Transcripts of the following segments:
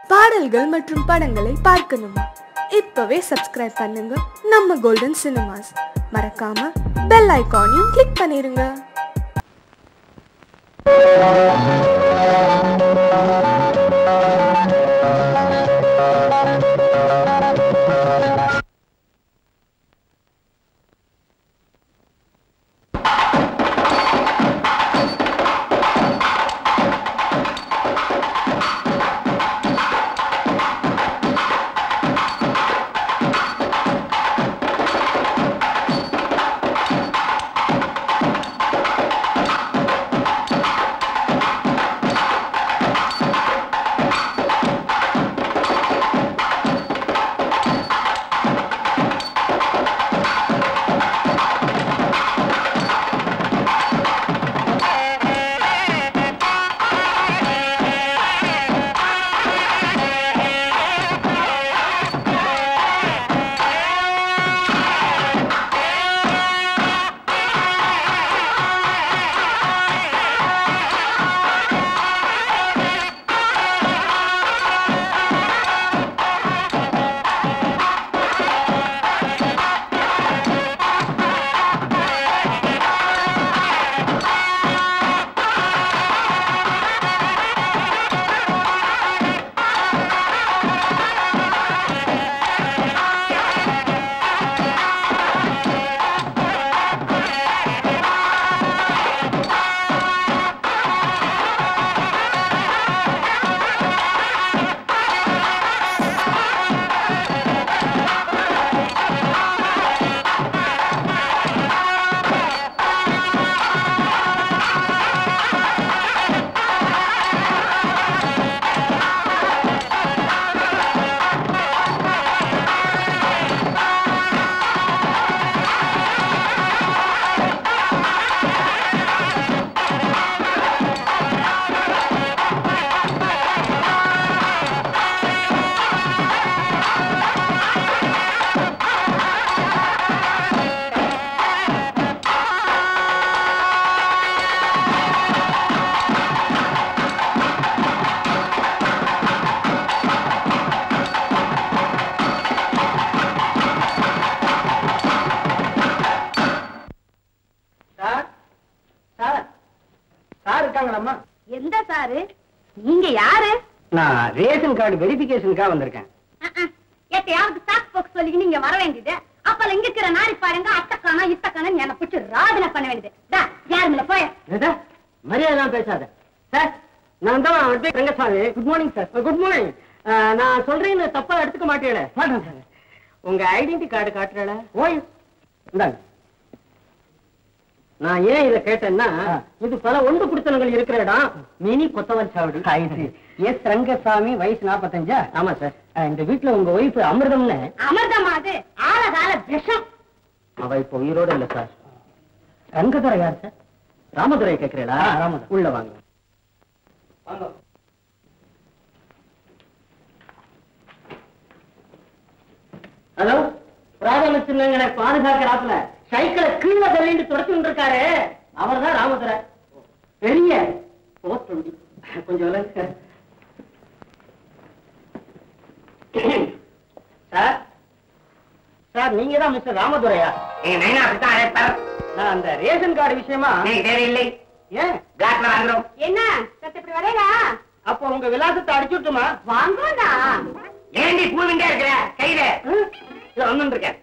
பாடல்கள் மற்றும் படங்களை பார்க்கணுமா இப்பவே சப்ஸ்கிரைப் பண்ணுங்க நம்ம கோல்டன் சினிமாஸ் மறக்காம பெல் ஐகானையும் கிளிக் பண்ணிருங்க சார் சார் சார் இருக்காங்களாம்மா எந்த சாரு நீங்க யாரு நான் ரேஷன் கார்டு வெரிஃபிகேஷனுக்காக வந்திருக்கேன் எத்தையாவது ஸ்டாக் போக் சொல்லி நீங்க வர வேண்டியது அப்பல இங்க இருக்கிற நாரி பாருங்க அத்தக்கானா இத்தக்கான என்ன பிடிச்சி ராதனை பண்ண வேண்டியது டா, யாருமில்ல போய என்னடா மரியாதைலாம் பேசாத சார் நான் தான் அட்வை Rangasamy good morning sir good morning நான் சொல்றேன்னு தப்பா எடுத்துக்க மாட்டேன் மாட்டேன் சார் உங்க ஐடென்டி கார்டு காட்டுறல ஓய் இந்தாங்க நான் ஏன் இத கேட்டேன்னா இது பல ஒன்று குடுத்தனங்கள் இருக்கிற இடம் மினி கொத்தவன் சாவடி எஸ் ரங்கசாமி வயசு நாற்பத்தஞ்சா ஆமா சார் இந்த வீட்டுல உங்க ஒய்ஃப் அமிர்தம்னு அமிர்தமா அது ஆழகால விஷம் அவ இப்ப உயிரோட இல்ல சார் ரங்கதுரை யார் சார் ராமதுரை கேக்குறீங்களா ராமதுரை உள்ள வாங்க ஹலோ பிராதம சின்னங்களை பாதுகாக்கிறாப்புல சைக்கிளை கீழே தள்ளிட்டு துரத்திட்டு இருக்காரு அவர் தான் ராமதுரை பெரிய போத்துண்டி கொஞ்சம் விலங்கு சார் சார் நீங்க தான் மிஸ்டர் ராமதுரையா நீங்க நைனா அப்படித்தான் அழைப்பார் நான் அந்த ரேஷன் கார்டு விஷயமா நீங்க தேவையில்லை ஏன் பிளாக்ல வாங்குறோம் என்ன சத்து இப்படி வரேடா அப்போ உங்க விலாசத்தை அடிச்சுட்டுமா வாங்கோண்டா ஏண்டி பூவிண்டே இருக்கிற கையில வந்து இருக்கேன்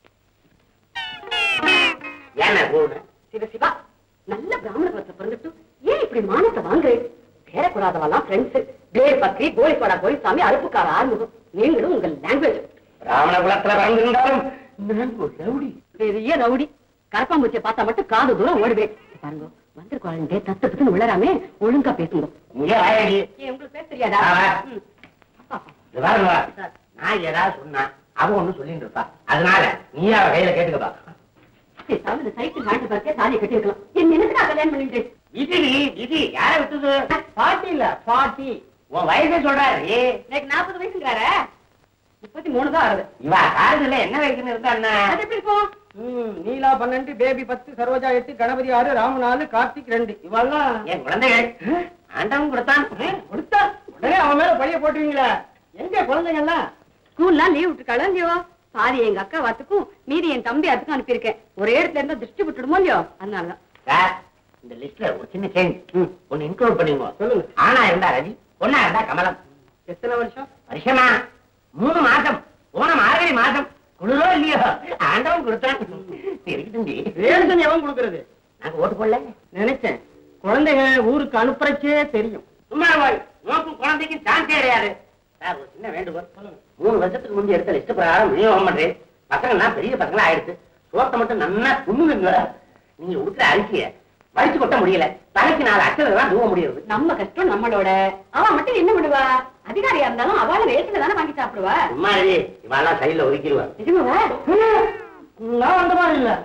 ஏன் பூவிட சிவ சிவா நல்ல பிராமண குலத்துல பிறந்துட்டு ஏன் இப்படி மானத்தை வாங்குறேன் பேரக்கூடாதவெல்லாம் ஃப்ரெண்ட்ஸ் பேர் பக்ரி கோழிப்பாடா கோழிசாமி அருப்புக்கார ஆறுமுகம் நீங்களும் உங்கள் லாங்குவேஜ் ராவண குலத்துல பிறந்திருந்தாலும் ரவுடி பெரிய ரவுடி கரப்பாம்பூச்சியை பார்த்தா மட்டும் காது தூரம் ஓடுவேன் பாருங்க வந்திருக்கோம் தத்து தத்துன்னு விழறாமே ஒழுங்கா பேசுங்க இங்க வாயடி ஏன் உங்களுக்கு பேச தெரியாதா ஆமா. ம். இது பாருங்க நான் ஏதாவது சொன்னா அவ ஒண்ணு சொல்லிட்டு இருப்பா அதனால நீயா அவ கையில கேட்டுக்கப்பா பேசாம இந்த சைக்கிள் ஹேண்டில் பார்க்கே தாலியை கட்டியிருக்கலாம் என் நினைச்சு நான் கல்யாணம் பண்ணிட்டு இது இது யார விட்டது பாட்டி இல்ல பாட்டி உன் வயசை சொல்றாரு எனக்கு நாற்பது வயசுங்கிறார முப்பத்தி மூணு தான் ஆகுது இவா காலத்துல என்ன வயசுன்னு இருந்தா என்ன அது எப்படி இருக்கும் ம், நீலா பன்னெண்டு பேபி பத்து சரோஜா எட்டு கணபதி ஆறு ராமு நாலு கார்த்திக் ரெண்டு இவெல்லாம் என் குழந்தைகள் ஆண்டவன் கொடுத்தான் கொடுத்தா உடனே அவன் மேல பழிய போட்டுவீங்களே எங்க குழந்தைங்கலாம் ஸ்கூல்லாம் லீவ் விட்டுருக்காளோ இல்லையோ பாதி எங்க அக்கா வாத்துக்கும் மீதி என் தம்பி அதுக்கும் அனுப்பியிருக்கேன் ஒரே இடத்துல இருந்தா திருஷ்டி விட்டுடுமோ இல்லையோ அதனாலதான் சார் இந்த லிஸ்ட்ல ஒரு சின்ன சேஞ்ச் ஒன்னு இன்க்ளூட் பண்ணிங்க சொல்லுங்க. ஆனா இருந்தா ரஜி பொண்ணா இருந்தா கமலம் எத்தனை வருஷம் வருஷமா மூணு மாசம் போன மார்கழி மாசம் குளிரோ இல்லையோ ஆண்டவன் கொடுத்தான் இருக்கட்டும் ஜி. ரேஷன் எவன் கொடுக்கறது நாங்க ஓட்டு போடல நினைச்சேன் குழந்தைங்க ஊருக்கு அனுப்புறச்சே தெரியும் சும்மா போய் நோக்கும் குழந்தைக்கு சான்ஸே கிடையாது சார் ஒரு சின்ன வேண்டுகோள் மூணு வருஷத்துக்கு முந்தைய எடுத்த லிஸ்ட் பிரகாரம் விநியோகம் பண்றேன் பசங்கள்லாம் பெரிய பசங்களா ஆயிடுச்சு சோத்தை மட்டும் நல்லா துண்ணுங்க நீங்க உடுக்கிற அரிசிய வலிச்சு கொட்ட முடியல தலைக்கு நாலு அச்சதை தான் தூவ முடியுது நம்ம கஷ்டம் நம்மளோட அவன் மட்டும் என்ன பண்ணுவா அதிகாரியா இருந்தாலும் அவளை ரேஷன்ல தானே வாங்கி சாப்பிடுவா சும்மா இரு இவாளெல்லாம் சைடுல ஒதுக்கிடுவா நிஜமாவா நான் வந்த மாதிரி இல்ல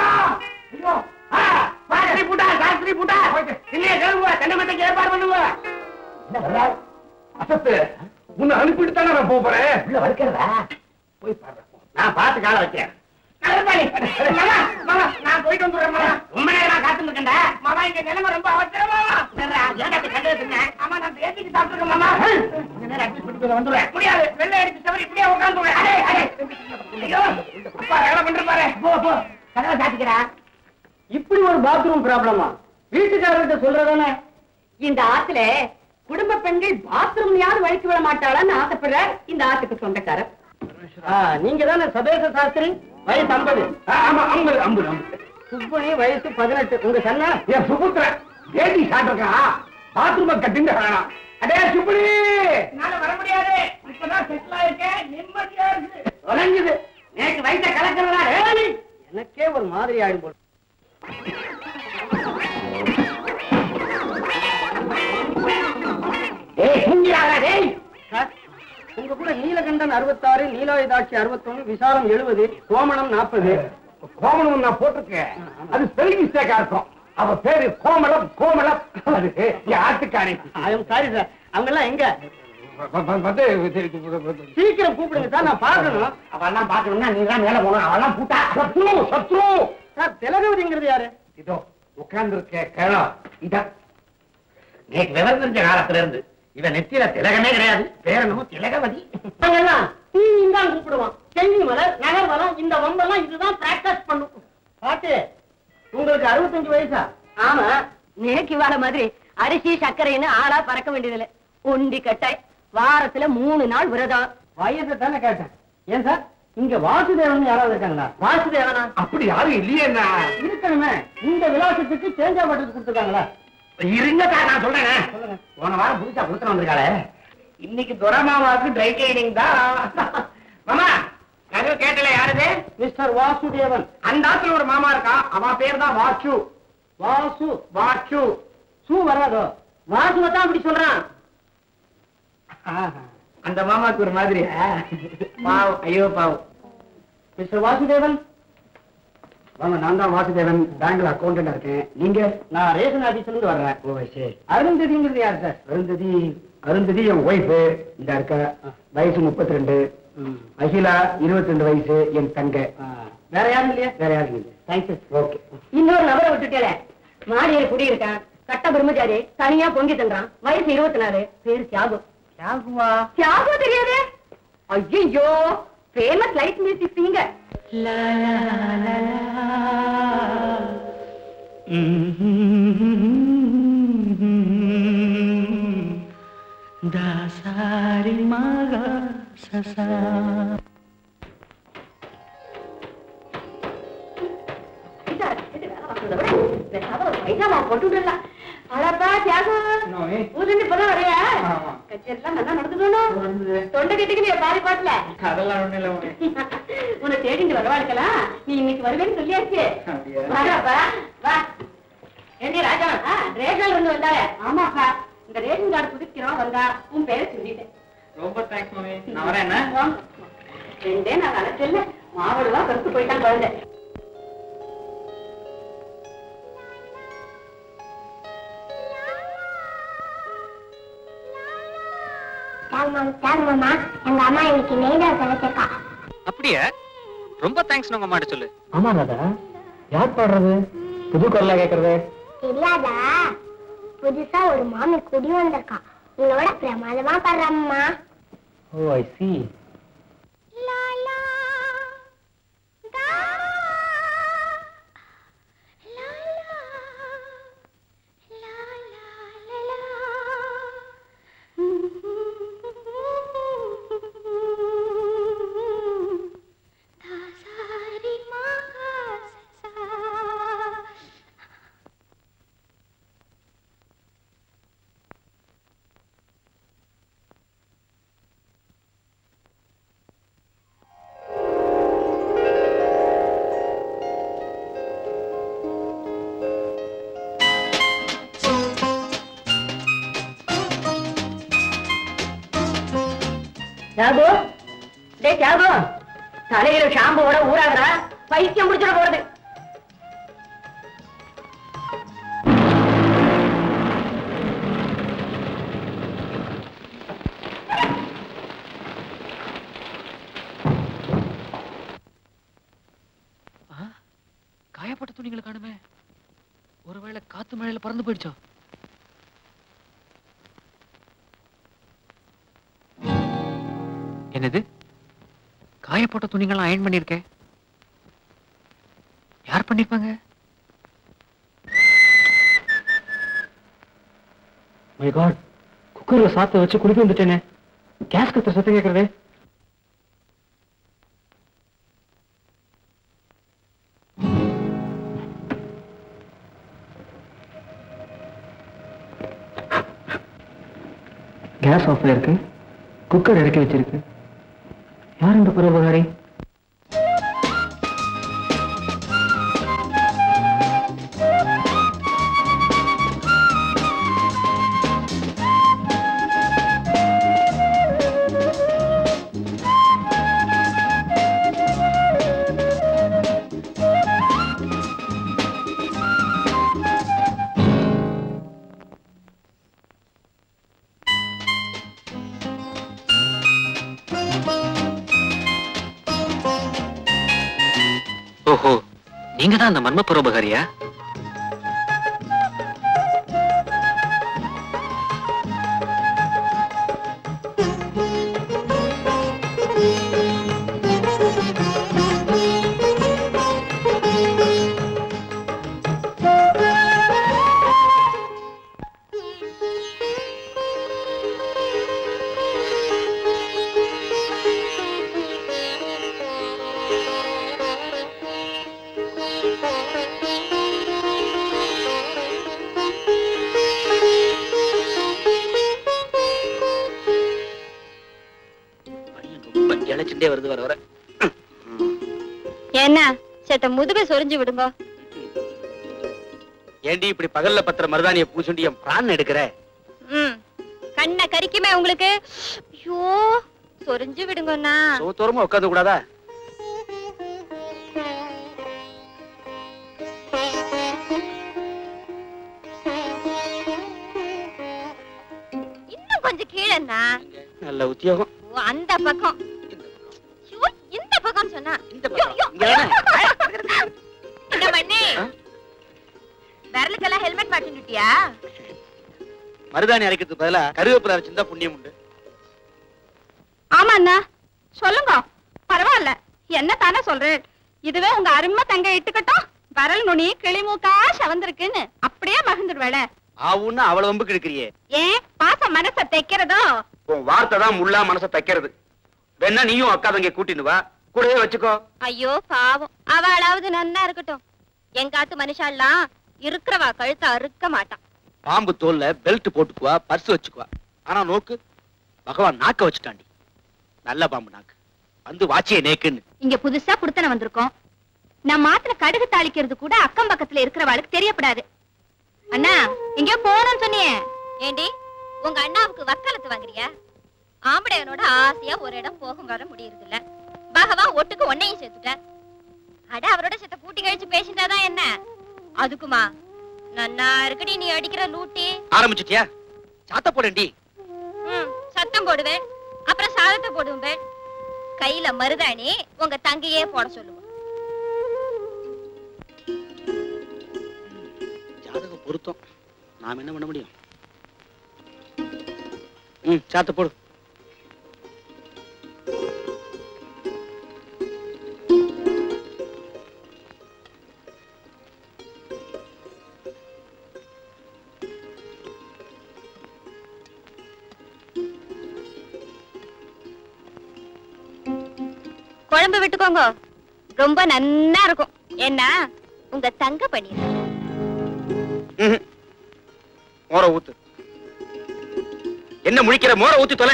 சாஸ்திரி பூட்டா சாஸ்திரி பூட்டா இல்லையே கேளுங்க தென்னை மட்டைக்கு ஏற்பாடு பண்ணுங்க என்ன வர்றா அசத்து உன்னை அனுப்பிட்டு தானே நான் போப் போறேன் உள்ள வளர்க்கிறதா போய் பாரு நான் பார்த்து கால வைக்கிறேன் மாமா, மாமா, நான் போயிட்டு வந்துடுறேன் மாமா. ரொம்ப நேரமா காத்துட்டு இருக்கேன்டா. மாமா, இங்க நிலைமை ரொம்ப அவசரம் மாமா. சரிடா, ஏன்டா இப்படி கண்டு வச்சிருக்க? மாமா, நான் பேசிட்டு சாப்பிட்டுருக்கேன் மாமா. கொஞ்ச நேரம் adjust பண்ணிட்டு வந்துடுறேன். முடியாது, வெள்ளை அடிச்சு தவிர இப்படியே உட்கார்ந்துடுறேன். அடே, அடே. ஐயோ, அப்பா, வேலை பண்ற பாரு. போ, போ. கதவை சாத்திக்கிறா. இப்படி ஒரு பாத்ரூம் ப்ராப்ளமா வீட்டுக்காரர்கிட்ட சொல்றதானே இந்த ஆத்துல குடும்ப பெண்கள் பாத்ரூம்லயாவது வழிக்கு விட மாட்டாளான்னு ஆசைப்படுற இந்த ஆத்துக்கு சொந்தக்காரர் ஆ, நீங்க தானே சபேச சாஸ்திரி வயசு ஐம்பது ஆ, ஆமா ஐம்பது ஐம்பது ஐம்பது சுப்பனி வயசு பதினெட்டு உங்க சன்னா என் சுபுத்திரன் ஏடி சாப்பிட்டுருக்கா பாத்ரூம கட்டிங்க வேணாம் அடே சுப்புடி என்னால வர முடியாது. இப்பதான் settle ஆயிருக்கேன். நிம்மதியா இருக்குது. தொலைஞ்சுது. நேத்து வயித்தை கலக்கிறதா ஏழு எனக்கே ஒரு மாதிரி ஆயிடும் போல டேய் தூங்கிடாதா டேய் சார், உங்க கூட நீலகண்டன் அறுபத்தாறு நீலோயதாட்சி அறுபத்தொன்னு விசாலம் எழுபது கோமணம் நாற்பது கோமணம் நான் போட்டிருக்கேன் அது ஸ்பெல்லிங் மிஸ்டேக்கா இருக்கும் அவ பேரு கோமலம் கோமலம் அது என் ஆட்டுக்காரி ஐயம் சாரி சார் அவங்க எல்லாம் எங்க வ- வ- வந்து சீக்கிரம் கூப்பிடுங்க சார் நான் பார்க்கணும் அவெல்லாம் பாக்கணும்னா நீ தான் மேல போகணும் அவெல்லாம் பூட்டா சத்ரு சத்ரு சார் திலகவதிங்கிறது யாரு இதோ உட்கார்ந்து இருக்க கேளம் இத நேற்று விவரம் தெரிஞ்ச காலத்துல இருந்து இவன் நெத்தியில திலகமே கிடையாது பேரனும் திலகவதி நாங்கெல்லாம் தீயும் தான் கூப்பிடுவோம் செஞ்சி மலர் நகர்வலம் இந்த வம்பெல்லாம் இதுதான் பிராக்டிஸ் பண்ணும் பாட்டு உங்களுக்கு அறுபத்தஞ்சு வயசா ஆமா நேக்கு வாழ மாதிரி அரிசி சர்க்கரைன்னு ஆளா பறக்க வேண்டியதில்லை உண்டி கட்டாய் வாரத்துல மூணு நாள் விரதம் வயசை தானே கேட்டேன் ஏன் சார் இங்க வாசுதேவன் யாராவது இருக்காங்களா வாசுதேவனா அப்படி யாரும் இல்லையே என்ன இருக்கணுமே இந்த விலாசத்துக்கு சேஞ்சா பண்றது கொடுத்துருக்காங்களா இருங்க சார் நான் சொல்றேன் போன வாரம் புதுசா கொடுத்து வந்திருக்காளே இன்னைக்கு துரமாவாக்கு ட்ரை கிளீனிங் தான் மாமா நகை கேட்டல யாருது மிஸ்டர் வாசுதேவன் அந்த ஆத்துல ஒரு மாமா இருக்கான் அவன் பேர் தான் வாச்சு வாசு வாச்சு சூ வராதோ வாசுவை தான் அப்படி சொல்றான் அந்த மாமாக்கு ஒரு மாதிரி பாவம் ஐயோ பாவம் மிஸ்டர் வாசுதேவன் வாங்க நான் தான் வாசுதேவன் பேங்க்ல அக்கௌண்டன்ட் இருக்கேன் நீங்க நான் ரேஷன் ஆபீஸ்ல இருந்து வர்றேன் ஓ சரி அருந்ததிங்கிறது யார் சார் அருந்ததி அருந்ததி என் ஒய்ஃப் இந்த இருக்க வயசு முப்பத்தி ரெண்டு அகிலா இருபத்தி ரெண்டு வயசு என் தங்க வேற யாரும் இல்லையா வேற யாரும் இல்லை தேங்க்ஸ் ஓகே இன்னொரு நபரை விட்டுட்டேல மாடியில குடியிருக்கான் கட்ட பிரம்மச்சாரி தனியா பொங்கி தந்துறான் வயசு இருபத்தி நாலு பேரு தியாகு யாகுவா தியாகு தெரியாதே ஐயோ famous light music singer Dasari மகா சசா போட்டு விடலாம் அடப்பா தியாகு ஊருந்து இப்பதான் வரையா ஆமா. கச்சேரிலாம் நல்லா நடந்துக்கணும் தொண்டை கட்டிக்கிறிய பாதி பாட்டுல அதெல்லாம் ஒண்ணு இல்ல உனக்கு உன்னை தேடிட்டு வரவாழ்க்கலாம் நீ இன்னைக்கு வருவேன்னு சொல்லியாச்சு அப்படியா? வாடாப்பா வா ஏண்டி ராஜா ரேஷன்ல இருந்து வந்தாரு ஆமாப்பா இந்த ரேஷன் கார்டு புதுக்கிறோம் வந்தா உன் பேரை சொல்லிட்டேன் ரொம்ப தேங்க்ஸ் மாமி நான் வரேன் வாங்க. ரெண்டே நான் அழைச்சல மாவடுவா கருத்து போயிட்டான் குழந்தை மாமா எங்க அம்மா இன்னைக்கு நெய்தா சமைச்சிருக்கா அப்படியே ரொம்ப தேங்க்ஸ் உங்க அம்மாட்ட சொல்லு ஆமா ராதா யார் பாடுறது புது குரலா கேக்குறது தெரியாதா புதுசா ஒரு மாமி குடி வந்திருக்கா உங்களோட பிரமாதமா பாடுறம்மா oh I see La la da la la la la la la da sa ri ma sa sa Thiyagu டேய் தியாகு தலையில ஷாம்புவோட ஊறாதடா பைத்தியம் முடிச்சிட போறது காயப்பட்ட துணிகளை காணுமே ஒருவேளை காத்து மழையில பறந்து போயிடுச்சோ என்னது காயப்பட்ட துணிகளை அயன் பண்ணிருக்கேன் யார் பண்ணிருப்பாங்க மை காட் குக்கர்ல சாத்த வச்சு குளிக்க வந்துட்டேனே கேஸ் கத்துற சத்தம் கேக்குறதே கேஸ் ஆஃப்ல இருக்கு குக்கர் இறக்கி வச்சிருக்கு யார் இந்த பரோபகாரி ஓஹோ நீங்க தான் அந்த மர்ம பரோபகாரியா ரொம்ப இழைச்சுட்டே வருது வர வர என்ன சேத்த முதுக சொரிஞ்சு விடுங்க ஏண்டி இப்படி பகல்ல பத்திர மருதானிய பூசுண்டி என் பிரான் எடுக்கிற ம் கண்ணை கரிக்குமே உங்களுக்கு ஐயோ சொரிஞ்சு விடுங்கண்ணா சோத்தோரமா உட்காந்து கூடாதா இன்னும் கொஞ்சம் கீழேண்ணா நல்ல உத்தியோகம் ஓ, அந்த பக்கம் ஐயோ, இந்த பக்கம் சொன்னா இந்த ஐயோ, பக்கம். ஐயோ. இங்க தானே? என்ன பண்ணி ஆ? விரலுக்கெல்லாம் ஹெல்மெட் மாட்டின்னுட்டியா மருதாணி அரைக்கிறதுக்கு பதிலா கருவேப்பிலை அரைச்சிருந்தா புண்ணியம் உண்டு ஆமா அண்ணா சொல்லுங்க பரவாயில்ல என்ன தானே சொல்றேன் இதுவே உங்க அருமை தங்க இட்டுக்கட்டும் வரல் நுனி கிளிமூக்கா சவந்திருக்குன்னு அப்படியே மகிழ்ந்துடுவேல ஆவுன்னா அவ்வளவு வம்புக்கு எடுக்கிறியே ஏன் பாசம் மனச தைக்கிறதோ உன் வார்த்தை தான் முள்ளா மனசை தைக்கிறது வேணா நீயும் அக்கா தங்க கூட்டின்னு வா கூடவே வச்சுக்கோ ஐயோ பாவம் அவளாவது நன்னா இருக்கட்டும் எங்காத்து மனுஷாலாம் இருக்கிறவா கழுத்த அறுக்க மாட்டான் பாம்பு தோல்ல பெல்ட் போட்டுக்குவா பர்ஸ் வச்சுக்குவா ஆனா நோக்கு பகவான் நாக்க வச்சுட்டாண்டி நல்ல பாம்பு நாக்கு வந்து வாச்சிய நேக்குன்னு இங்க புதுசா குடுத்தன வந்திருக்கோம் நான் மாத்திர கடுகு தாளிக்கிறது கூட அக்கம் பக்கத்துல இருக்கிறவாளுக்கு தெரியப்படாது அண்ணா எங்கேயோ போகணும்னு சொன்னியே ஏண்டி உங்க அண்ணாவுக்கு வக்காலத்து வாங்குறியா ஆம்படையனோட ஆசையா ஒரு இடம் போகும் வர முடியறது இல்ல பகவான் ஒட்டுக்கு ஒன்னையும் சேர்த்துட்ட அட அவரோட செத்த கூட்டி கழிச்சு பேசிட்டாதான் என்ன அதுக்குமா நன்னா இருக்குடி நீ அடிக்கிற லூட்டி ஆரம்பிச்சிட்டியா சாத்த போடண்டி ம், சத்தம் போடுவேன் அப்புறம் சாதத்தை போடுவேன் கையில மருதாணி உங்க தங்கையே போட சொல்லுவோம் ஜாதகம் பொருத்தம் நாம என்ன பண்ண முடியும் ம் சாத்த போடு குழம்பு விட்டுக்கோங்க ரொம்ப நன்னா இருக்கும் என்ன உங்க தங்க பன்னீர் ம்ஹும். மோர ஊத்து என்ன முழிக்கிற மோர ஊத்தி தொலை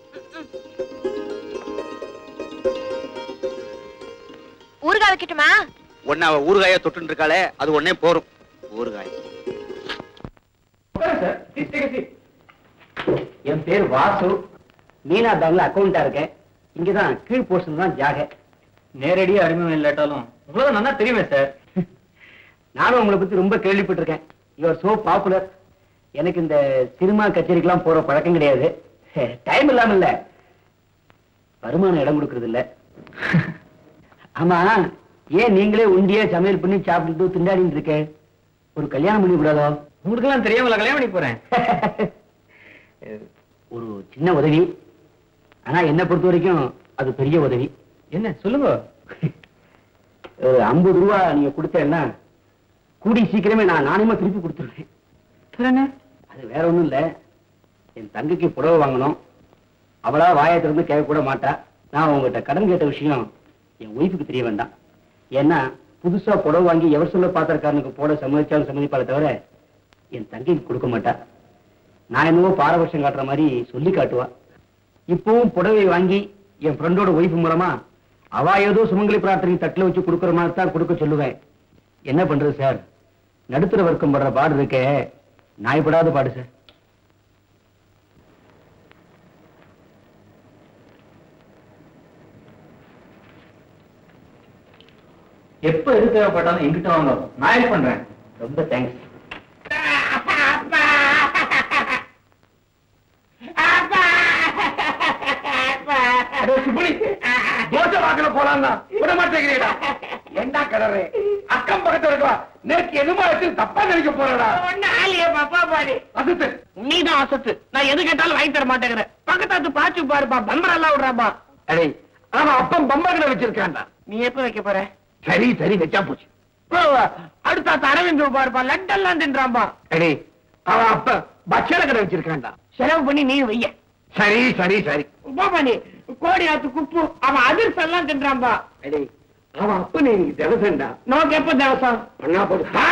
ஊறுகாய் வைக்கட்டுமா ஒன்னு அவ ஊறுகாய தொட்டு இருக்காளே அது ஒன்னே போரும் ஊறுகாய் உட்காருங்க sir. Sit, take a seat. என் பேர் வாசு மீனா பேங்க்ல அக்கௌண்டா இருக்கேன் இங்கதான் கீழ் போர்ஷன் தான் ஜாக நேரடியா அறிமுகம் இல்லாட்டாலும் உங்களுக்கு நல்லா தெரியுமே சார் நானும் உங்களை பத்தி ரொம்ப கேள்விப்பட்டிருக்கேன் யூஆர் சோ பாப்புலர் எனக்கு இந்த சினிமா கச்சேரிக்கெல்லாம் போற பழக்கம் கிடையாது டைம் இல்லாம இல்ல வருமானம் இடம் கொடுக்கறது இல்ல ஆமா ஏன் நீங்களே உண்டியே சமையல் பண்ணி சாப்பிட்டுட்டு திண்டாடிட்டு இருக்க ஒரு கல்யாணம் பண்ணி கூடாதோ உங்களுக்கு எல்லாம் தெரியாமல கல்யாணம் பண்ணி போறேன் ஒரு சின்ன உதவி ஆனா என்ன பொறுத்த வரைக்கும் அது பெரிய உதவி என்ன சொல்லுங்க ஒரு ஐம்பது ரூபா நீங்க கொடுத்தேன்னா கூடி சீக்கிரமே நான் நானேமா திருப்பி கொடுத்துருவேன் அது வேற ஒண்ணும் இல்ல என் தங்கைக்கு புடவை வாங்கணும் அவளா வாயை திறந்து கேட்க கூட மாட்டா நான் உங்ககிட்ட கடன் கேட்ட விஷயம் என் ஒய்ஃபுக்கு தெரிய வேண்டாம் ஏன்னா புதுசா புடவை வாங்கி எவர் சொல்ல பாத்திரக்காரனுக்கு போட சம்மதிச்சாலும் சம்மதிப்பாளே தவிர என் தங்கைக்கு கொடுக்க மாட்டா நான் என்னவோ பாரபட்சம் காட்டுற மாதிரி சொல்லி காட்டுவா இப்பவும் புடவை வாங்கி என் ஃப்ரெண்டோட ஒய்ஃப் மூலமா அவ ஏதோ சுமங்கலி பிரார்த்தனை தட்டுல வச்சு கொடுக்குற மாதிரி தான் கொடுக்க சொல்லுவேன் என்ன பண்றது சார் நடுத்தர வர்க்கம் படுற பாடு இருக்கே நாய்படாத பாடு சார் எப்ப எது தேவைப்பட்டாலும் எங்கிட்ட வாங்க நான் ஹெல்ப் பண்றேன் ரொம்ப தேங்க்ஸ் தோசை வாக்கில போலாம் விட மாட்டேங்கிறீடா என்ன கடறே அக்கம் பக்கத்துல இருக்கா நேற்று எதுமா வச்சு தப்பா நினைக்க போறடா அசத்து நீதான் அசத்து நான் எது கேட்டாலும் வாங்கி தர மாட்டேங்கிறேன் பக்கத்தாத்து பாச்சு பாருப்பா பம்பர் எல்லாம் விடுறாப்பா அடே அவன் அப்பம் பம்பகட வச்சிருக்கான்டா நீ எப்ப வைக்க போற சரி சரி வச்சா போச்சு அடுத்த அரவிந்த் பாருப்பா லட்டெல்லாம் தின்றான்பா அடே அவன் அப்ப பட்சண கடை வச்சிருக்கான்டா செலவு பண்ணி நீ வைய சரி சரி சரி பாப்பாண்டி கோடி ஆத்து குப்பு அவன் அதிர்ஷ்டம் எல்லாம் தின்றான்பா அடே அவன் அப்ப நீ திவசண்டா நமக்கு எப்ப தேவசம் பண்ணா போடு ஆ!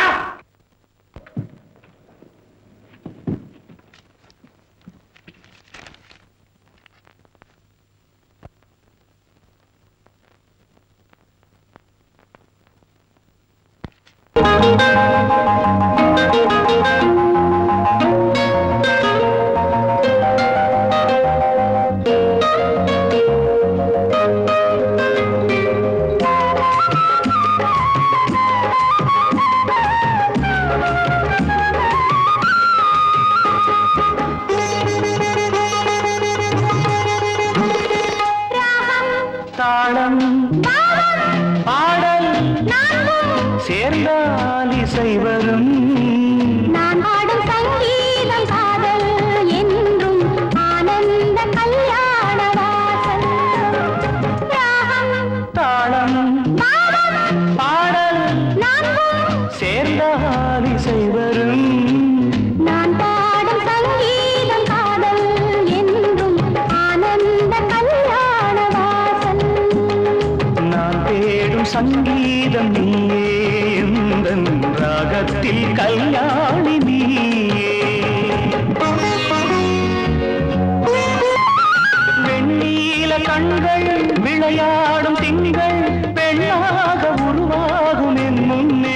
தாளம் பாடல் சேர்ந்தால் இசை வரும் நான் பாடும் சங்கீதம் காதல் என்றும் ஆனந்த கல்யாண வாசல் ராகம் தாளம் பாடல் நான்கும் சேர்ந்தால் இசை வரும் நான் பாடும் சங்கீதம் காதல் என்றும் ஆனந்த கல்யாண வாசல் நான் தேடும் சங்கீதம் நீயே எந்தன் ராகத்தில் கல்யாணி நீயே வெண்ணீல கண்கள் விளையாடும் திங்கள் பெண்ணாக உருவாகும் என் முன்னே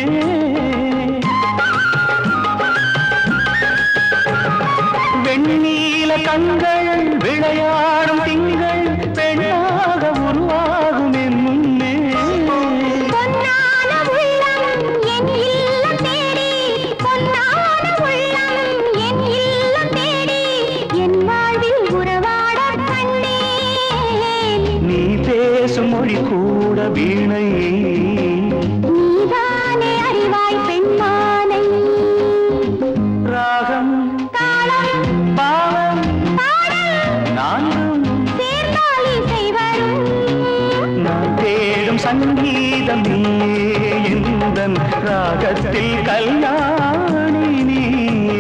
வெண்ணீல கண்கள் விளையாடும் திங்கள் பெண்ணாக உருவாகும் என் முன்னே பொன்னான உள்ளம் என் இல்லம் தேடி பொன்னான உள்ளம் என் இல்லம் தேடி என் வாழ்வில் உறவாட கண்டேன் நீ பேசும் மொழி கூட வீணை நீதானே அறிவாய் பெண்மானை ராகம் காலம் பாவம் பாடல் நான்கும் சேர்ந்தால் இசை வரும் நான் தேடும் சங்கீதம் நீயே எந்தன் ராகத்தில் கல்யாணி நீயே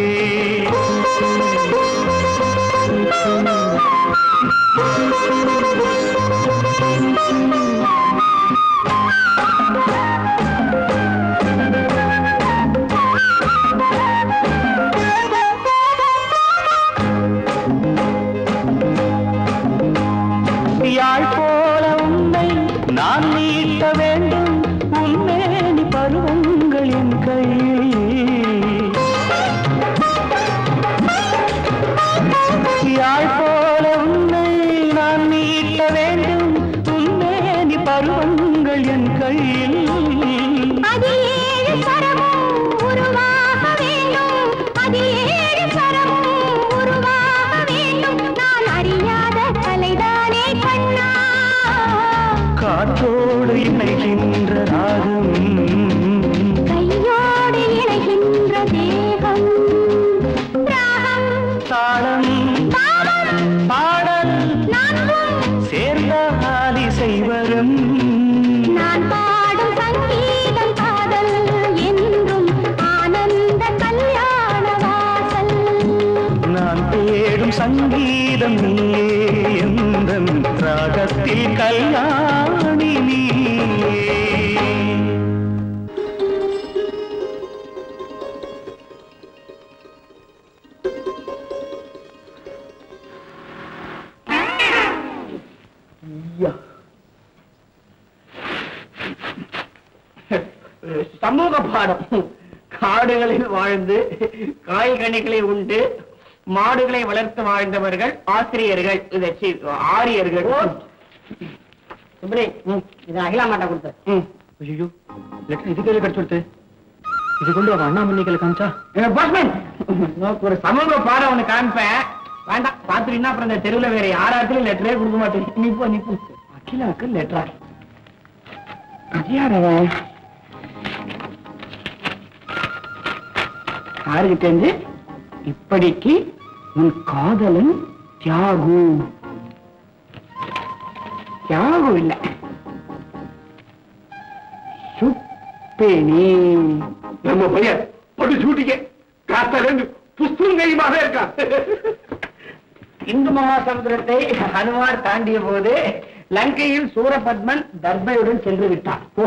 Thank you. யாழ் போல உன்னை நான் நீட்ட வேண்டும் உன்மேனி பருவங்கள் என் கையில் யாழ் போல உன்னை நான் நீட்ட வேண்டும் உன்மேனி பருவங்கள் என் கையில் பதினேழு சரமும் உருவாக வேண்டும் பதினேழு சரமும் உருவாக வேண்டும் நான் அறியாத கலைதானே கண்ணா காற்றோடு இணைகின்ற ராகம் கையோடு இணைகின்ற தேகம் ராகம் தாளம் தாளம் பாடல் நான்கும் சேர்ந்தால் இசை வரும் நான் பாடும் சங்கீதம் காதல் என்றும் ஆனந்த கல்யாண வாசல் நான் தேடும் சங்கீதம் நீயே எந்தன் ராகத்தில் கல்யாணி நீயே சமூக பாடம் காடுகளில் வாழ்ந்து காய்கனிகளை உண்டு மாடுகளை வளர்த்து வாழ்ந்தவர்கள் ஆசிரியர்கள் இதை சி- ஆரியர்கள் சுப்ரி இது அகிலா மாட்டா கொடுத்த ஐயோ லெட்டர் இது கையில கிடைச்சு கொடுத்து இது கொண்டு அவன் அண்ணாமல்லிகளை காமிச்சா போஸ்ட்மேன் உனக்கு ஒரு சமூக பாடம் ஒண்ணு காமிப்பேன் வேண்டாம் பாத்துட்டீங்கன்னா அப்புறம் இந்த தெருவுல வேற யாராச்சும் லெட்டரே கொடுக்க மாட்டேன் நீ போ நீ போ அகிலாவுக்கு லெட்டரா யாரவன் யாருக்கு தெரிஞ்சு இப்படிக்கு உன் காதலன் தியாகு தியாகு இல்ல சுப்பேனி நம்ம பையன் படி சூட்டிக்க காத்தால இருந்து புஸ்தகம் கையுமாக இருக்கான் இந்து மகாசமுத்திரத்தை ஹனுமார் தாண்டிய போது லங்கையில் சூரபத்மன் தர்பையுடன் சென்று விட்டான் போ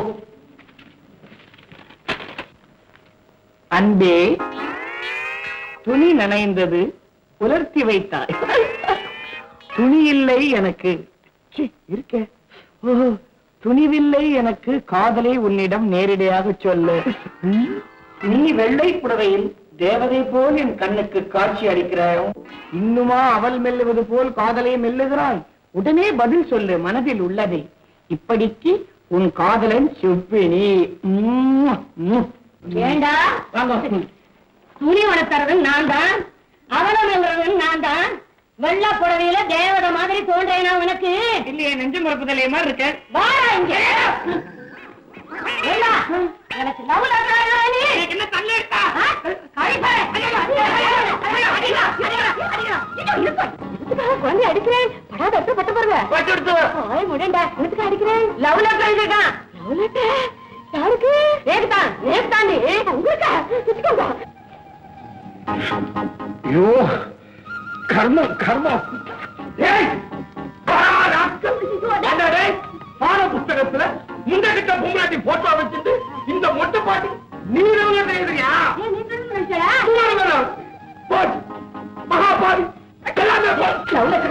அன்பே துணி நனைந்தது உலர்த்தி வைத்தாய் துணி இல்லை எனக்கு சீ, இருக்கே ஓஹோ துணிவில்லை எனக்கு காதலை உன்னிடம் நேரடியாக சொல்லு ம், நீ வெள்ளை புடவையில் தேவதை போல் என் கண்ணுக்கு காட்சி அளிக்கிறாய் இன்னுமா அவள் மெல்லுவது போல் காதலை மெல்லுகிறாய் உடனே பதில் சொல்லு மனதில் உள்ளதை இப்படிக்கு உன் காதலன் சுப்பினி ம்ம், ம்ம். ஏண்டா வாங்க துணி வளர்த்துறவன் நான் தான் அவலம் நான் தான் வெள்ள புடவையில தேவதை மாதிரி தோன்றேனா உனக்கு இல்லையே நெஞ்சு மறுப்புதலைய மாதிரி இருக்க வாடா இங்க ஏண்டா, எனக்கு லவ் லெட்டரா நீ என்ன தள்ளி இருக்கா ஆ? அடிப்பாரு. ஐயோ, ஐயோ, ஐயோ, ஐயோ, அடிடா, அடிடா, அடிடா. இதோ, இருப்பா. இதுக்காக குழந்தை அடிக்கிறேன் படாத அர்த்த பட்ட பாருங்க வச்சுடுத்து ஓய் முடண்டா உனக்கு அடிக்கிறேன் லவ் லெட்டர் எழுதிருக்கான் லவ் லெட்டர் யாருக்கு நேக்கு தான் நேக்கு தாண்டி உங்களுக்கு வச்சுக்கோங்க ஐயோ கர்மம் கர்மம் ஏய் பரம ராஸ்கல். ஏண்டா டேய், பாட புஸ்தகத்துல இந்த கிட்ட பொம்மாட்டி போட்டோ வச்சுட்டு இந்த மொட்டை பாட்டி நீ எவ்வளவு எழுதுறியா ஏன் நீ சொல்லு நினைச்சா போச்சு மகாபாவி எல்லாமே போச்சு. லவ் லெட்டர்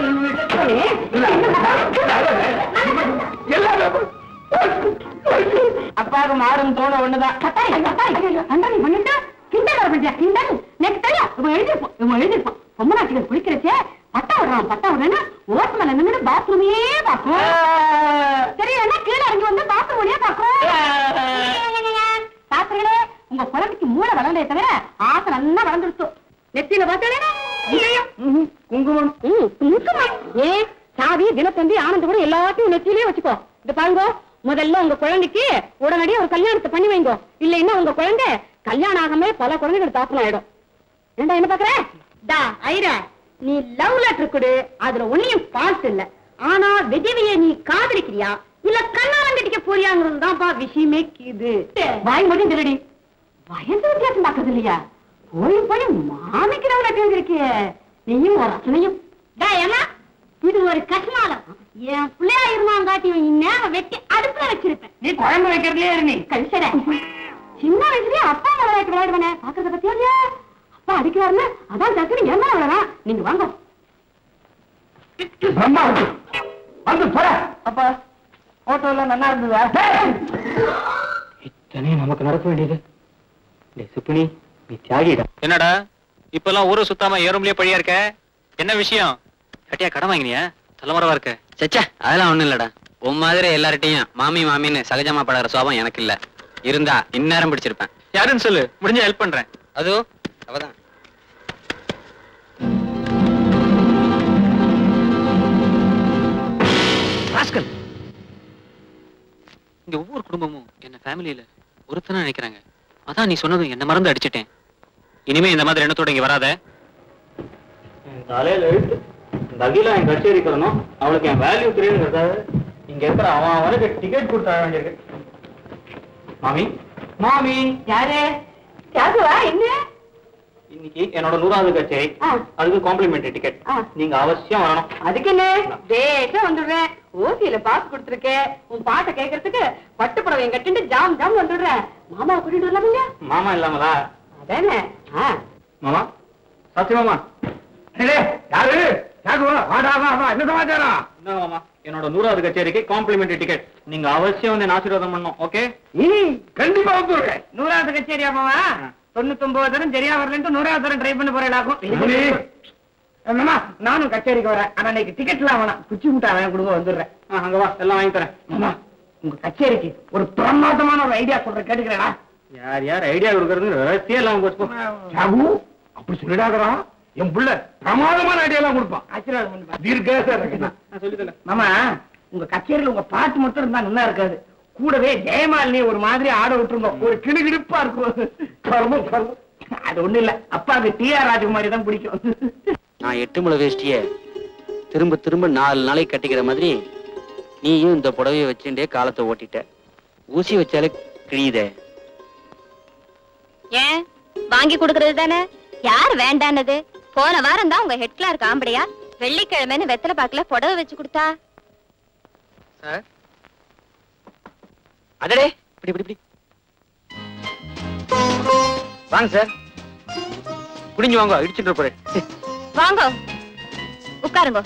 எல்லாமே போச்சு. போச்சு. போச்சு. அப்பாவுக்கு மாறும் தோண ஒண்ணுதான் கட்டாயம் கட்டாயம் அண்டா நீ பண்ணிட்டா கிண்டல் வர பண்றியா கிண்டல் எனக்கு தெரியும் இவன் எழுதிருப்பான் இவன் எழுதிருப்பான் பொம்மநாட்டிகள் குளிக்கிறச்சே பட்டா விடுறான் பட்டா விடுறேன்னா ஓட்டு மேல நின்று பாத்ரூமையே பாக்கும் சரி என்ன கீழே இறங்கி வந்து பாத்ரூம் வழியா பாக்கும் சாஸ்திரிகளே உங்க குழந்தைக்கு மூளை வளரலே தவிர ஆசை நல்லா வளர்ந்துருச்சு நெத்தியில பார்த்தேனா குங்குமம் குங்குமம் ஏன் சாவி தினத்தந்தி ஆனந்த கூட எல்லாத்தையும் நெத்தியிலே வச்சுக்கோ இது பாருங்க முதல்ல உங்க குழந்தைக்கு உடனடியே ஒரு கல்யாணத்தை பண்ணி வைங்க இல்லைன்னா உங்க குழந்தை கல்யாணம் ஆகாம பல குழந்தைகள் தாப்பனம் ஆயிடும் ஏண்டா என்ன பாக்குற டா ஐரா நீ லவ் லெட்டர் கொடு அதுல ஒன்னையும் பால்ஸ் இல்ல ஆனா விஜவிய நீ காதலிக்கிறியா இல்ல கண்ணாலம் கட்டிக்க போறியாங்கிறது தான்ப்பா விஷயமே இது வாய் மட்டும் திருடி வயசு வித்தியாசம் பாக்குறது இல்லையா போய் போய் மாமிக்கு லவ் லெட்டர் எழுதிருக்கிய நீயும் ஒரு அத்தனையும் டா ஏமா இது ஒரு கஷ்மாலம் என் பிள்ளையா இருந்தாங்காட்டி இந்நேரம் வெட்டி அடுப்புல வச்சிருப்பேன் நீ குழம்பு வைக்கிறதுலயே இரு நீ கழிச்சட சின்ன வயசுலயே அப்பா அம்மா விளையாட்டு விளையாடுவானே பாக்குறத பத்தியா இல்லையா அப்பா அடிக்கிறாருன்னு அதான் டக்குனு என் மேல விழறான் நீங்க வாங்க பிரம்மாவுக்கு வந்து போற அப்பா போட்டோ எல்லாம் நல்லா இருந்ததா இத்தனையும் நமக்கு நடக்க வேண்டியது டேய் சுப்பினி நீ தியாகிடா என்னடா இப்பெல்லாம் ஊரை சுத்தாம ஏறும்லயே பழியா இருக்க என்ன விஷயம் கட்டியா கடன் வாங்கினியா தலைமுறவா இருக்க சச்சா அதெல்லாம் ஒண்ணும் இல்லடா உன் மாதிரி எல்லார்ட்டையும் மாமி மாமின்னு சகஜமா பழகிற சுவாபம் எனக்கு இல்ல இருந்தா இந்நேரம் பிடிச்சிருப்பேன் யாருன்னு சொல்லு முடிஞ்ச ஹெல்ப் பண்றேன் அதோ அவதான் ராஸ்கல் இங்க ஒவ்வொரு குடும்பமும் என்ன ஃபேமிலியில ஒருத்தனா நினைக்கிறாங்க அதான் நீ சொன்னதும் என்ன மறந்து அடிச்சிட்டேன் இனிமே இந்த மாதிரி எண்ணத்தோட இங்க வராத தலையில எழுத்து இந்த அகிலா என் கச்சேரிக்கு வரணும் அவளுக்கு என் வேல்யூ தெரியுங்கிறதால இங்க இருக்கிற அவன் அவனுக்கு டிக்கெட் கொடுத்த வேண்டியிருக்கு மாமி மாமி யாரு யாருவா என்ன இன்னைக்கு என்னோட நூறாவது கச்சேரி ஆ. அதுக்கு காம்ப்ளிமெண்டரி டிக்கெட் ஆ. நீங்க அவசியம் வரணும் அதுக்கு என்ன டேட்டா வந்துடுறேன் ஓசியில பாஸ் கொடுத்துருக்கேன் உன் பாட்டை கேட்கறதுக்கு பட்டு புடவை கட்டிட்டு ஜாம் ஜாம் வந்துடுறேன் மாமாவை கூட்டிட்டு வரலாமுங்க மாமா இல்லாமலா அதானே ஆ மாமா சத்தியமாமா யாரு வாடா வா வா என்ன சமாச்சாரம் என்ன மாமா என்னோட நூறாவது கச்சேரிக்கு காம்ப்ளிமெண்டரி டிக்கெட் நீங்க அவசியம் வந்து என்ன ஆசீர்வாதம் பண்ணணும் ஓகே கண்டிப்பா வந்துடுறேன் நூறாவது கச்சேரி அம்மாவா தொண்ணூத்தொன்பது தரம் சரியா வரலன்ட்டு நூறாவது தரம் ட்ரை பண்ண போறேன் என்னமா நானும் கச்சேரிக்கு வரேன் ஆனா இன்னைக்கு டிக்கெட்லாம் வேணாம் குச்சி முட்டை அவன் கொடுக்க வந்துடுறேன் அங்க வா எல்லாம் வாங்கி தரேன் மாமா உங்க கச்சேரிக்கு ஒரு பிரமாதமான ஒரு ஐடியா சொல்றேன் கேட்டுக்கிறேடா யார் யார் ஐடியா கொடுக்கறது ரகசியம் எல்லாம் போச்சு சாகு அப்படி சொல்லிடாதடா என் புள்ள பிரமாதமான ஐடியாலாம் கொடுப்பான் ஆசீர்வாதம் பண்ணுப்பா தீர்க்க சொல்லித்தல மாமா உங்க கச்சேரியில உங்க பாட்டு மட்டும் இருந்தா நல்லா இருக்காது கூடவே ஜெயமாலினி ஒரு மாதிரி ஆட விட்டுருங்க ஒரு கிடுகிடுப்பா இருக்கும் கர்மம் கர்மம் அது ஒண்ணு இல்ல அப்பாவுக்கு டி ஆர் ராஜகுமாரி தான் பிடிக்கும் நான் எட்டு முளை வேஷ்டிய திரும்ப திரும்ப நாலு நாளைக்கு கட்டிக்கிற மாதிரி நீயும் இந்த புடவைய வச்சுட்டே காலத்தை ஓட்டிட்ட ஊசி வச்சாலே கிழியுதே ஏன் வாங்கி கொடுக்கறது தானே யார் வேண்டானது போன வாரம் தான் உங்க ஹெட் கிளார்க் ஆம்படையா வெள்ளிக்கிழமைன்னு வெத்தலை பாக்குல புடவை வச்சு கொடுத்தா சார் அடடே இப்படி இப்படி இப்படி வாங்க சார் குடிஞ்சு வாங்க இடிச்சுட்டு போறேன் வாங்க உட்காருங்க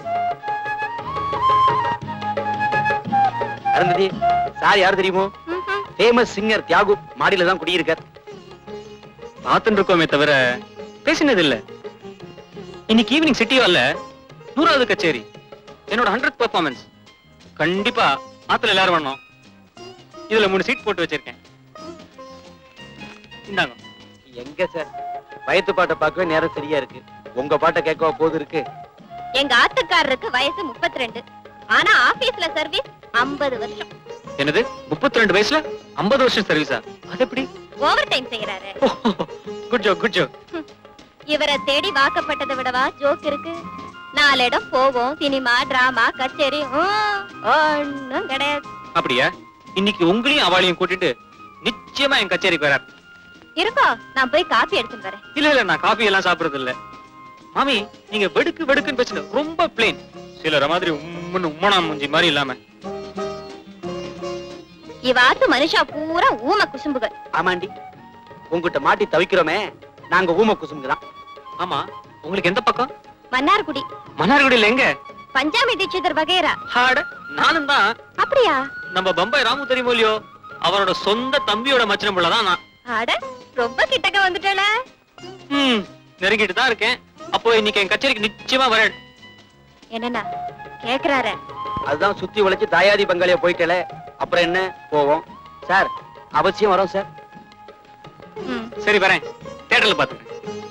அருந்ததி சார் யார் தெரியுமோ ம்ஹும். ஃபேமஸ் சிங்கர் தியாகு மாடியில தான் குடியிருக்கார் பார்த்துட்டு இருக்கோமே தவிர பேசினது இல்ல இன்னைக்கு ஈவினிங் சிட்டி வரல நூறாவது கச்சேரி என்னோட ஹண்ட்ரட் பெர்ஃபார்மன்ஸ் கண்டிப்பா ஆத்துல எல்லாரும் வரணும் இதுல மூணு சீட் போட்டு வச்சிருக்கேன் இந்தாங்க எங்க சார் வயத்து பாட்டை பார்க்கவே நேரம் சரியா இருக்கு உங்க பாட்டை கேட்கவா போது இருக்கு எங்க ஆத்துக்காரருக்கு வயசு 32 ஆனா ஆபீஸ்ல சர்வீஸ் 50 வருஷம் என்னது 32 ரெண்டு வயசுல 50 வருஷம் சர்வீஸா அது எப்படி ஓவர் டைம் செய்யறாரு குட் ஜோ குட் ஜோ இவரை தேடி வாக்கப்பட்டதை விடவா ஜோக் இருக்கு நாலு இடம் போவோம் சினிமா டிராமா கச்சேரி ஹம், ஒண்ணும் கிடையாது அப்படியா இன்னைக்கு உங்களையும் அவளையும் கூட்டிட்டு நிச்சயமா என் கச்சேரிக்கு வரார் இருக்கோ நான் போய் காப்பி எடுத்துட்டு வரேன் இல்ல இல்ல நான் காபி எல்லாம் சாப்பிடுறது இல்ல மாமி நீங்க வெடுக்கு வெடுக்குன்னு பேசுன ரொம்ப பிளேன் சிலர மாதிரி உம்முன்னு உம்மனா மூஞ்சி மாதிரி இல்லாம இவாத்து மனுஷா பூரா ஊம குசும்புகள் ஆமாண்டி உங்ககிட்ட மாட்டி தவிக்கிறோமே நாங்க ஊம குசுமுங்க தான் ஆமா உங்களுக்கு எந்த பக்கம் மன்னார்குடி மன்னார்குடியில எங்க பஞ்சாமி தீட்சிதர் வகைரா ஹாட நானும் தான் அப்படியா நம்ம பம்பாய் ராமு தெரியுமோ இல்லையோ அவரோட சொந்த தம்பியோட மச்சன புள்ள தான் நான் அட ரொம்ப கிட்டக்க வந்துட்டல ம், நெருங்கிட்டு தான் இருக்கேன் அப்போ இன்னைக்கு என் கச்சேரிக்கு நிச்சயமா வரேன் என்னன்னா கேக்குறாரு அதுதான் சுத்தி உழைச்சு தாயாதி பங்காளியா போயிட்டல அப்புறம் என்ன போவோம் சார் அவசியம் வரோம் சார் ம், சரி வரேன் தேட்டர்ல பாத்துக்கிறேன்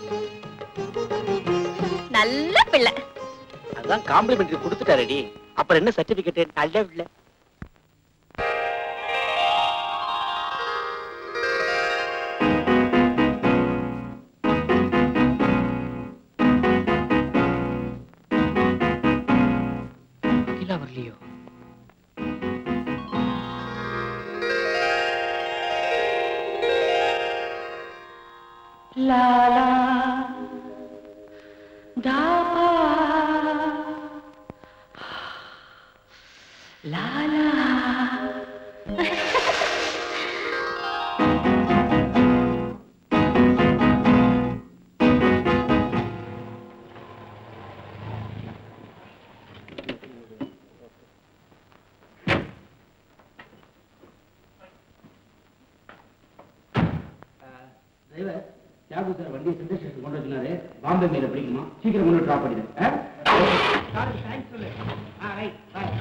நல்ல பிள்ளை அதுதான் காம்ப்ளிமெண்டரி கொடுத்துட்டாரடி அப்புறம் என்ன சர்டிபிகேட் நல்ல இல்ல அகிலா வரலையோ டிரைவர் தியாகு சார் வண்டியை சென்ட்ரல் ஸ்டேஷன் கொண்டு வச்சுனாரு பாம்பே மேல பிடிக்கணும் சீக்கிரம் கொண்டு டிராப் பண்ணிடு ஆ? சாருக்கு தேங்க்ஸ் சொல்லு ஆ ரைட் பாய்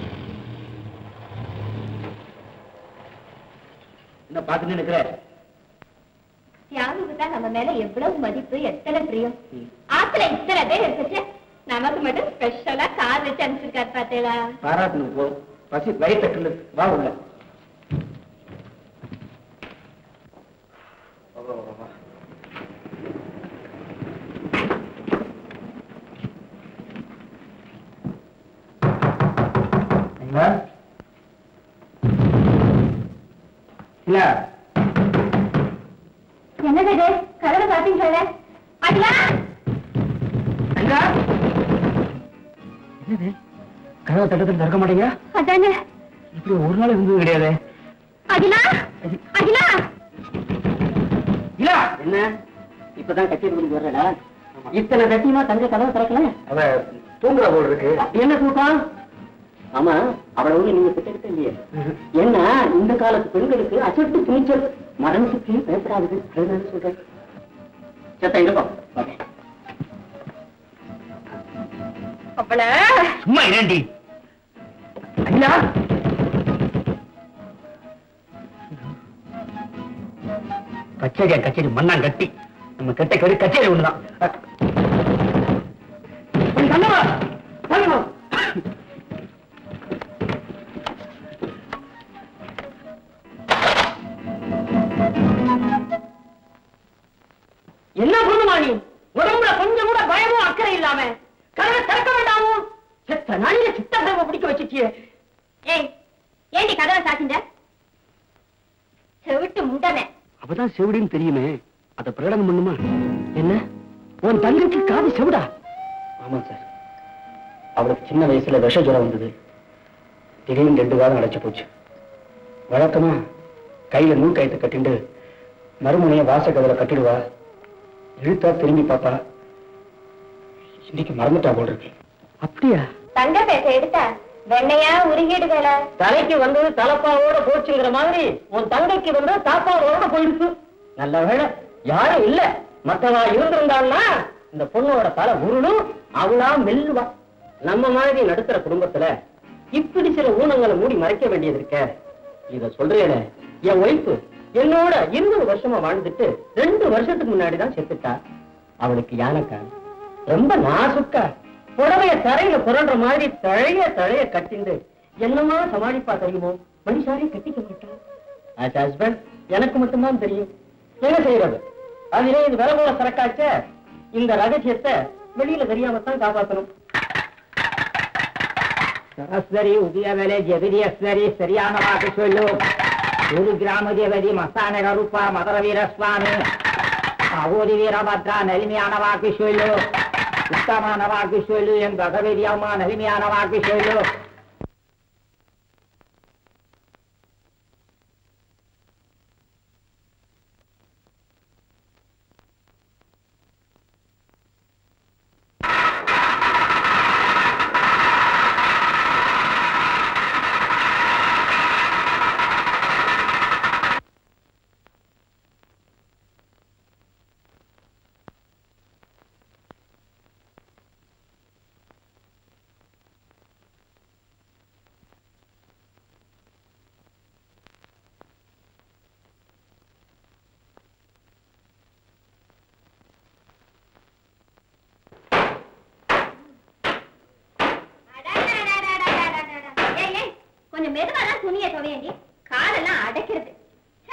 என்ன பார்த்துன்னு இருக்கிற தியாகுக்கு தான் நம்ம மேல எவ்வளவு மதிப்பு எத்தனை பிரியம் ஆத்துல இத்தனை பேர் இருக்குச்சு நமக்கு மட்டும் ஸ்பெஷலா கார் வச்சு அனுப்பிச்சிருக்காரு பாத்தீங்களா பாராட்டணும் போ பசி வயிற்று வா உள்ள வா, வா, வா, வா. எங்க? இல்ல என்னது இது கதவை பாத்தீங்களா அடியா எங்க? என்னது கதவை தட்டத்தில் திறக்க மாட்டீங்க அதானே இப்படி ஒரு நாள் இருந்தது கிடையாது அகிலா அகிலா இல்ல என்ன இப்பதான் கச்சேரி முடிஞ்சு வர்றடா இத்தனை சத்தியமா தங்க கதவை திறக்கல அவ தூங்குற போல் இருக்கு என்ன தூக்கம் ஆமா அவளை ஒண்ணு நீங்க திட்டக்கிட்ட இல்லையே என்ன இந்த காலத்து பெண்களுக்கு அசட்டு துணிச்சல் மரம் சுற்றி பேசறாது அதுதான் சொல்றேன் சத்த இருப்போம் அவள சும்மா இரண்டி ஐயா கச்சேரியா கச்சேரி மண்ணான் கட்டி நம்ம கெட்ட கரு கச்சேரி ஒண்ணுதான் கொஞ்சம் தள்ளவா, தள்ளவா. என்ன பொண்ணுமா நீ உடம்புல கொஞ்சம் கூட பயமும் அக்கறை இல்லாம கதவை திறக்க வேண்டாமோ செத்த நாளில சித்தத்தை பிடிக்க வச்சுட்டியே ஏய் ஏண்டி கதவை சாத்திண்ட செவிட்டு முண்டமே அப்பதான் செவிடின்னு தெரியுமே அத பிரகடனம் பண்ணுமா என்ன உன் தங்கைக்கு காது செவிடா ஆமா சார் அவளுக்கு சின்ன வயசுல விஷ ஜுரம் வந்தது திடீர்னு ரெண்டு வாரம் அடைச்சு போச்சு வழக்கமா கையில நூல் கயத்தை கட்டிண்டு மறுமுனைய வாசக்கதவுல கட்டிடுவா இழுத்தா திரும்பி பாப்பா இன்னைக்கு மறந்துட்டா போல் இருக்கு அப்படியா தங்க பேச எடுத்தா வெண்ணையா உருகிடுவேல தலைக்கு வந்து தலப்பாவோட போச்சுங்கிற மாதிரி உன் தங்கைக்கு வந்து தாப்பாவோட போயிடுச்சு நல்ல வேளை யாரும் இல்ல மத்தவா இருந்திருந்தான்னா இந்த பொண்ணோட தலை உருளும் அவளா மெல்லுவா நம்ம மாதிரி நடுத்தர குடும்பத்துல இப்படி சில ஊனங்களை மூடி மறைக்க வேண்டியது இருக்க இத சொல்றேனே என் ஒய்ஃபு என்னோட இருபது வருஷமா வாழ்ந்துட்டு ரெண்டு வருஷத்துக்கு முன்னாடி தான் செத்துட்டா அவளுக்கு யானைக்கா ரொம்ப நாசுக்கா புடவைய தரையில புரண்ட மாதிரி தழைய தழைய கட்டிண்டு என்னமா சமாளிப்பா தெரியுமோ மனுஷாரே கட்டிக்க மாட்டா ஆஸ் ஹஸ்பண்ட் எனக்கு மட்டும்தான் தெரியும் என்ன செய்யறது அதிலே இது வில போல சரக்காச்ச இந்த ரகசியத்தை வெளியில தெரியாம தான் காப்பாத்தணும் சரஸ்வரி உதயவலே ஜெகதீஸ்வரி சரியான வாக்கு சொல்லு ஒரு கிராம தேவதி மஸ்தானக ரூபா மதுர வீரஸ்வாமி அகோரி வீரபத்ரா நலிமையான வாக்கு சொல்லு உத்தமான வாக்கு சொல்லு என் பகவதி அம்மா நலிமையான வாக்கு சொல்லு ஏய், ஏய், கொஞ்சம் மெதுவா தான் துணியை துவையண்டி காலெல்லாம் அடைக்கிறது ச்சே.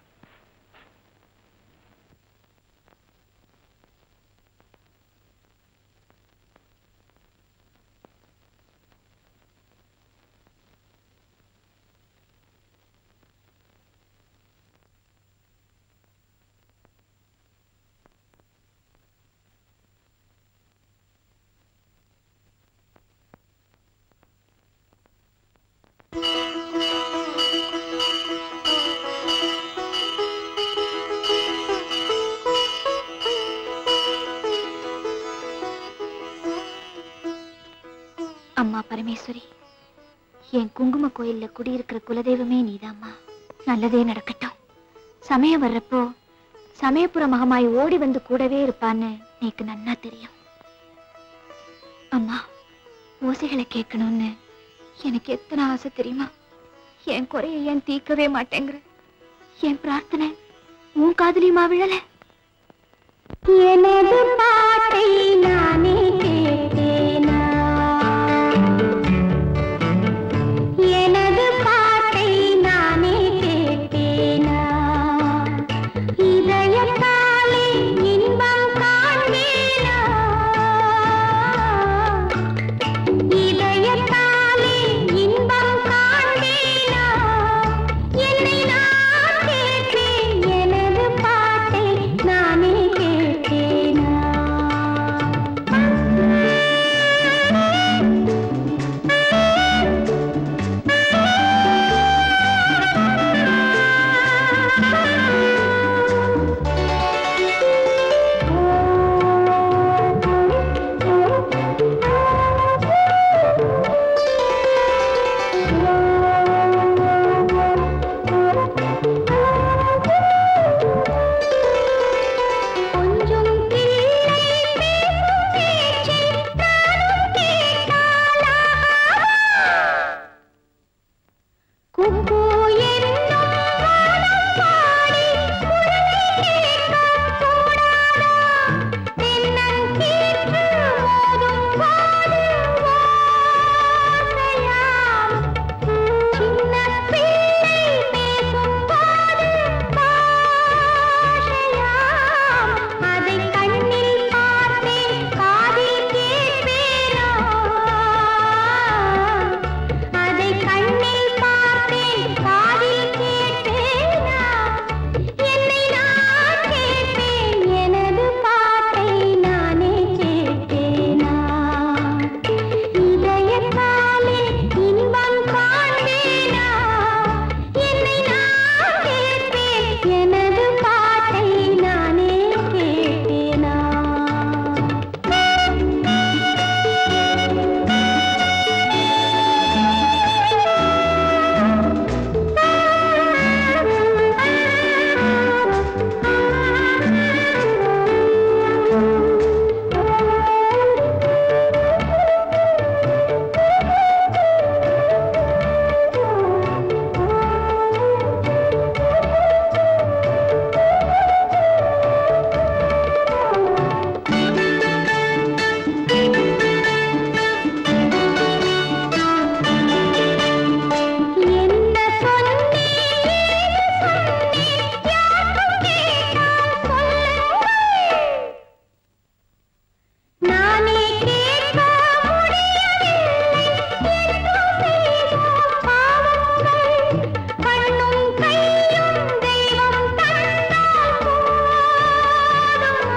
அம்மா பரமேஸ்வரி என் குங்கும கோயில்ல குடியிருக்கிற குலதெய்வமே நீதாம்மா நல்லதே நடக்கட்டும் சமயம் வர்றப்போ சமயபுர மகமாய் ஓடி வந்து கூடவே இருப்பான்னு எனக்கு நன்னா தெரியும் அம்மா ஓசைகளை கேட்கணும்னு எனக்கு எத்தனை ஆசை தெரியுமா என் குறைய ஏன் தீர்க்கவே மாட்டேங்கிற என் பிரார்த்தனை உன் காதலியுமா விழல எனது பாட்டை நானே கேட்டேனா எனது பாட்டை நானே கேட்டேனா இதயத்தாலே இன்பம் காண்பேனா இதயத்தாலே இன்பம் காண்பேனா என்னை நான் கேட்டேன் எனது பாட்டை நானே கேட்டேனா கொஞ்சம் பிள்ளை பேசும் பேச்சை நானும் கேட்டாளா? குக்கு என்னும் வானம் பாடி குரலை கேட்கக் கூடாதா? தென்னங்கீற்று மோதும் போது ஓசையாம். சின்னப் பிள்ளை பேசும் போது பாஷையாம். அதை கண்ணில் பார்த்தேன் காதில் கேட்பேனா அதை கண்ணில் பார்த்தேன் காதில் கேட்பேனா என்னை நான் கேட்பேன் எனது பாட்டை நானே கேட்பேனா இதயத்தாலே இன்பம் காண்பேனா என்னை நான் கேட்பேன் எனது பாட்டை நானே கேட்பேனா என்ன சொன்னேன் ஏது சொன்னேன் யாருக்கும் கேட்டால் சொல்லுங்கள் நானே கேட்க முடியவில்லை என்றும் செய்தோம் பாவங்கள் கண்ணும் கையும் தெய்வம் தந்தால் போதுமா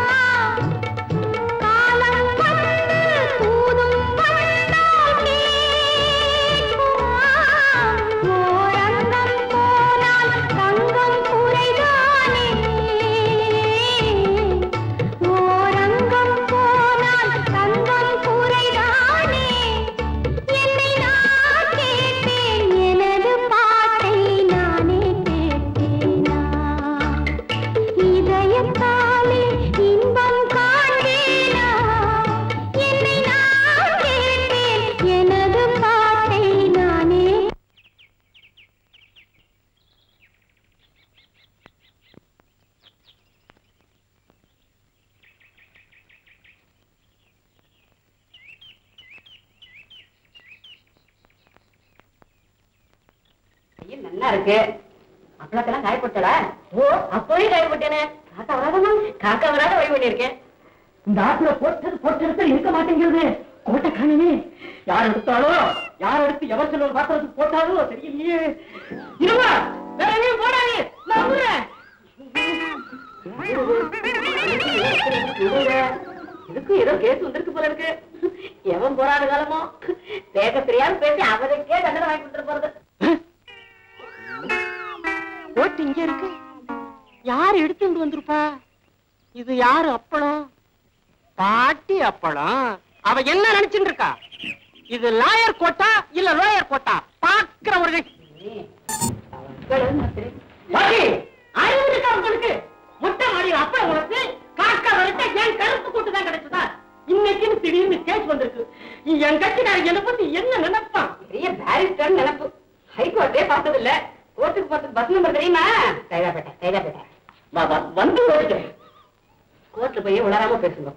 காலம் வந்து தூதும் வந்தால் கேட்குமா ஓரங்கம் போனால் தங்கம் குறைதானே ஓரங்கம் போனால் தங்கம் குறைதானே என்னை நான் கேட்பேன் எனது பாட்டை நானே கேட்பேனா இதயத்தாலே இன்பம் காண்பேனா என்னை நான் கேட்பேன் எனது பாட்டை நானே ஐயோ, நல்லா இருக்கு அப்பளத்தெல்லாம் காயப்பட்டடா ஓ அப்பவே காயப்பட்டேனே காக்கா வராதமா காக்கா வராத வழி பண்ணிருக்கேன் இந்த ஆத்துல போட்டது போட்டெடுத்து இருக்க மாட்டேங்கிறது கோட்டை காணுமே யார் எடுத்தாலோ யார் எடுத்து எவர் செல்வர் பாத்திரத்துக்கு போட்டாலோ தெரியலையே இருமா வேற எங்கேயும் போடாதே நான் விடுறேன். இதுக்கு ஏதோ கேஸ் வந்திருக்கு போல இருக்கு எவன் போராத காலமோ பேக்க தெரியாம பேசி அவனுக்கே தண்டனை வாங்கி கொடுத்துட்டு போறது ஓட்டு இங்க இருக்கு யார் எடுத்துட்டு வந்திருப்பா இது யாரு அப்பளம் பாட்டி அப்பளம் அவ என்ன நினைச்சுட்டு இருக்கா இது லாயர் கோட்டா இல்ல லோயர் கோட்டா பாக்குறவர்கள் பாட்டி, அறிவு இருக்கா உங்களுக்கு முட்டை மாடி ஹைகோர்ட்டே பார்த்தது இல்ல கோர்ட்டுக்கு போறதுக்கு பஸ் நம்பர் தெரியுமா கைதாப்பேட்டை கைதாப்பேட்டை வா வா வந்து ஓடிட்டேன் கோர்ட்ல போய் உளராம பேசுங்க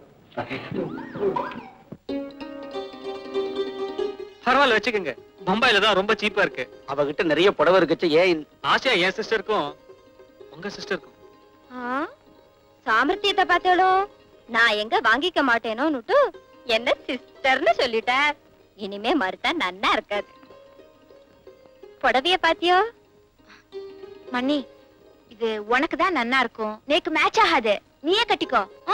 பரவாயில்ல வச்சுக்கோங்க பம்பாயில தான் ரொம்ப சீப்பா இருக்கு அவகிட்ட நிறைய புடவை இருக்குச்சு ஏன் ஆசையா என் சிஸ்டருக்கும் உங்க சிஸ்டருக்கும் ஆ, சாமர்த்தியத்தை பார்த்தாலோ நான் எங்க வாங்கிக்க மாட்டேனோன்னுட்டு என்ன சிஸ்டர்னு சொல்லிட்டார் இனிமே மறுத்தா நன்னா இருக்காது புடவைய பாத்தியோ மண்ணி இது உனக்கு தான் நன்னா இருக்கும் நேக்கு மேட்ச் ஆகாது நீயே கட்டிக்கோ ஆ?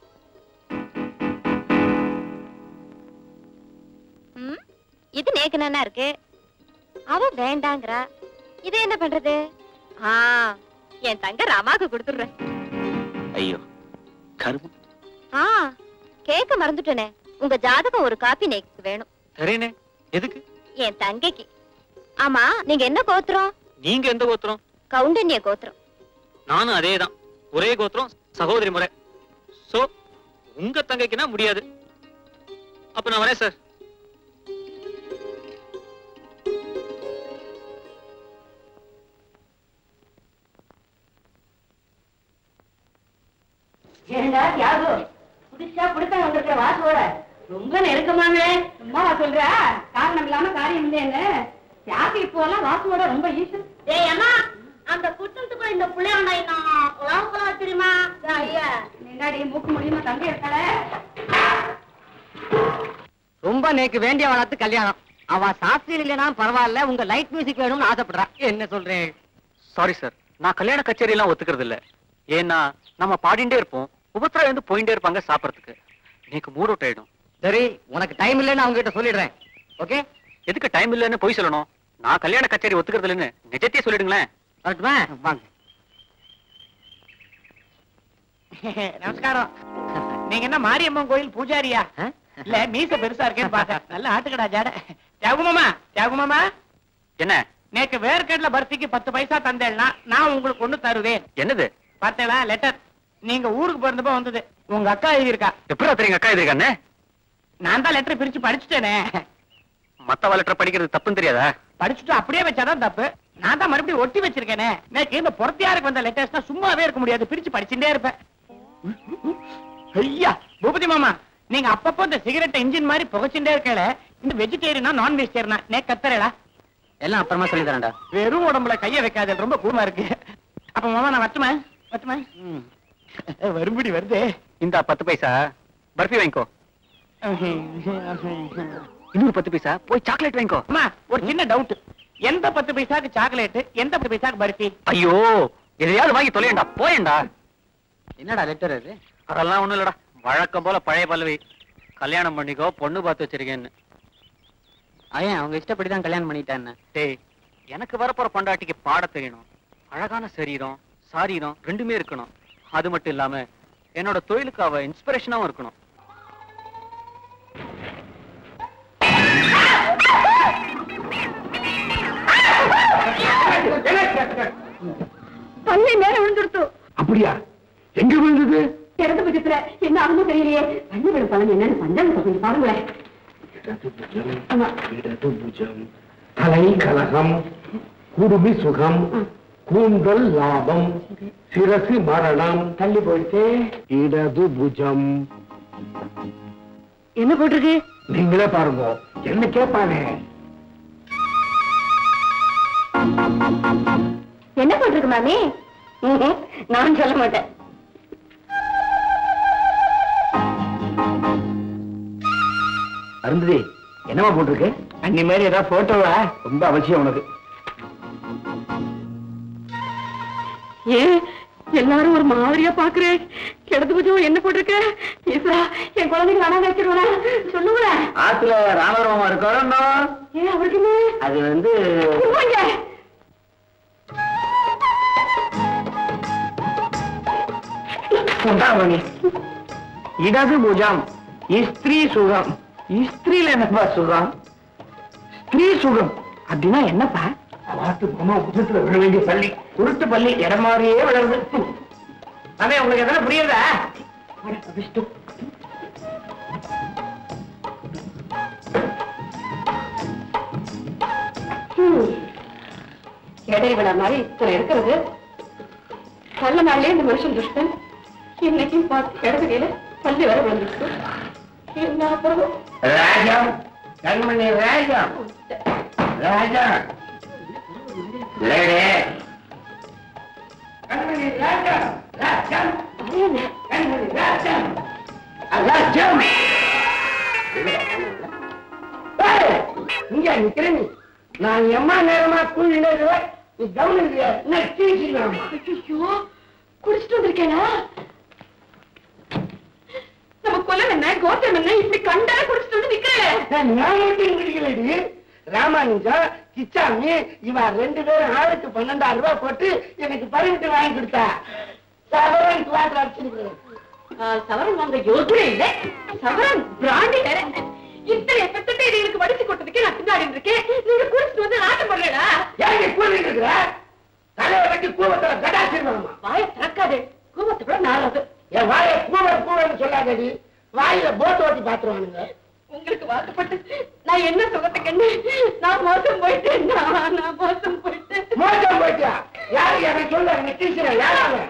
ம், இது நேக்கு நன்னா இருக்கு அவ வேண்டாங்கிறா இது என்ன பண்றது ஆ என் தங்க ராமாக்கு கொடுத்துடுறேன் ஐயோ கருமம் ஆ கேட்க மறந்துட்டேனே உங்க ஜாதகம் ஒரு காப்பி நேக்கு வேணும் சரிண்ணே எதுக்கு என் தங்கைக்கு ஆமா நீங்க என்ன கோத்திரம் நீங்க எந்த கோத்திரம் கவுண்டன்ய கோத்திரம் நானும் அதேதான் ஒரே கோத்திரம் சகோதரி முறை சோ உங்க தங்கைக்குனா முடியாது அப்ப நான் வரேன் சார் ஏண்டா தியாகு புடிச்சா புடிக்க வந்திருக்கிற வாசோட ரொம்ப நெருக்கமாங்களே சும்மா சொல்ற காரணம் இல்லாம காரியம் இல்லைன்னு தியாகு இப்போ எல்லாம் வாசுவோட ரொம்ப ஈஸி ஏய் அண்ணா அந்த குற்றத்துக்குள்ள இந்த புள்ளைய நான் உலகம் தெரியுமா ஐயா முன்னாடி மூக்கு முடியுமா தங்க இருக்கல ரொம்ப நேக்கு வேண்டிய வளர்த்து கல்யாணம் அவ சாஸ்திரி இல்லைனா பரவாயில்ல உங்க லைட் மியூசிக் வேணும்னு ஆசைப்படுறா என்ன சொல்றேன் சாரி சார் நான் கல்யாண கச்சேரி எல்லாம் ஒத்துக்கிறது இல்ல ஏன்னா நம்ம பாடிண்டே இருப்போம் ஒவ்வொருத்தரா வந்து போயிட்டே இருப்பாங்க சாப்பிடறதுக்கு எனக்கு மூட் அவுட் ஆயிடும் சரி உனக்கு டைம் இல்லைன்னு அவங்க கிட்ட சொல்லிடுறேன் ஓகே எதுக்கு டைம் இல்லைன்னு போய் சொல்லணும் நான் கல்யாண கச்சேரி ஒத்துக்கிறது இல்லைன்னு நிஜத்தையே சொல்லிடுங்களேன் வரட்டுமா வாங்க நமஸ்காரம் நீங்க என்ன மாரியம்மன் கோயில் பூஜாரியா இல்ல மீச பெருசா இருக்கேன்னு பாக்க நல்ல ஆட்டுக்கடா ஜாட தியாகுமாமா தியாகுமாமா என்ன நேக்கு வேர்க்கடல பர்த்திக்கு பத்து பைசா தந்தேன்னா நான் உங்களுக்கு ஒண்ணு தருவேன் என்னது பார்த்தேளா லெட்டர் நீங்க ஊருக்கு பிறந்தப்ப வந்தது உங்க அக்கா எழுதியிருக்கா எப்படி தெரியுங்க அக்கா எதிர்க்கான்னு நான் தான் லெட்டர் பிரிச்சு படிச்சுட்டேனே மத்தவ லெட்டர் படிக்கிறது தப்புன்னு தெரியாதா படிச்சுட்டு அப்படியே வச்சாதான் தப்பு நான் தான் மறுபடியும் ஒட்டி வச்சிருக்கேனே நேக்கு இந்த பொறத்தியாருக்கு வந்த லெட்டர்ஸ்னா சும்மாவே இருக்க முடியாது பிரிச்சு படிச்சுட்டே இருப்பேன் ஐயா பூபதி மாமா நீங்க அப்பப்போ இந்த சிகரெட் இன்ஜின் மாதிரி புகைச்சுட்டே இருக்கல இந்த வெஜிடேரியனா நான் வெஜிடேரியனா நே கத்தரடா எல்லாம் அப்புறமா சொல்லி தரேன்டா வெறும் உடம்புல கைய வைக்காத ரொம்ப கூமா இருக்கு அப்ப மாமா நான் வட்டுமா வட்டுமா வரும்படி வருதே இந்த பத்து பைசா பர்ஃபி வாங்கிக்கோ இன்னொரு பத்து பைசா போய் சாக்லேட் வாங்கிக்கோ அம்மா ஒரு சின்ன டவுட் எந்த பத்து பைசாக்கு சாக்லேட் எந்த பத்து பைசாக்கு பர்ஃபி ஐயோ எதையாவது வாங்கி தொலையண்டா போயேண்டா என்னடா லெட்டர் அது அதெல்லாம் ஒண்ணும் இல்லடா வழக்கம் போல பழைய பல்லவி கல்யாணம் பண்ணிக்கோ பொண்ணு பார்த்து வச்சிருக்கேன்னு அவன் அவங்க இஷ்டப்படி தான் கல்யாணம் பண்ணிட்டான் டேய் எனக்கு வரப்போற பொண்டாட்டிக்கு பாட தெரியணும் அழகான சரீரம் சாரீரம் ரெண்டுமே இருக்கணும் அது மட்டும் இல்லாம என்னோட தொழிலுக்கு அவ இன்ஸ்பிரேஷனாவும் இருக்கணும் பள்ளி மேல விழுந்துடுத்து அப்படியா எங்க விழுந்தது இடது பட்சத்துல என்ன ஆகுமோ தெரியலையே பள்ளி விழும் பலன் என்னன்னு பஞ்சாங்க கொஞ்சம் பாருங்களேன் இடது புஜம் தலை கலகம் குடுமி சுகம் கூந்தல் லாபம் சிரசு மரணம் தள்ளி போயிடுச்சு இடது புஜம் என்ன போட்டிருக்கு நீங்களே பாருங்க என்ன கேட்பானே என்ன போட்டிருக்கு மாமி நான் சொல்ல மாட்டேன் அருந்ததி என்னமா போட்டிருக்கு அன்னி மாதிரி ஏதாவது போட்டோவா ரொம்ப அவசியம் உனக்கு ஏன் எல்லாரும் ஒரு மாதிரியா பாக்குறேன் கிடந்து கொஞ்சம் என்ன போட்டிருக்க ஈஸ்வரா என் குழந்தைங்க வேணாம் வச்சிருவா சொல்லுங்களேன் ஆத்துல ராமராமா இருக்கணும் ஏன் அவருக்கு என்ன அது வந்து போங்க. உண்டாமணி இடது புஜம் இஸ்திரி சுகம் இஸ்திரியில என்னப்பா சுகம் ஸ்திரீ சுகம் அப்படின்னா என்னப்பா பார்த்து போமா உச்சத்துல விழ வேண்டிய பள்ளி உருட்டு பள்ளி இடம் மாதிரியே விழுது அதே உங்களுக்கு எதனா புரியுதா விஷ்ணு இடைவிழா மாதிரி இத்தனை இருக்கிறது நல்ல நாள்லயே இந்த மனுஷன் துஷ்டன் இன்னைக்கும் பார்த்து இடதுகையில பள்ளி வர வந்துருக்கு என்ன அப்புறம் ராஜம் கண்மணி ராஜம் ராஜம் லேடி கண்மணி ராஜம் ராஜம் கண்மணி ராஜம் ராஜம் ஏய், இங்க நிக்கிற நீ நான் எம்மா நேரமா கூலி நேருவேன் நீ கவனிக்கிற என்ன தீசிக்கலாம் ஐயோ குடிச்சிட்டு வந்திருக்கேனா நம்ம கொல்லம் என்ன கோத்திரம் என்ன இப்படி கண்டால குடிச்சிட்டு வந்து நிக்கிறேன் நான் மட்டும் குடிக்கலடி ராமானுஜம் கிச்சாமி இவ ரெண்டு பேரும் ஆளுக்கு பன்னெண்டாயிரம் ரூபாய் போட்டு எனக்கு பர்மிட் வாங்கி கொடுத்தா சவரன் கிளாஸ் அடிச்சிருக்கிறேன் சவரன் வாங்க யோசனை இல்ல சவரன் பிராண்டி வேற இத்தனை பெத்தத்தை இது எனக்கு வடிச்சு கொட்டதுக்கு நான் பின்னாடி இருக்கேன் நீங்க குடிச்சிட்டு வந்து நாட்டம் பண்ணலடா ஏங்க கூறிட்டு இருக்கிற தலையை வெட்டி கூவத்துல கடாசிருவாமா வாய திறக்காதே கூவத்தை விட நாளாது என் வாயை கூவர் கூவர்னு சொல்லாதடி வாயில போட்டு ஓட்டி பாத்துருவானுங்க உங்களுக்கு வாக்கப்பட்டு நான் என்ன சுகத்தை கண்டு நான் மோசம் போயிட்டேன் நான் நான் மோசம் போயிட்டேன் மோசம் போயிட்டியா யாரு எனக்கு சொல்ல எனக்கு டீச்சர் யாராவது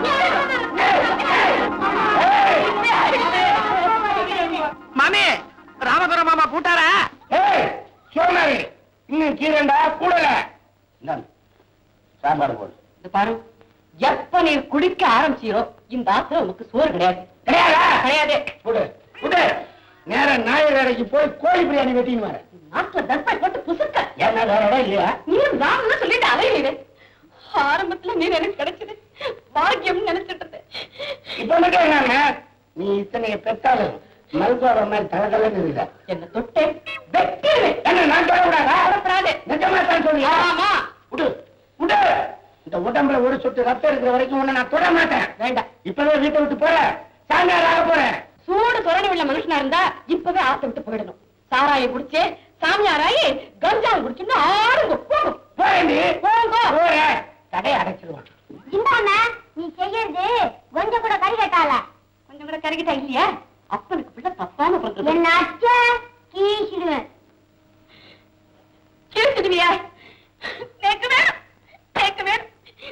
மாமி ராமதுர மாமா கூட்டாரா ஏய் சோனாரி இன்னும் கீரண்டா கூடல இந்தாங்க, சாம்பார் போடு இந்த பாரு எப்ப நீ குடிக்க ஆரம்பிச்சீரோ இந்த ஆத்துல உனக்கு சோறு கிடையாது கிடையாதா கிடையாது விடு விடு நேரா நாயர் கடைக்கு போய் கோழி பிரியாணி வெட்டின்னு வரேன் நாட்டுல தர்பாய் போட்டு புசுக்க என்ன வேற இடம் இல்லையா நீ நான் சொல்லிட்டு அலையிலே ஆரம்பத்துல நீ எனக்கு கிடைச்சது பாக்கியம் நினைச்சிட்டு இருந்தேன் இப்ப மட்டும் என்னன்னா நீ இத்தனைய பெற்றாலும் மருத்துவ மாதிரி தலகலன்னு இல்ல என்ன தொட்டே வெட்டிடுவேன் என்ன நான் சொல்லக்கூடாதா வரப்படாது நிஜமா தான் சொல்லியா ஆமா விடு விடு இந்த உடம்புல ஒரு சொட்டு ரத்தம் இருக்கிற வரைக்கும் உன்னை நான் தொட மாட்டேன் வேண்டாம் இப்பவே வீட்டை விட்டு போறேன் சாமியார் ஆக போறேன் சூடு துறணி உள்ள மனுஷனா இருந்தா இப்பவே ஆத்த விட்டு போயிடணும் சாராயம் குடிச்சு சாமியாராயி கஞ்சாவை குடிச்சுன்னு ஆடுங்க போகும் போறேன்டி போங்க போறேன் கடையை அடைச்சிருவான் இந்தாண்ணா நீ செய்யறது கொஞ்சம் கூட கறி கட்டால கொஞ்சம் கூட கருகிட்டா இல்லையா அப்பனுக்கு பிள்ளை தப்பான பிறந்தது என்ன அச்சா கீசிடுவேன் கேட்டுடுவியா கேட்க வேணும் கேட்க வேணும்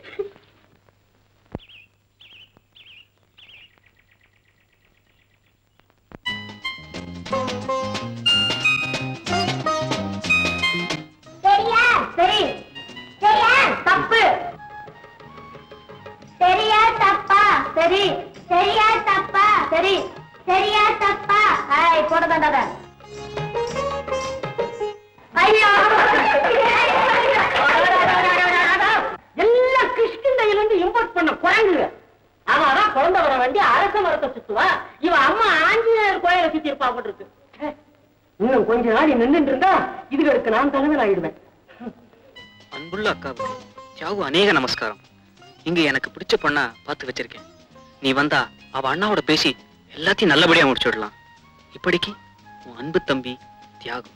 சரியா சரி சரியா தப்பு சரியா தப்பா சரி சரியா தப்பா சரி சரியா தப்பா ஹாய் போட வேண்டாத ஐயோ எல்லாம் கிருஷ்ணகிரில இருந்து இம்போர்ட் பண்ண குரங்குங்க அவன் அதான் குழந்தை வர வேண்டிய அரச மரத்தை சுத்துவா இவன் அம்மா ஆஞ்சநேயர் கோயிலை சுத்தி இருப்பா போட்டு இருக்கு இன்னும் கொஞ்ச நாள் நின்னுட்டு இருந்தா இதுகளுக்கு நான் தலைவர் ஆயிடுவேன் அன்புள்ள அக்காவுக்கு தியாகு அநேக நமஸ்காரம் இங்க எனக்கு பிடிச்ச பொண்ணா பார்த்து வச்சிருக்கேன் நீ வந்தா அவ அண்ணாவோட பேசி எல்லாத்தையும் நல்லபடியா முடிச்சு விடலாம் இப்படிக்கு உன் அன்பு தம்பி தியாகு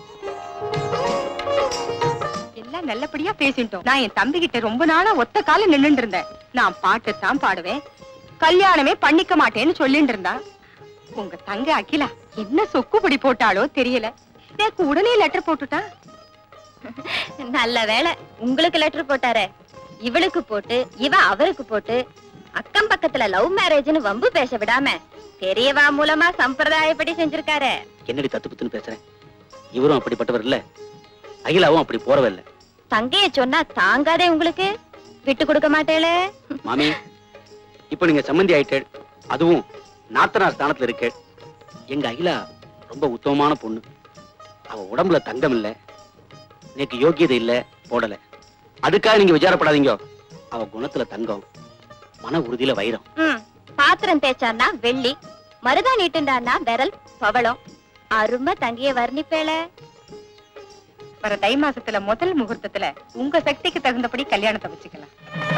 எல்லாம் நல்லபடியா பேசிட்டோம் நான் என் தம்பி கிட்ட ரொம்ப நாளா ஒத்த கால நின்னுட்டு இருந்தேன் நான் பாட்டு தான் பாடுவேன் கல்யாணமே பண்ணிக்க மாட்டேன்னு சொல்லிட்டு இருந்தான் உங்க தங்க அகிலா என்ன சொக்கு பிடி போட்டாளோ தெரியல எனக்கு உடனே லெட்டர் போட்டுட்டா நல்ல வேளை உங்களுக்கு லெட்டர் போட்டாரே இவளுக்கு போட்டு இவ அவருக்கு போட்டு அக்கம் பக்கத்துல லவ் மேரேஜ்னு வம்பு பேச விடாம பெரியவா மூலமா சம்பிரதாயப்படி செஞ்சிருக்காரு என்னடி தத்து புத்துன்னு பேசுறேன் இவரும் அப்படிப்பட்டவர் இல்ல அகிலாவும் அப்படி போறவ இல்ல தங்கைய சொன்னா தாங்காதே உங்களுக்கு விட்டு கொடுக்க மாட்டேளே மாமி இப்ப நீங்க சம்மந்தி ஆயிட்டே அதுவும் நாத்தனார் ஸ்தானத்துல இருக்க எங்க அகிலா ரொம்ப உத்தமமான பொண்ணு அவ உடம்புல தங்கம் இல்ல எனக்கு யோக்கியதை இல்ல போடல அதுக்காக நீங்க விசாரப்படாதீங்க அவ குணத்துல தங்கம் மன உறுதியில வைரம் ம், பாத்திரம் தேய்ச்சான்னா வெள்ளி மருதா நீட்டுண்டான்னா விரல் பவளம் அருமை தங்கிய வர்ணிப்பேள வர தை மாசத்துல முதல் முகூர்த்தத்துல உங்க சக்திக்கு தகுந்தபடி கல்யாணத்தை வச்சுக்கலாம்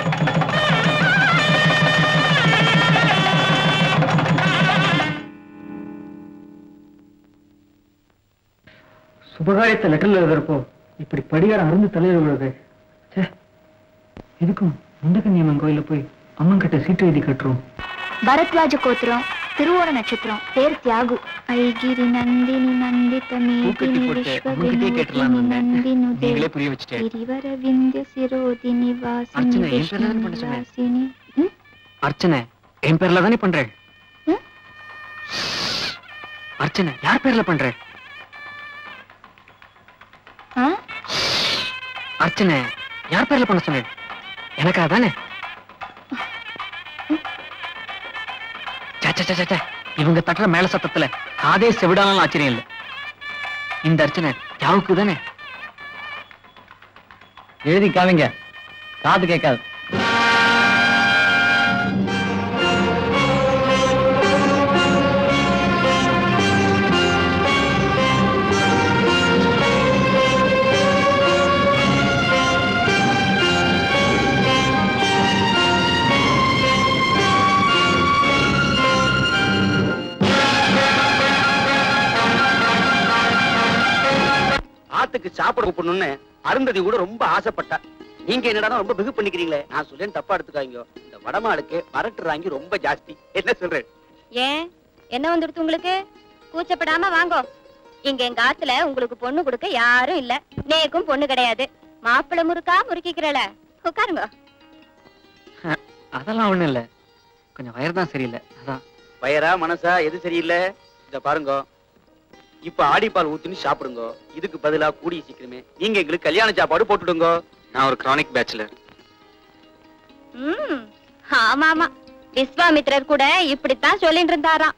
சுபகாரியத்தை லெட்டர்ல எழுதுறப்போ இப்படி படிகாரம் அருந்து தலையில விழுது ச்சே இதுக்கும் முண்டகன்னியம்மன் கோயில்ல போய் அம்மன் கிட்ட சீட்டு எழுதி கட்டுறோம் பரத்வாஜ கோத்திரம் திருவோண நட்சத்திரம் பேர் தியாகு ஐகிரி நந்தினி நந்தித மேதினி போட்டு விஸ்வ உங்ககிட்டயே கேட்டுடலாம்னு வினோதினி இருந்தேன். நந்தினுதே நீங்களே புரிய வச்சுட்டேன் கிரிவர விந்திய சிரோதினி வாசினி அர்ச்சனை, என் பேர்ல தானே பண்ண விஷ்ணு சொன்னேன். வாசினி ம்? அர்ச்சனை என் பேர்ல தானே பண்றேன் ம்? அர்ச்சனை யார் பேர்ல பண்றேன் ஆ? அர்ச்சனை யார் பேர்ல பண்ண சொன்னேன் எனக்கா தானே சே, சே, சே, சே, சே. இவங்க தட்டுற மேல சத்தத்துல காதே செவிடானாலும் ஆச்சரியம் இல்ல இந்த அர்ச்சனை யாவுக்கு தானே எழுதி காமிங்க காது கேட்காது ஆத்துக்கு சாப்பிட கூப்பிடணும்னு அருந்ததி கூட ரொம்ப ஆசைப்பட்டா நீங்க என்னடா ரொம்ப பிகு பண்ணிக்கிறீங்களே நான் சொல்லேன் தப்பா எடுத்துக்காங்க இந்த வடமாளுக்கு வரட்டுறாங்க ரொம்ப ஜாஸ்தி என்ன சொல்றேன் ஏன் என்ன வந்துடுத்து உங்களுக்கு கூச்சப்படாம வாங்கோ இங்க எங்க ஆத்துல உங்களுக்கு பொண்ணு கொடுக்க யாரும் இல்ல நேக்கும் பொண்ணு கிடையாது மாப்பிள்ளை முறுக்கா முறுக்கிக்கிறல உட்காருங்க அதெல்லாம் ஒண்ணும் இல்ல கொஞ்சம் வயர் தான் சரியில்லை அதான் வயரா மனசா எது சரியில்லை இத பாருங்க இப்ப ஆடிப்பால் ஊத்துன்னு சாப்பிடுங்க இதுக்கு பதிலா கூடிய சீக்கிரமே நீங்க எங்களுக்கு கல்யாண சாப்பாடு போட்டுடுங்க நான் ஒரு கிரானிக் பேச்சுலர் ம் ஆமா ஆமா விஸ்வாமித்ரர் கூட இப்படித்தான் சொல்லிட்டு இருந்தாராம்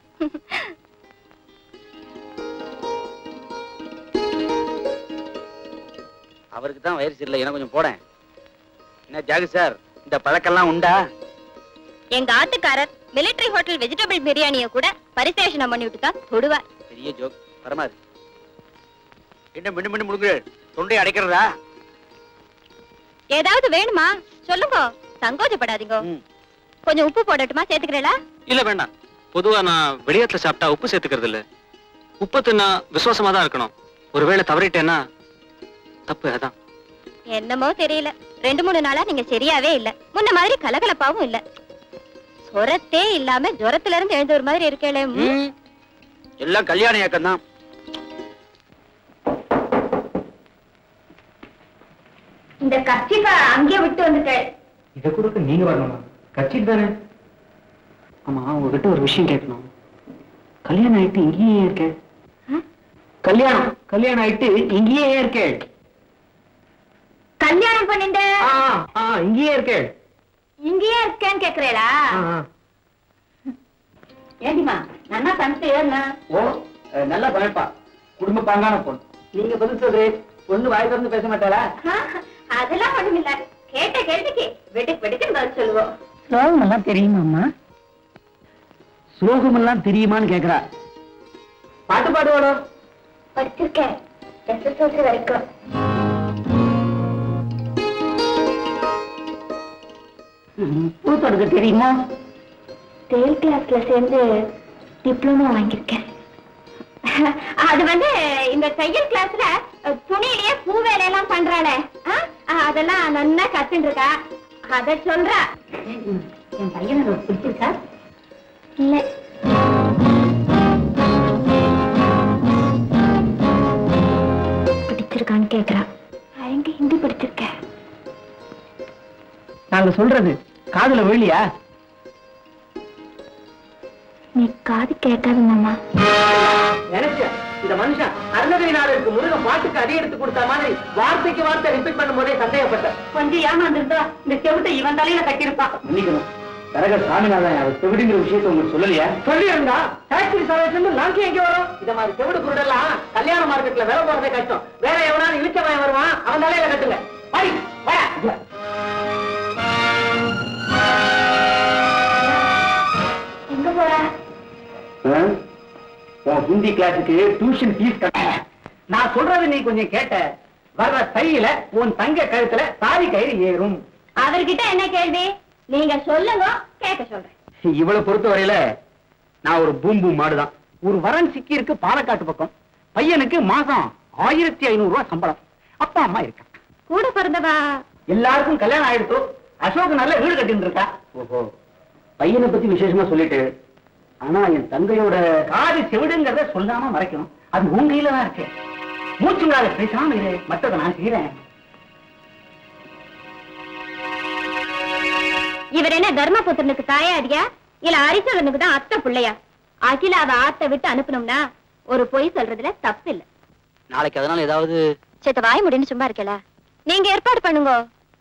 அவருக்கு தான் வயசு சரியில்லை எனக்கு கொஞ்சம் போடேன் என்ன ஜாகு சார் இந்த பழக்கெல்லாம் உண்டா எங்க ஆத்துக்காரர் மிலிட்டரி ஹோட்டல் வெஜிடபிள் பிரியாணிய கூட பரிசேஷனம் பண்ணி விட்டு தான் தொடுவார் பெரிய ஜோக் பரமாரு என்ன மின்னு மின்னு முழுங்கு தொண்டை அடைக்கிறதா ஏதாவது வேணுமா சொல்லுங்க சங்கோஜப்படாதீங்க ம். கொஞ்சம் உப்பு போடட்டுமா சேர்த்துக்கிறீங்களா இல்ல வேண்டாம் பொதுவா நான் வெளியாத்துல சாப்பிட்டா உப்பு சேர்த்துக்கிறது இல்ல உப்பு தின்னா விசுவாசமா தான் இருக்கணும் ஒருவேளை தவறிட்டேன்னா தப்பு அதான் என்னமோ தெரியல ரெண்டு மூணு நாளா நீங்க சரியாவே இல்ல முன்ன மாதிரி கலகலப்பாவும் இல்ல சொரத்தே இல்லாம ஜுரத்துல இருந்து எழுந்த ஒரு மாதிரி இருக்கேளே ம். ம். எல்லாம் கல்யாண இயக்கம் தான் இந்த கர்ச்சிப்பா அங்கே விட்டு வந்துட்டேன் இதை கொடுக்க நீங்க வரணுமா கட்சி தானே ஆமா உங்ககிட்ட ஒரு விஷயம் கேட்கணும் கல்யாணம் ஆயிட்டு இங்கேயே இருக்க கல்யாணம் கல்யாணம் ஆயிட்டு இங்கேயே இருக்கே கல்யாணம் பண்ணிட்டு ஆ ஆ இங்கேயே இருக்கே இங்கேயே இருக்கேன்னு கேக்குறேடா ஏண்டிமா நன்னா தனித்து ஏறினா ஓ அஹ், நல்லா பழப்பா குடும்ப பாங்கான பொண்ணு நீங்க பதில் சொல்றே பொண்ணு வாய் திறந்து பேச மாட்டாளா அதெல்லாம் ஒண்ணும் இல்ல கேட்ட கேள்விக்கு வெடுக்கு வெடுக்குன்னு பதில் சொல்லுவோம் ஸ்லோகம் எல்லாம் தெரியுமாம்மா சுலோகம் எல்லாம் தெரியுமான்னு கேக்குறா பாட்டு பாடுவாடோ படிச்சிருக்கேன் எஸ்எஸ்எல்சி வரைக்கும் பூ தொடுக்க தெரியுமா தேல் கிளாஸ்ல சேர்ந்து டிப்ளமோ வாங்கியிருக்கேன் அது வந்து இந்த தையல் கிளாஸ்ல அஹ், துணியிலேயே பூ வேலையெல்லாம் பண்றாளே ஆ? அஹ், அதெல்லாம் நன்னா கத்துட்டு இருக்கா அத சொல்றா என் பையனை உனக்கு பிடிச்சிருக்கா இல்ல பிடிச்சிருக்கான்னு கேக்குறா நான் எங்க ஹிந்தி படிச்சிருக்கேன் நாங்க சொல்றது காதுல விழியா நீ காது கேட்காது மாமா நினைச்சேன் இந்த மனுஷன் அருணகிரி நாடருக்கு முருகன் பாட்டுக்கு அடி எடுத்து கொடுத்த மாதிரி வார்த்தைக்கு வார்த்தை ரிப்பீட் பண்ணும் போதே சந்தேகப்பட்டேன் கொஞ்சம் ஏமாந்துருந்தா இந்த செவிட்டை இவன் தலையில கட்டியிருப்பான் மன்னிக்கணும் தரக சாமிநாதன் அவர் செவிடுங்கிற விஷயத்தை உங்களுக்கு சொல்லலையா சொல்லியிருந்தா ஃபேக்டரி சர்வீஸ்ல இருந்து லாங்கி எங்க வரும் இந்த மாதிரி செவிடு குருடெல்லாம் கல்யாண மார்க்கெட்ல வேலை போறதே கஷ்டம் வேற எவனாலும் இழிச்சவன் வருவான் அவன் தலையில கட்டுங்க படி வாடா. எங்க போற ஆ? உன் ஹிந்தி கிளாஸுக்கு டியூஷன் ஃபீஸ் கட்ட நான் சொல்றது நீ கொஞ்சம் கேட்ட வர்ற தையில உன் தங்க கழுத்துல தாலி கயிறு ஏறும் அவர்கிட்ட என்ன கேள்வி நீங்க சொல்லுங்க கேட்க சொல்றேன் இவ்வளவு பொறுத்த வரையில நான் ஒரு பூம் பூம் மாடுதான் ஒரு வரன் சிக்கி இருக்கு பாலக்காட்டு பக்கம் பையனுக்கு மாசம் ஆயிரத்தி ஐநூறு ரூபாய் சம்பளம் அப்பா அம்மா இருக்கா கூட பிறந்தவா எல்லாருக்கும் கல்யாணம் ஆயிடுத்து அசோக் நல்ல வீடு கட்டிட்டு இருக்கா ஓஹோ பையனை பத்தி விசேஷமா சொல்லிட்டு ஆனா என் தங்கையோட காது செவிடுங்கிறத சொல்லாம மறைக்கணும் அது உன் கையில தான் இருக்கு மூச்சு விடாத பேசாம இரு மற்றதை நான் செய்யறேன் இவர் என்ன தர்மபுத்திரனுக்கு தாயாரியா இல்ல அரிசவனுக்கு தான் அத்தை பிள்ளையா அகிலாவை ஆத்த விட்டு அனுப்பணும்னா ஒரு பொய் சொல்றதுல தப்பு இல்ல நாளைக்கு அதனால ஏதாவது சேத்த வாய் முடின்னு சும்மா இருக்கல நீங்க ஏற்பாடு பண்ணுங்க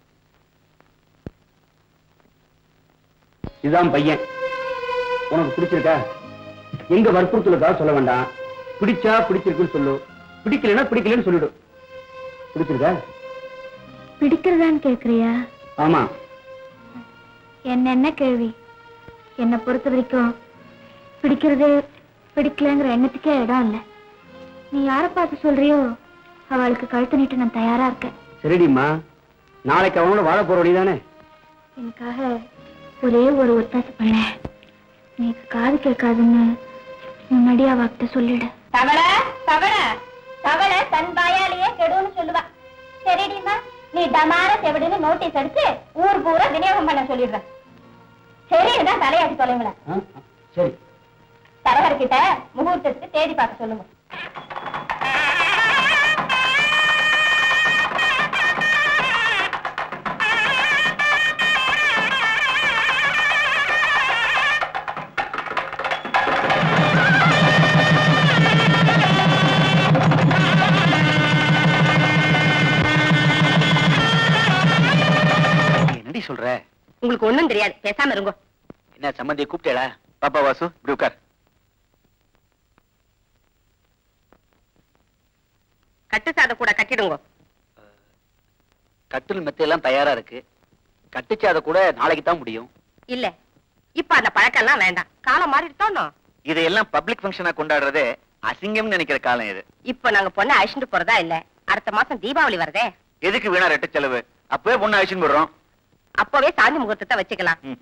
இதுதான் பையன் உனக்கு பிடிச்சிருக்கா எங்க வற்புறுத்தலுக்காக சொல்ல வேண்டாம் பிடிச்சா பிடிச்சிருக்குன்னு சொல்லு பிடிக்கலைன்னா பிடிக்கலன்னு சொல்லிடு பிடிச்சிருக்கா பிடிக்கிறதான்னு கேக்குறியா ஆமா என்ன என்ன கேள்வி என்னை பொறுத்த வரைக்கும் பிடிக்கிறது பிடிக்கலங்கிற எண்ணத்துக்கே இடம் இல்லை நீ யாரை பார்த்து சொல்றியோ அவளுக்கு கழுத்து நீட்டு நான் தயாரா இருக்கேன் சரிடிம்மா நாளைக்கு அவனோட வாழ போற வழிதானே எனக்காக ஒரே ஒரு ஒத்தாசை பண்ண நீக்கு காது கேட்காதுன்னு முன்னாடி அவகிட்ட சொல்லிடு தவளை தவளை தவளை தன் வாயாலேயே கெடுன்னு சொல்லுவா சரிடிமா நீ டமார செவிடுன்னு நோட்டீஸ் அடிச்சு ஊர் பூரா விநியோகம் பண்ண சொல்லிடுற சரி தான் தலையாட்டி தொலைங்களேன் ஆ? சரி தரகர்கிட்ட முகூர்த்தத்துக்கு தேதி பார்க்க சொல்லுங்க என்னடி சொல்ற உங்களுக்கு ஒண்ணும் தெரியாது பேசாம இருங்கோ என்ன சம்பந்தியை கூப்பிட்டேடா பாப்பா வாசு இப்படி உட்கார் கட்டு சாதம் கூட கட்டிடுங்க கட்டில் மெத்தையெல்லாம் தயாரா இருக்கு கட்டுச்சு அதை கூட நாளைக்கு தான் முடியும் இல்ல இப்ப அந்த பழக்கம் எல்லாம் வேண்டாம் காலம் மாறிட்டோம் இதையெல்லாம் பப்ளிக் ஃபங்க்ஷனா கொண்டாடுறதே அசிங்கம்னு நினைக்கிற காலம் இது இப்ப நாங்க பொண்ணை அழிச்சுட்டு போறதா இல்ல அடுத்த மாசம் தீபாவளி வருதே எதுக்கு வீணா ரெட்ட செலவு அப்பவே பொண்ணு அழிச்சுன்னு போடுறோம் அப்பவே சாந்தி முகூர்த்தத்தை வச்சுக்கலாம் ம்.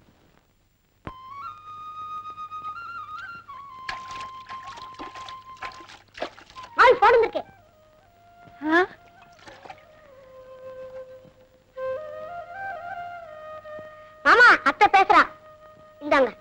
ஆள் போன் வந்திருக்கு மாமா அத்தை பேசுறா இந்தாங்க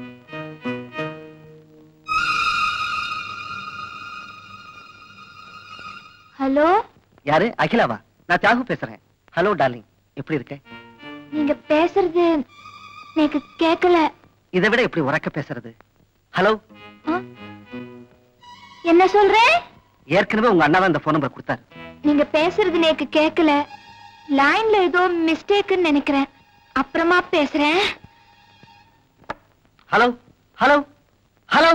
ஹலோ யாரு அகிலாவா நான் தியாகு பேசுறேன் ஹலோ டார்லிங் எப்படி இருக்க நீங்க பேசுறது எனக்கு கேட்கல இதை விட எப்படி உறக்க பேசுறது ஹலோ ஆ? என்ன சொல்ற ஏற்கனவே உங்க அண்ணா தான் இந்த போன் நம்பர் கொடுத்தாரு நீங்க பேசுறது எனக்கு கேட்கல லைன்ல ஏதோ மிஸ்டேக்குன்னு நினைக்கிறேன் அப்புறமா பேசுறேன் ஹலோ ஹலோ ஹலோ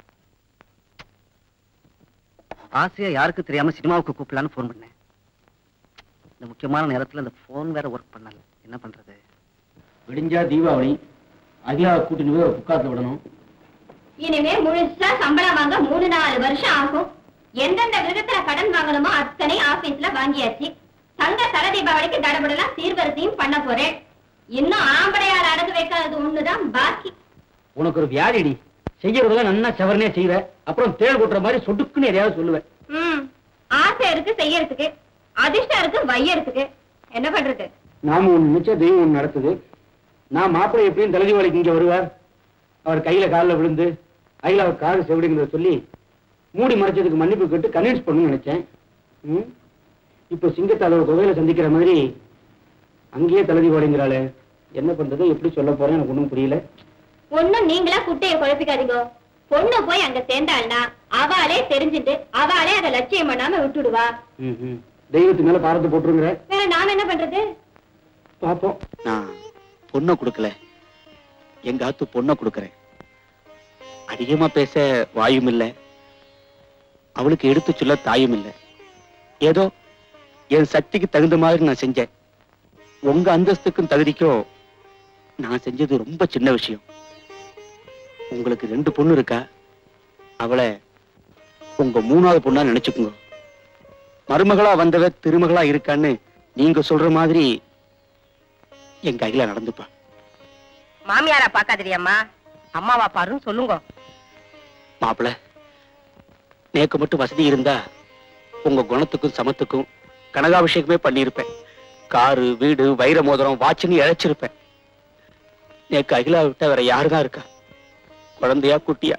ஆசையா யாருக்கு தெரியாம சினிமாவுக்கு கூப்பிடலான்னு ஃபோன் பண்ணேன் இந்த முக்கியமான நேரத்துல இந்த ஃபோன் வேற ஒர்க் பண்ணல என்ன பண்றது விடிஞ்சா தீபாவளி அகிலாவை கூட்டிட்டு போய் ஒரு புக்காத்துல விடணும் இனிமே முழுசா சம்பளம் வாங்க மூணு நாலு வருஷம் ஆகும் எந்தெந்த விதத்துல கடன் வாங்கணுமோ அத்தனை ஆபீஸ்ல வாங்கியாச்சு தங்க தல தீபாவளிக்கு தடபடலாம் சீர்வரிசையும் பண்ண போறேன் இன்னும் ஆம்படையால் அடகு வைக்கிறது ஒண்ணுதான் பாக்கி உனக்கு ஒரு வியாதிடி செய்யறதெல்லாம் நன்னா செவரனே செய்யற அப்புறம் தேள் கொட்டுற மாதிரி சொடுக்குன்னு எதையாவது சொல்லுவேன் ம் ஆசை இருக்கு செய்யறதுக்கு அதிர்ஷ்டம் இருக்கு வையறதுக்கு என்ன பண்றது நாம ஒண்ணு நினைச்சா தெய்வம் ஒண்ணு நடத்துது நான் மாப்பிள்ளை எப்படியும் தலைதீபாவளிக்கு இங்க வருவார் அவர் கையில காலில் விழுந்து அகில அவர் காது செவிடுங்கிறத சொல்லி மூடி மறைச்சதுக்கு மன்னிப்பு கேட்டு கன்வின்ஸ் பண்ணணும்னு நினைச்சேன் ம்? இப்போ சிங்கத்தால ஒரு குகையில சந்திக்கிற மாதிரி அங்கேயே தலைதீபாவளிங்கிறாளே என்ன பண்றது எப்படி சொல்ல போறேன் எனக்கு ஒன்றும் புரியல ஒண்ணும் நீங்களா குட்டைய குழப்பிக்காதீங்க பொண்ணு போய் அங்க சேர்ந்தாள்னா அவளே தெரிஞ்சுட்டு அவளே அதை லட்சியம் பண்ணாம விட்டுடுவா ம், ம். தெய்வத்து மேல பாரத்தை போட்டுருங்கிற வேற நாம என்ன பண்றது பாப்போம் நான் பொண்ணை கொடுக்கல எங்க ஆத்து பொண்ணை கொடுக்கறேன் அதிகமா பேச வாயும் இல்ல அவளுக்கு எடுத்து சொல்ல தாயும் இல்ல ஏதோ என் சக்திக்கு தகுந்த மாதிரி நான் செஞ்சேன் உங்க அந்தஸ்துக்கும் தகுதிக்கும் நான் செஞ்சது ரொம்ப சின்ன விஷயம் உங்களுக்கு ரெண்டு பொண்ணு இருக்கா அவளை உங்க மூணாவது பொண்ணா நினைச்சுக்குங்க மருமகளா வந்தவ திருமகளா இருக்கான்னு நீங்க சொல்ற மாதிரி என் கையில நடந்துப்பா மாமியாரா பாக்காதிரியம்மா அம்மாவா பாருன்னு சொல்லுங்க மாப்பிள நேக்கு மட்டும் வசதி இருந்தா உங்க குணத்துக்கும் சமத்துக்கும் கனகாபிஷேகமே பண்ணியிருப்பேன் காரு வீடு வைர மோதிரம் வாட்சுன்னு இழைச்சிருப்பேன் நேக்கு அகிலா விட்டா வேற யாருதான் இருக்கா குழந்தையா குட்டியா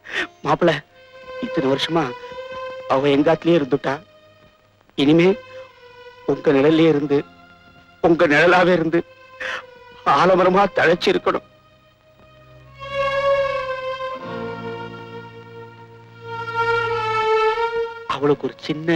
மாப்பிள இத்தனை வருஷமா அவ எங்காத்திலேயே இருந்துட்டா இனிமே உங்க நிழல்லே இருந்து உங்க நிழலாவே இருந்து ஆலமரமா தழைச்சு இருக்கணும் அவளுக்கு ஒரு சின்ன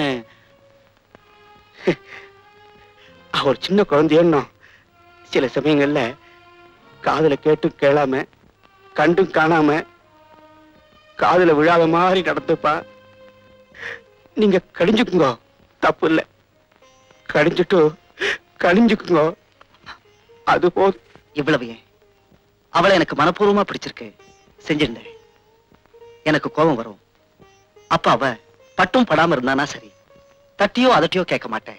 அவ ஒரு சின்ன குழந்தையன்னா சில சமயங்கள்ல காதுல கேட்டும் கேளாம கண்டும் காணாம காதுல விழாத மாதிரி நடந்துப்பா நீங்க கடிஞ்சுக்குங்க தப்பு இல்ல கடிஞ்சிட்டு கடிஞ்சுக்குங்க அது போதும் இவ்வளவு ஏன் அவளை எனக்கு மனப்பூர்வமா பிடிச்சிருக்கு செஞ்சிருந்தேன் எனக்கு கோபம் வரும் அப்ப அவ பட்டும் படாம இருந்தானா சரி தட்டியோ அதட்டியோ கேட்க மாட்டேன்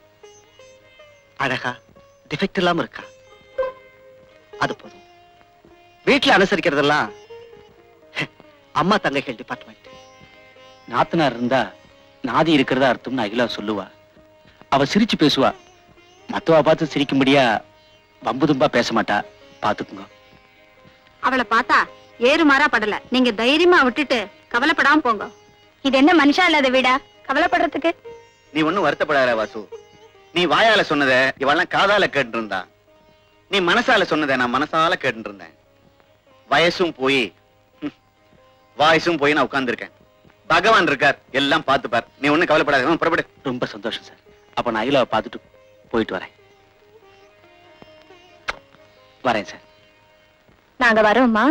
அழகா டிஃபெக்ட் இல்லாம இருக்கா அது போதும் வீட்டுல அனுசரிக்கிறதெல்லாம் அம்மா தங்கைகள் டிபார்ட்மெண்ட் நாத்தனார் இருந்தா நாதி இருக்கிறதா அர்த்தம்னு அகிலா சொல்லுவா அவ சிரிச்சு பேசுவா மத்தவ பார்த்து சிரிக்கும்படியா வம்பு தும்பா பேச மாட்டா பாத்துக்குங்க அவளை பார்த்தா ஏறு மாறா படல நீங்க தைரியமா விட்டுட்டு கவலைப்படாம போங்க இது என்ன மனுஷா இல்லாத வீடா கவலைப்படுறதுக்கு நீ ஒண்ணும் வருத்தப்படாத வாசு நீ வாயால சொன்னத இவெல்லாம் காதால கேட்டு இருந்தா நீ மனசால சொன்னத நான் மனசால கேட்டு இருந்தேன் வயசும் போய் ஹம், வாய்ஸும் போய் நான் உட்கார்ந்திருக்கேன் பகவான் இருக்கார் எல்லாம் பார்த்துப்பார் நீ ஒண்ணும் கவலைப்படாத ஹம், புறப்படு ரொம்ப சந்தோஷம் சார் அப்ப நான் அகிலாவை பார்த்துட்டு போயிட்டு வரேன் வரேன் சார் நாங்க வரோம்மா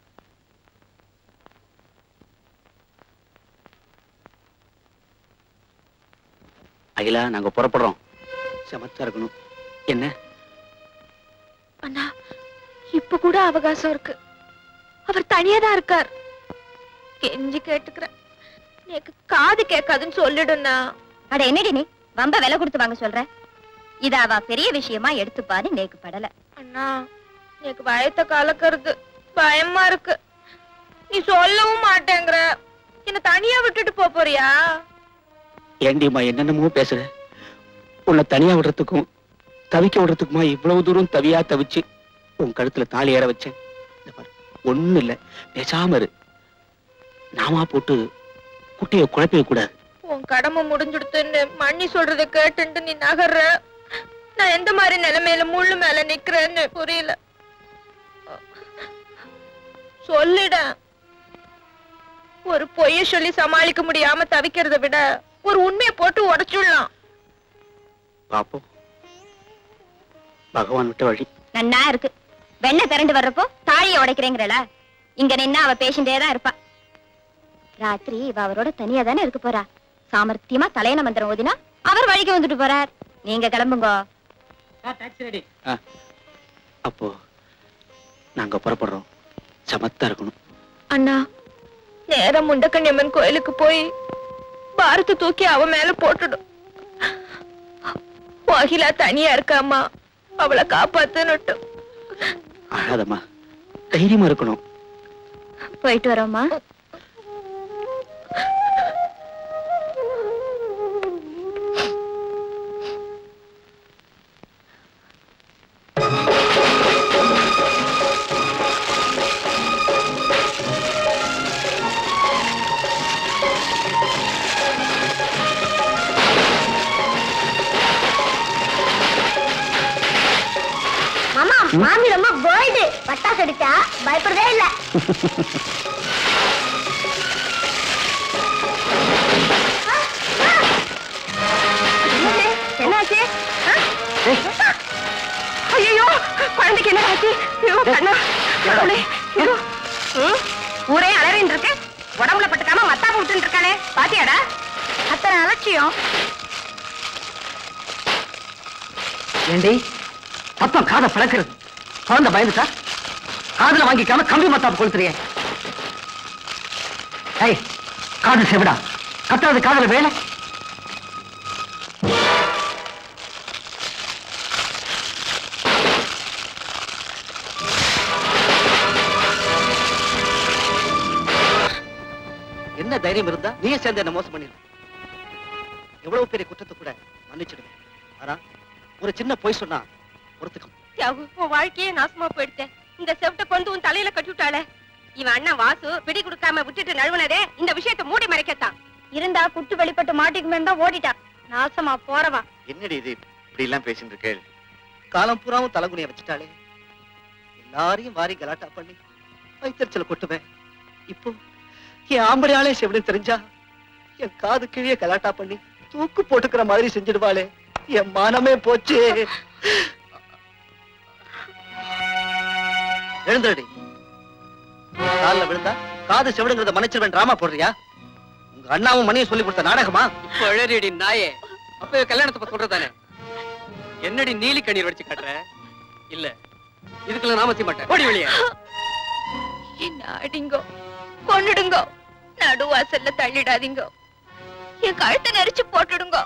அகிலா நாங்க புறப்படுறோம் சமத்தா இருக்கணும் என்ன அண்ணா இப்ப கூட அவகாசம் இருக்கு அவர் தனியா தான் இருக்கார் கெஞ்சி கேட்டுக்கிறேன் எனக்கு காது கேட்காதுன்னு சொல்லிடுண்ணா அட என்னடி நீ வம்ப விலை கொடுத்து வாங்க சொல்ற இத அவ பெரிய விஷயமா எடுத்துப்பான்னு நேக்கு படல அண்ணா எனக்கு வயத்த கலக்கிறது பயமா இருக்கு நீ சொல்லவும் மாட்டேங்கிற என்ன தனியா விட்டுட்டு போப் போறியா ஏண்டிம்மா என்னென்னமோ பேசுற உன்னை தனியா விடுறதுக்கும் தவிக்க விடுறதுக்குமா இவ்வளவு தூரம் தவியா தவிச்சு உன் கழுத்துல தாலி ஏற வச்சேன் இந்த பாரு, ஒண்ணும் இல்ல பேசாம இரு நாமா போட்டு குட்டிய குழப்பிக்க கூடாது உன் கடமை முடிஞ்சுடுத்துன்னு மண்ணி சொல்றத கேட்டுட்டு நீ நகர்ற நான் எந்த மாதிரி நிலைமையில முள்ளு மேல நிக்கிறேன்னு புரியல சொல்லிட ஒரு பொய்ய சொல்லி சமாளிக்க முடியாம தவிக்கிறத விட ஒரு உண்மையை போட்டு உடைச்சுடலாம் பாப்போம் பகவான் விட்ட வழி நன்னா இருக்கு வெண்ணெய் திரண்டு வர்றப்போ தாழிய உடைக்கிறேங்கிறல இங்க நின்னா அவ பேசிட்டே தான் இருப்பா ராத்திரி இவ அவரோட தனியா தானே இருக்க போறா சாமர்த்தியமா தலையண மந்திரம் ஓதினா அவர் வழிக்கு வந்துட்டு போறார் நீங்க கிளம்புங்க அப்போ நாங்க புறப்படுறோம் சமத்தா இருக்கணும் அண்ணா நேரம் முண்டக்கண்ணியம்மன் கோயிலுக்கு போய் பாரத்தை தூக்கி அவ மேல போட்டுடும் அகிலா தனியா இருக்காமா அவளை காப்பாத்துன்னுட்டு அழாதம்மா தைரியமா இருக்கணும் போயிட்டு வரோமா மாமா மாமி ரொம்ப போல்டு பட்டாசு அடிச்சா பயப்படுறதே இல்ல என்னாச்சு ஐயோ குழந்தைக்கு என்ன ஆச்சு ஐயோ கண்ணா கடவுளே, ஐயோ. ம், ஊரே அலறின்னு இருக்கு உடம்புல பட்டுக்காம மத்தாப்பு விட்டுன்னு இருக்காளே பாத்தியாடா அத்தனை அலட்சியம் ஏண்டி சத்தம் காதை பிளக்கிறது குழந்தை பயந்துட்டா காதுல வாங்கிக்காம கம்பி மத்தாப்பு கொளுத்துறியே ஏய் காது செவிடா கத்துறது காதுல வேலை என்ன தைரியம் இருந்தா நீயே சேர்ந்து என்ன மோசம் பண்ணிரு எவ்வளவு பெரிய குற்றத்தை கூட மன்னிச்சிடுவேன் ஆனா ஒரு சின்ன பொய் சொன்னா பொறுத்துக்கும் தியாகு உன் வாழ்க்கையே நாசமா போயிடுச்சே இந்த செவட்டை கொண்டு உன் தலையில கட்டி விட்டாளே இவன் அண்ணன் வாசு பிடி கொடுக்காம விட்டுட்டு நழுவுனதே இந்த விஷயத்தை மூடி மறைக்கத்தான் இருந்தா குட்டு வெளிப்பட்டு மாட்டிக்குமே தான் ஓடிட்டான் நாசமா போறவா என்னடி இது இப்படி எல்லாம் பேசிட்டு இருக்கேள் காலம் பூராவும் தலகுனிய வச்சுட்டாளே எல்லாரையும் வாரி கலாட்டா பண்ணி வைத்தறிச்சல கொட்டுவேன் இப்போ என் ஆம்படையாளே செவிடு தெரிஞ்சா என் காது கிழிய கலாட்டா பண்ணி தூக்கு போட்டுக்கிற மாதிரி செஞ்சிடுவாளே என் மானமே போச்சு எழுந்துடி கால்ல விழுந்தா காது செவிடுங்கிறத மன்னிச்சிருவேன் டிராமா போடுறியா உங்க அண்ணாவும் மணியும் சொல்லி கொடுத்த நாடகமா இப்ப அழறியடி நாயே அப்ப கல்யாணத்தை பத்தி சொல்றதானே என்னடி நீலி கண்ணீர் வடிச்சு காட்டுற இல்ல இதுக்குள்ள நாம செய்ய மாட்டேன் ஓடி வெளியே என்ன அடிங்கோ கொன்னுடுங்கோ நடுவாசல்ல தள்ளிடாதீங்க என் கழுத்தை நெரிச்சு போட்டுடுங்க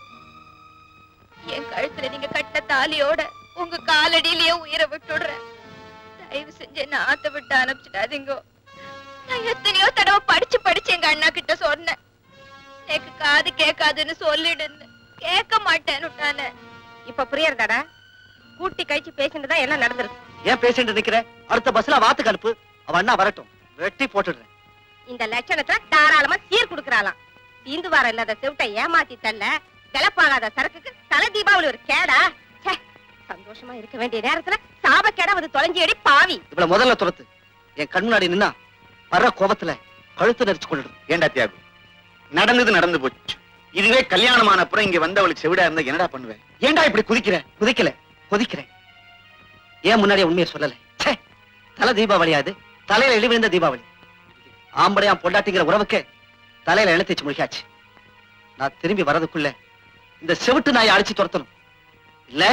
என் கழுத்துல நீங்க கட்ட தாலியோட உங்க காலடியிலேயே உயிரை விட்டுடுறேன் தயவு செஞ்சு என்ன ஆத்த விட்டு அனுப்பிச்சிடாதீங்க நான் எத்தனையோ தடவை படிச்சு படிச்சு எங்க அண்ணா கிட்ட சொன்னேன் எனக்கு காது கேட்காதுன்னு சொல்லிடுன்னு கேட்க மாட்டேன்னு விட்டானே இப்ப புரியறதாடா கூட்டி கழிச்சு பேசினதுதான் எல்லாம் நடந்திருக்கு ஏன் பேசிட்டு நிக்கிற அடுத்த பஸ்ல வாத்துக்கு அனுப்பு அவ அண்ணா வரட்டும் வெட்டி போட்டுடுறேன் இந்த லட்சணத்துல தாராளமா சீர் குடுக்கறாளாம் தீந்து வாரம் இல்லாத செவிட்டை ஏமாத்தி தள்ள கிளப்பாகாத சரக்குக்கு தலை தீபாவளி ஒரு கேடா ச்சே, சந்தோஷமா இருக்க வேண்டிய நேரத்துல சாப கேடா வந்து தொலைஞ்சி அடி பாவி இவள முதல்ல துரத்து என் கண் முன்னாடி நின்னா வர்ற கோபத்துல கழுத்து நெரிச்சு கொண்டுடும் ஏண்டா தியாகு நடந்தது நடந்து போச்சு இதுவே கல்யாணமான அப்புறம் இங்க வந்தவளுக்கு செவிடா இருந்தா என்னடா பண்ணுவேன் ஏன்டா இப்படி குதிக்கிற குதிக்கல கொதிக்கிறேன் ஏன் முன்னாடியே உண்மையை சொல்லல ச்சே தலை தீபாவளி அது தலையில இடி விழுந்த தீபாவளி ஆம்படையாம் பொண்டாட்டிங்கிற உறவுக்கு தலையில எண்ணெய் தேய்ச்சி முழிக்காச்சு நான் திரும்பி வரதுக்குள்ள இந்த செவிட்டு நாயை அடிச்சு துரத்தணும் இல்ல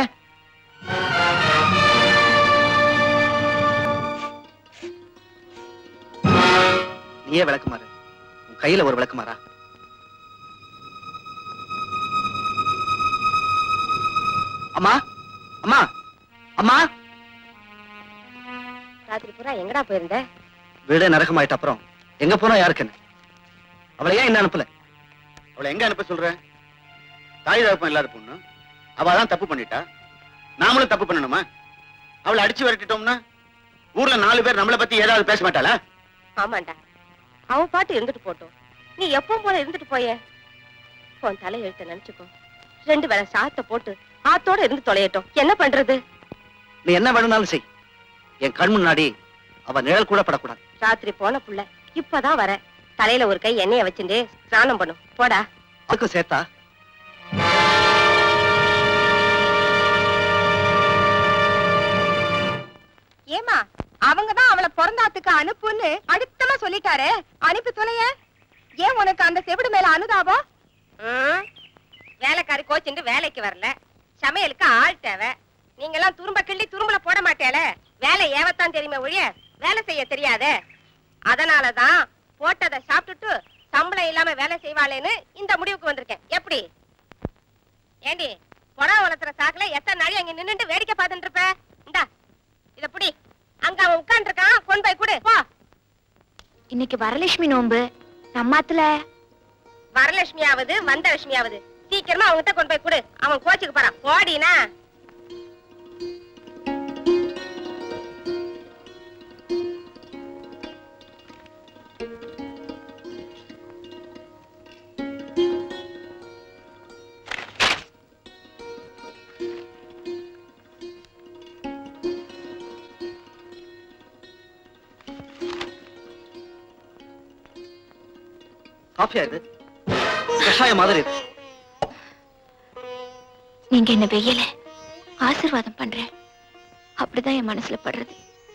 நீயே விளக்குமாறு உன் கையில ஒரு விளக்குமாறா அம்மா அம்மா அம்மா ராத்திரி பூரா எங்கடா போயிருந்த வீடே நரகமாயிட்ட அப்புறம் எங்க போனா யாருக்கு என்ன அவளை ஏன் என்ன அனுப்பல அவளை எங்க அனுப்ப சொல்ற தாய் தகப்பம் இல்லாத பொண்ணு அவ தான் தப்பு பண்ணிட்டா நாமளும் தப்பு பண்ணணுமா அவளை அடிச்சு விரட்டிட்டோம்னா ஊர்ல நாலு பேர் நம்மளை பத்தி ஏதாவது பேச மாட்டாளா ஆமாண்டா அவன் பாட்டு இருந்துட்டு போட்டோம் நீ எப்பவும் போல இருந்துட்டு போயே உன் தலை எழுத்த நினைச்சுக்கோ ரெண்டு வேளை சாத்த போட்டு ஆத்தோட இருந்து தொலையட்டும் என்ன பண்றது நீ என்ன வேணும்னாலும் செய் என் கண் முன்னாடி அவ நிழல் கூட படக்கூடாது ராத்திரி போன புள்ள இப்பதான் வர தலையில ஒரு கை எண்ணெய வச்சுட்டு ஸ்நானம் பண்ணும் போடா அதுக்கும் சேர்த்தா ஏமா அவங்கதான் அவளை பிறந்தாத்துக்கு அனுப்புன்னு அழுத்தமா சொல்லிட்டாரே அனுப்பி தொலைய ஏன் உனக்கு அந்த செவிடு மேல அனுதாபம் வேலைக்காரி கோச்சிண்டு வேலைக்கு வரல சமையலுக்கு ஆள் தேவை நீங்க எல்லாம் துரும்ப கிள்ளி துரும்புல போட மாட்டேல வேலை ஏவத்தான் தெரியுமே ஒழிய வேலை செய்ய தெரியாதே அதனாலதான் போட்டதை சாப்பிட்டுட்டு சம்பளம் இல்லாம வேலை செய்வாளேன்னு இந்த முடிவுக்கு வந்திருக்கேன் எப்படி ஏண்டி புடவை வளர்த்துற சாக்குல எத்தனை நாள் அங்க நின்னுட்டு வேடிக்கை பார்த்துட்டு இருப்ப இந்தா இத புடி அங்க அவன் உட்கார்ந்து இருக்கான் கொண்டு போய் கொடு போ இன்னைக்கு வரலட்சுமி நோன்பு நம்மாத்துல வரலட்சுமியாவது வந்த லட்சுமியாவது சீக்கிரமா அவன்கிட்ட கொண்டு போய் கொடு அவன் கோச்சுக்கு போறான் போடினா காஃபியா இது கஷாயம் மாதிரி இருக்கு நீங்க என்ன வெய்யல ஆசீர்வாதம் பண்றேன் அப்படிதான் என் மனசுல படுறது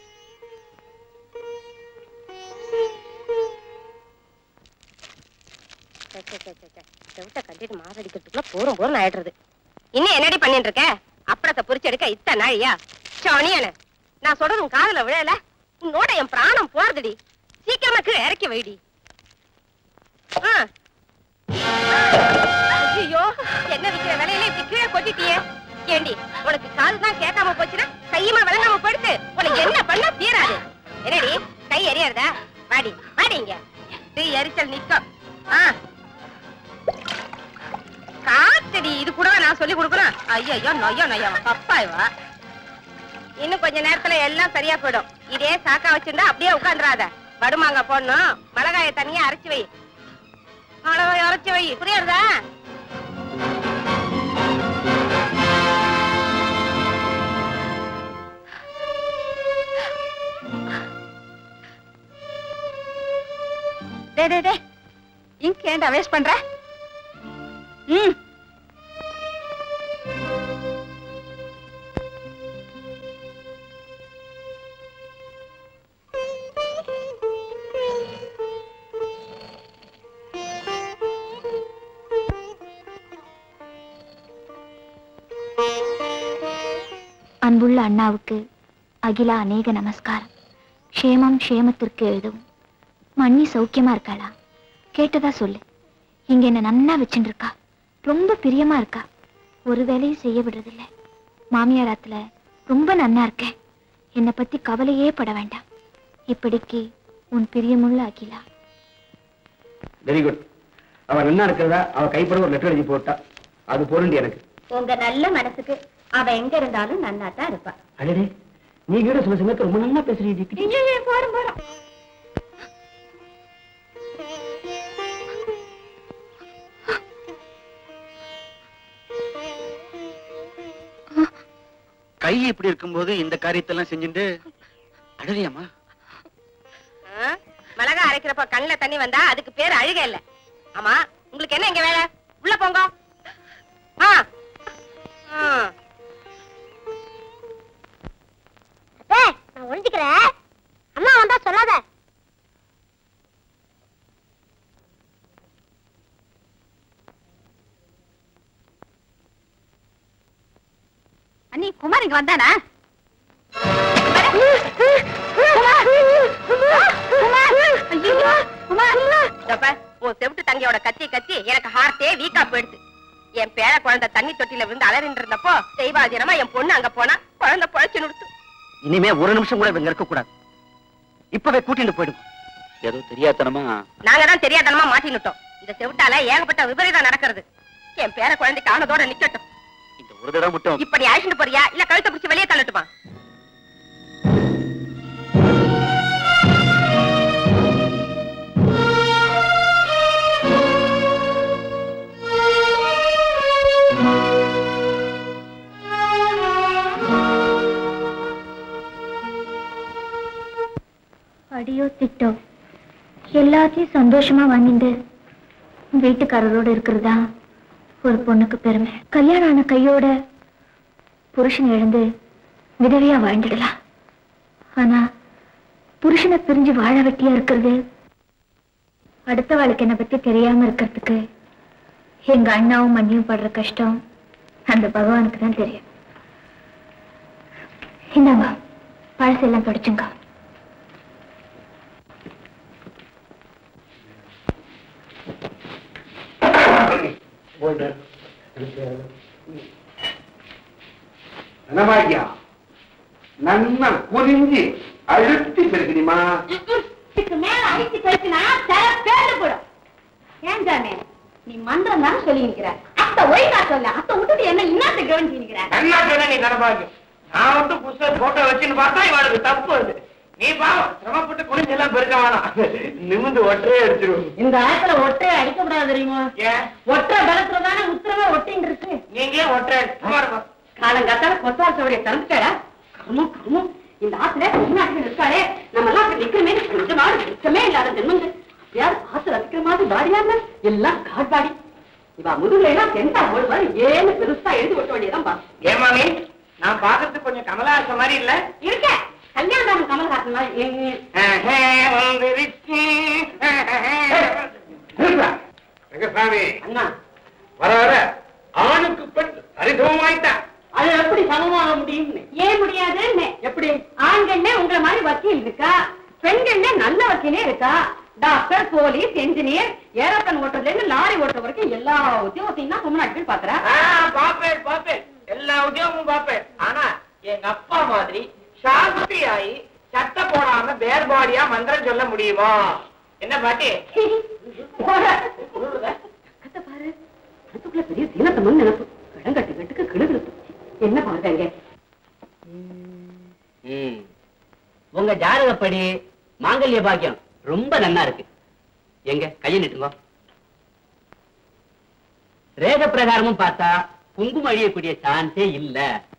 செவிட்ட கட்டிட்டு மாரடிக்கிறதுக்குள்ள போறோம் போறோம் ஆயிடுறது இன்னும் என்னடி பண்ணிட்டு இருக்க அப்புறத்தை புரிச்சு எடுக்க இத்தனை நாழியா சோனியன நான் சொல்றது உன் காதுல விழல உன்னோட என் பிராணம் போறதுடி சீக்கிரமா கீழே இறக்கி வைடி ஐயோ என்ன விக்கிற விலையில இப்படி கீழே கொட்டிட்டியே ஏண்டி உனக்கு காது தான் கேட்காம போச்சுன்னா கையுமா விளங்காம படுத்து உனக்கு என்ன பண்ண தீராது என்னடி கை எரியறதா வாடி வாடி இங்க தீ எரிச்சல் நிக்கும் ஆ காத்தடி இது கூட நான் சொல்லி கொடுக்கணும் ஐயோ நொய்யோ நொய்யோ பப்பாய்வா இன்னும் கொஞ்ச நேரத்துல எல்லாம் சரியா போயிடும் இதே சாக்கா வச்சிருந்தா அப்படியே உட்காந்துராத வடுமாங்க போடணும் மிளகாய தனியா அரைச்சு வை மிளகாய அரைச்சு வை புரியுறதா டே டே டே இங்க ஏன்டா வேஸ்ட் பண்ற ம் அன்புள்ள அண்ணாவுக்கு அகிலா அநேக நமஸ்காரம் க்ஷேமம் க்ஷேமத்திற்கு எழுதும் மண்ணி சௌக்கியமா இருக்காளா கேட்டதா சொல்லு இங்க என்ன நன்னா வச்சுட்டு இருக்கா ரொம்ப பிரியமா இருக்கா ஒரு வேலையும் செய்ய விடுறதில்ல மாமியார் ஆத்துல ரொம்ப நன்னா இருக்கேன் என்னை பத்தி கவலையே பட வேண்டாம் இப்படிக்கு உன் பிரியமுள்ள அகிலா வெரி குட் அவ நல்லா இருக்கிறதா அவ கைப்பட ஒரு லெட்டர் எழுதி போட்டா அது பொருண்டி எனக்கு உங்க நல்ல மனசுக்கு அவ எங்க இருந்தாலும் நன்னா தான் இருப்பா அடடே நீ கூட சில சமயத்துல ரொம்ப நல்லா பேசுறீங்க போறோம் போறோம் கை இப்படி இருக்கும்போது இந்த காரியத்தெல்லாம் செஞ்சுட்டு அழறியாமா ஆ? மிளகா அரைக்கிறப்ப கண்ணுல தண்ணி வந்தா அதுக்கு பேர் அழுக இல்ல ஆமா உங்களுக்கு என்ன இங்க வேலை உள்ள போங்க ஆ ஆ. அத்தை, நான் ஒழிஞ்சுக்கிறேன் அம்மா வந்தா சொல்லாத அண்ணி குமார் இங்க வந்தானா இதோ பார், உன் செவிட்டு தங்கையோட கத்தி கத்தி எனக்கு ஹார்ட்டே வீக்கா போயிடுது என் பேர குழந்தை தண்ணி தொட்டில விழுந்து அலறின்னு இருந்தப்போ தெய்வாதீனமா என் பொண்ணு அங்க போனா குழந்தை பொழைச்சு நிறுத்து இனிமே ஒரு நிமிஷம் கூட இவங்க இருக்க கூடாது இப்பவே கூட்டிட்டு போயிடும் ஏதோ தெரியாதனமா நாங்க தான் தெரியாதனமா மாட்டினுட்டோம் இந்த செவிட்டால ஏகப்பட்ட விபரீதம் நடக்கிறது என் பேர குழந்தைக்கு ஆனதோட நிக்கட்டும் இந்த ஒரு தடவை மட்டும் இப்ப நீ அழிச்சுட்டு போறியா இல்ல கழுத்தை பிடிச்சு வெளியே தள்ளட்டுமா அடியோ திட்டோ எல்லாத்தையும் சந்தோஷமா வாங்கிட்டு வீட்டுக்காரரோட இருக்கிறதா ஒரு பொண்ணுக்கு பெருமை கல்யாணம் ஆன கையோட புருஷன் இழந்து விதவையா வாழ்ந்துடலாம் ஆனா புருஷனை பிரிஞ்சு வாழ வெட்டியா இருக்கிறது அடுத்த வாழ்க்கை என்னை பத்தி தெரியாம இருக்கிறதுக்கு எங்க அண்ணாவும் மண்ணியும் படுற கஷ்டம் அந்த பகவானுக்கு தான் தெரியும் இந்தாங்க பழசெல்லாம் படிச்சுங்க என்னமாய்யா நன்னா குனிஞ்சு அழுத்தி பெருக்கணுமா இதுக்கு மேல அடிச்சு பேசினா தர பேர்ந்து போடும் ஏன் ஜானே நீ மந்திரம் தானே சொல்லி நிக்கிற அத்தை ஒழுங்கா சொல்ல அத்தை விட்டுட்டு என்ன இன்னத்தை கவனிச்சு நிக்கிற என்ன சொன்ன நீ கனபாக்கு நான் வந்து புஸ்தக போட்டோ வச்சுன்னு பார்த்தா இவளுக்கு தப்பு அது நீ பாவம் சிரமப்பட்டு குனிஞ்சு எல்லாம் பெருக்க வேணாம் நிமிந்து ஒற்றையே அடிச்சிருவோம் இந்த ஆத்துல ஒட்டையை அடிக்கப்படாது தெரியுமா ஏன் ஒற்றை பலத்துல தானே உத்தரவே ஒட்டின்னு இருக்கு நீங்க ஏன் ஒற்றை சும்மா இருக்கும் காலங்காத்தால கொத்தால் சவடியை திறந்துட்டா கர்மம் கர்மம் இந்த ஆத்துல வெளிநாட்டுல இருக்காளே நம்ம எல்லாம் அப்படி நிக்கிறமே கொஞ்சமாவது நிற்கமே இல்லாத ஜென்மங்க யார் ஆத்துல ரசிக்கிற மாதிரி பாடியாங்க எல்லாம் காட்பாடி இவ முதுகுல எல்லாம் சென்டா ஓடுவாரு ஏன்னு பெருசா எழுதி ஒட்ட வேண்டியதான் பா ஏமாமி நான் பாக்குறதுக்கு கொஞ்சம் கமலஹாசன் மாதிரி இல்ல இருக்க கல்யாணம் கமல்ஹாசன் மாதிரி ஏ, வந்துருச்சு ரங்கசாமி அண்ணா வர வர ஆணுக்கு பெண் சரிசமமாயிட்டான் அது எப்படி சமமாக முடியும்னு ஏன் முடியாதுன்னு எப்படி ஆண்கள்னே உங்களை மாதிரி வக்கீல் இருக்கா பெண்கள்னே நல்ல வக்கீலே இருக்கா டாக்டர் போலீஸ் என்ஜினியர் ஏரோப்ளேன் ஓட்டுறதுல இருந்து லாரி ஓட்டுற வரைக்கும் எல்லா உத்தியோகத்தையும் தான் தமிழ்நாட்டில் பாக்குறா பாப்பேன் பாப்பேன் எல்லா உத்தியோகமும் பாப்பேன் ஆனா எங்க அப்பா மாதிரி சாஸ்திரி ஆகி சட்டை போடாம பேர்பாடியா மந்திரம் சொல்ல முடியுமா என்ன பாட்டி கத்த பாரு அதுக்குள்ள பெரிய சீனத்தம்மன் நினைப்பு கடங்கட்டு கட்டுக்கு கிடுகிடுப்பு என்ன பாருங்க உங்க ஜாதகப்படி மாங்கல்ய பாக்கியம் ரொம்ப நன்னா இருக்கு எங்க கையை நீட்டுங்க ரேக பிரகாரமும் பார்த்தா குங்குமம் அழியக்கூடிய சான்ஸே இல்ல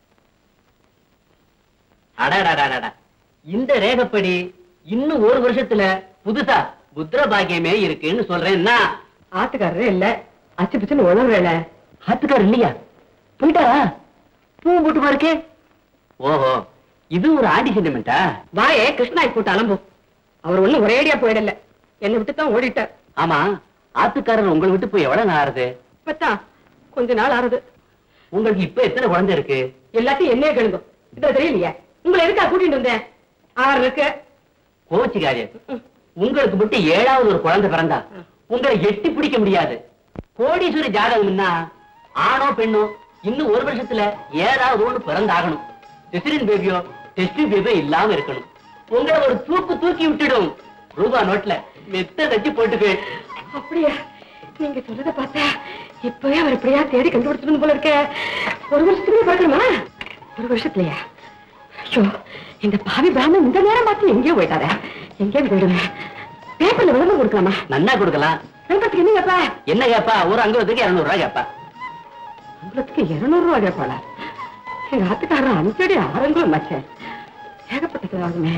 அடடடடடா இந்த ரேகப்படி இன்னும் ஒரு வருஷத்துல புதுசா புத்திர பாக்கியமே இருக்குன்னு சொல்றேன்னா ஆத்துக்காரரே இல்ல அச்சு பிச்சுன்னு உணர்றேல ஆத்துக்கார் இல்லையா போயிட்டாரா பூ போட்டு இருக்கே ஓஹோ இது ஒரு ஆடி சென்டிமெண்டா வாயே கிருஷ்ணாய் போட்டு அலம்பு அவர் ஒண்ணும் ஒரேடியா போயிடல என்னை விட்டு தான் ஓடிட்டார் ஆமா ஆத்துக்காரர் உங்களை விட்டு போய் எவ்வளவு நாள் ஆறுது இப்பதான் கொஞ்ச நாள் ஆறுது உங்களுக்கு இப்ப எத்தனை குழந்தை இருக்கு எல்லாத்தையும் என்னையே கேளுங்க இதை தெரியலையே உங்களை எதுக்கா கூட்டிட்டு வந்தேன் ஆறு இருக்கு கோச்சிக்காதே உங்களுக்கு மட்டும் ஏழாவது ஒரு குழந்தை பிறந்தா உங்களை எட்டி பிடிக்க முடியாது கோடீஸ்வரி ஜாதகம்னா ஆணோ பெண்ணோ இன்னும் ஒரு வருஷத்துல ஏதாவது ஒண்ணு பிறந்தாகணும் சிசிரின் பேபியோ டெஸ்ட் பேபியோ இல்லாம இருக்கணும் உங்களை ஒரு தூக்கு தூக்கி விட்டுடும் ரூபா நோட்ல மெத்த தச்சு போட்டுக்கு அப்படியா நீங்க சொல்றத பார்த்தா இப்பவே அவர் எப்படியா தேடி கண்டுபிடிச்சிருந்து போல இருக்க ஒரு வருஷத்துக்கு பார்க்கணுமா ஒரு வருஷத்துலயா ஐயோ இந்த பாவி பிராமணன் இந்த நேரம் பார்த்து எங்கேயோ போயிட்டாரே எங்கேயோ போயிடுங்க பேப்பர்ல விளம்பரம் கொடுக்கலாமா நன்னா கொடுக்கலாம் விளம்பரத்துக்கு என்ன கேப்பா என்ன கேப்பா ஒரு அங்குலத்துக்கு இருநூறு ரூபாய் கேப்பா உங்களுக்கு இருநூறு ரூபா கேட்பாளா எங்க ஆத்துக்காரன் அஞ்சடி ஆரங்களும் மச்சேன் ஏகப்பட்டது ஆகுமே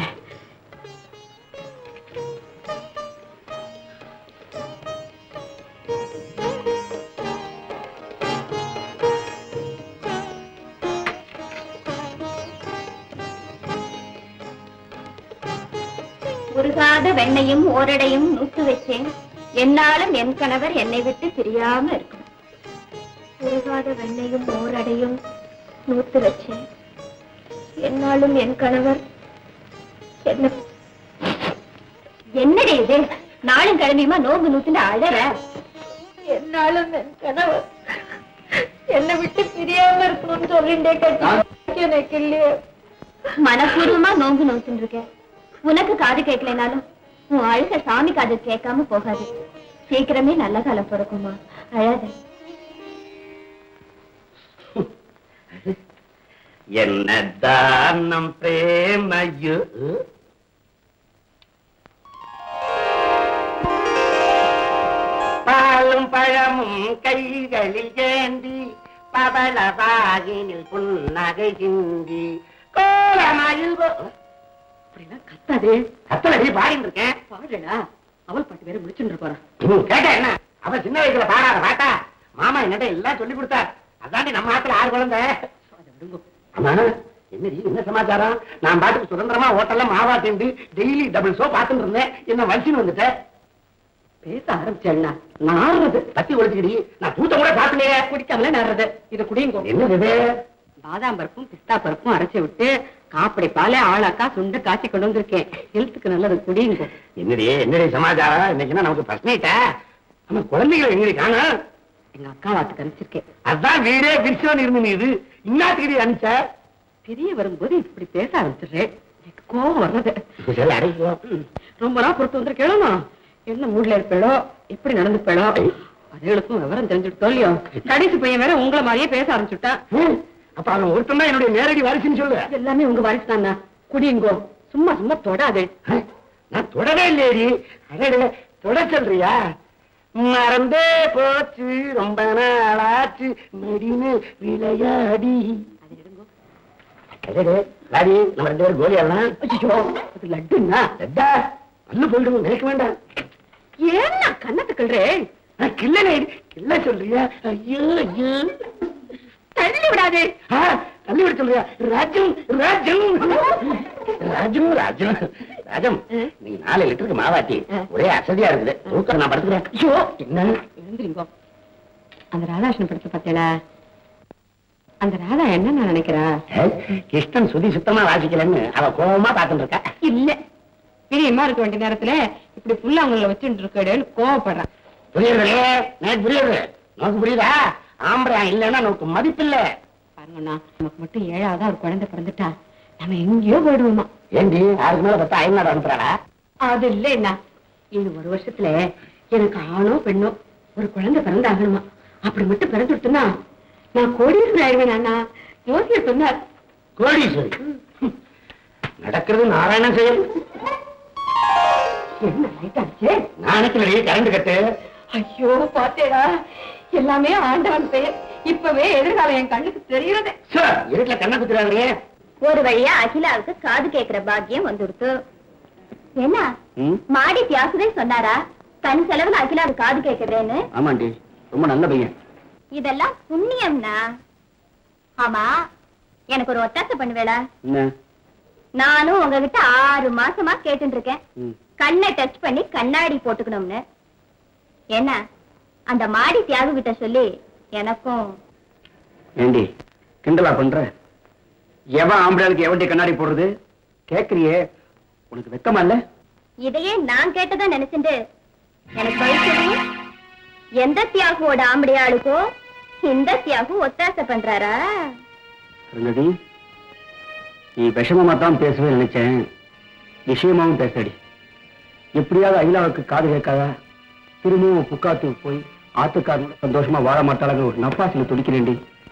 உருகாத வெண்ணையும் ஓரடையும் நூத்து வச்சேன் என்னாலும் என் கணவர் என்னை விட்டு பிரியாம இருக்கும் உருகாத வெண்ணையும் ஓரடையும் நூத்து வச்சேன் என்னாலும் என் கணவர் என்ன என்னடி இது நாளும் கிழமையுமா நோம்பு நூத்துன்னு அழற என்னாலும் என் கணவர் என்னை விட்டு பிரியாம இருக்கணும்னு சொல்லிட்டே கட்டி எனக்கு இல்லையே மனப்பூர்வமா நோம்பு நோத்துன்னு இருக்கேன் உனக்கு காது கேட்கலைனாலும் உன் அழுக சாமி காது கேட்காம போகாது சீக்கிரமே நல்ல காலம் பிறக்குமா அழாத என்னதான் நம் பிரேமையு பாலும் பழமும் கைகளில் ஏந்தி பவள வாயினில் புன்னகை சிந்தி கோலமயில் கத்தாதே கத்தலடி பாடிட்டு இருக்கேன் பாடுடா அவள் பாட்டு வேற முடிச்சுட்டு போறான் கேட்ட என்ன அவ சின்ன வயசுல பாடாத பாட்டா மாமா என்னட்ட எல்லாம் சொல்லி கொடுத்தார் அதாண்டி நம்ம ஆத்துல ஆறு குழந்தை ஆமா என்னடி என்ன சமாச்சாரம் நான் பாட்டுக்கு சுதந்திரமா ஹோட்டல்ல மாவா திண்டு டெய்லி டபுள் ஷோ பாத்துட்டு இருந்தேன் என்ன வலிச்சுன்னு வந்துட்டேன் பேச ஆரம்பிச்சேன்னா நாடுறது தத்தி ஒழிச்சுக்கிடி நான் தூத்த கூட பாத்துலையே குடிக்காமலே நாடுறது இதை குடியுங்க என்னது இது பாதாம் பருப்பும் பிஸ்தா பருப்பும் அரைச்சு விட்டு காப்படி பாலே ஆளாக்கா சுண்டு காய்ச்சி கொண்டு வந்திருக்கேன் ஹெல்த்துக்கு நல்லது குடியுங்க என்னடி என்னடி சமாச்சாரம் இன்னைக்கு என்ன நமக்கு பிரச்சனைட்டா நம்ம குழந்தைகளை எங்கடி காணும் எங்க அக்கா வாத்துக்கு அனுப்பிச்சிருக்கேன் அதான் வீடே விரிசோன்னு இருந்து நீ இது இன்னாத்துக்கிடி அனுப்பிச்ச தெரிய வரும்போது இப்படி பேச ஆரம்பிச்சிடுறேன் எனக்கு கோவம் வர்றது சரி அடைக்கோ ம், ரொம்ப நாள் பொறுத்து வந்திருக்கேளோ என்ன மூட்ல இருப்பேளோ எப்படி நடந்துப்பேளோ அதுகளுக்கும் விவரம் தெரிஞ்சுட்டு இல்லையோ கடைசி பையன் வேற உங்களை மாதிரியே பேச ஆரம்பிச்சுட்டான் அப்ப அவன் ஒருத்தன் தான் என்னுடைய நேரடி வாரிசுன்னு சொல்லு எல்லாமே உங்க வாரிசு தானா குடியுங்கோ சும்மா சும்மா தொடாதே நான் தொடவே இல்லையடி அடடே தொட சொல்றியா மறந்தே போச்சு ரொம்ப நாளாச்சு மடினு விளையாடி அடடே, லாடி நம்ம ரெண்டு பேரும் கோலி ஆடலாம் ஐயோ அது லட்டுன்னா லட்டா பல்லு போயிடும் நினைக்க வேண்டாம் ஏன்னா கண்ணத்து கிள்றே நான் கிள்ளனே கிள்ள சொல்றியா ஐயோ ஐயோ தள்ளி விடாதே ஆ, தள்ளி விட சொல்றியா ராஜம் ராஜம் ராஜம் ராஜம் ராஜம் நீங்க நாலு லிட்டருக்கு மாவாட்டி ஒரே அசதியா இருக்குது தூக்கம் நான் படுத்துக்கிறேன் ஐயோ என்ன எழுந்திரிங்கோ அந்த ராதாகிருஷ்ணன் படத்தை பார்த்தேளா அந்த ராதா என்ன நான் நினைக்கிறா கிருஷ்ணன் சுதி சுத்தமா வாசிக்கலன்னு அவ கோபமா பாத்துட்டு இருக்கா இல்ல பிரியமா இருக்க வேண்டிய நேரத்துல இப்படி புல்லா அவங்கள வச்சுட்டு இருக்கேன்னு கோவப்படுறான் புரியுது நேற்று புரியுது நோக்கு புரியுதா ஆம்பளை இல்லைன்னா நமக்கு மதிப்பில்ல பாருங்கண்ணா நமக்கு மட்டும் ஏழாவதா ஒரு குழந்தை பிறந்துட்டா நம்ம எங்கேயோ போயிடுவோமா ஏண்டி அதுக்கு மேல பார்த்தா அயல்நாடு அனுப்புறாளா அது இல்ல என்ன இன்னும் ஒரு வருஷத்துல எனக்கு ஆணோ பெண்ணோ ஒரு குழந்தை பிறந்தாகணுமா அப்படி மட்டும் பிறந்துட்டுனா நான் கோடீஸ்வரர் ஆயிடுவேன் அண்ணா ஜோசியர் சொன்னார் கோடீஸ்வரி நடக்கிறது நாராயண செயல் என்ன லைட் ஆச்சு நான் நினைக்கலையே கரண்ட் கட்டு ஐயோ பாத்தேடா எல்லாமே ஆண்டவன் பெயர் இப்பவே எதிர்காலம் என் கண்ணுக்கு தெரியுறது சார் இருட்டுல கண்ணை குத்துறாங்க ஒரு வழியா அகிலாவுக்கு காது கேட்கிற பாக்கியம் வந்துடுத்து என்ன ம் மாடி தியாசுதே சொன்னாரா தன் செலவுல அகிலாவுக்கு காது கேட்கிறேன்னு ஆமாண்டி ரொம்ப நல்ல பையன் இதெல்லாம் புண்ணியம்னா ஆமா எனக்கு ஒரு ஒத்தாசை பண்ணுவேளா என்ன நானும் உங்ககிட்ட ஆறு மாசமா கேட்டுட்டு இருக்கேன் ம். கண்ணை டச் பண்ணி கண்ணாடி போட்டுக்கணும்னு என்ன அந்த மாடி தியாகு கிட்ட சொல்லி எனக்கும் ஏண்டி கிண்டலா பண்ற எவன் ஆம்பளைக்கு எவன்டி கண்ணாடி போடுறது கேக்குறியே உனக்கு வெக்கமா இல்ல இதையே நான் கேட்டதா நினைச்சுட்டு எனக்கு பதில் சொல்லுங்க எந்த தியாகுவோட ஆம்படியாளுக்கோ இந்த தியாகு ஒத்தாசை பண்றாரா அருந்ததி நீ விஷமமா தான் பேசவே நினைச்சேன் விஷயமாவும் பேசடி எப்படியாவது அகிலாவுக்கு காது கேட்காதா திரும்பவும் புக்காத்துக்கு போய் ஆத்துக்காரனோட சந்தோஷமா வாழ மாட்டாளங்க ஒரு நப்பாசில துடிக்கிறேன்டி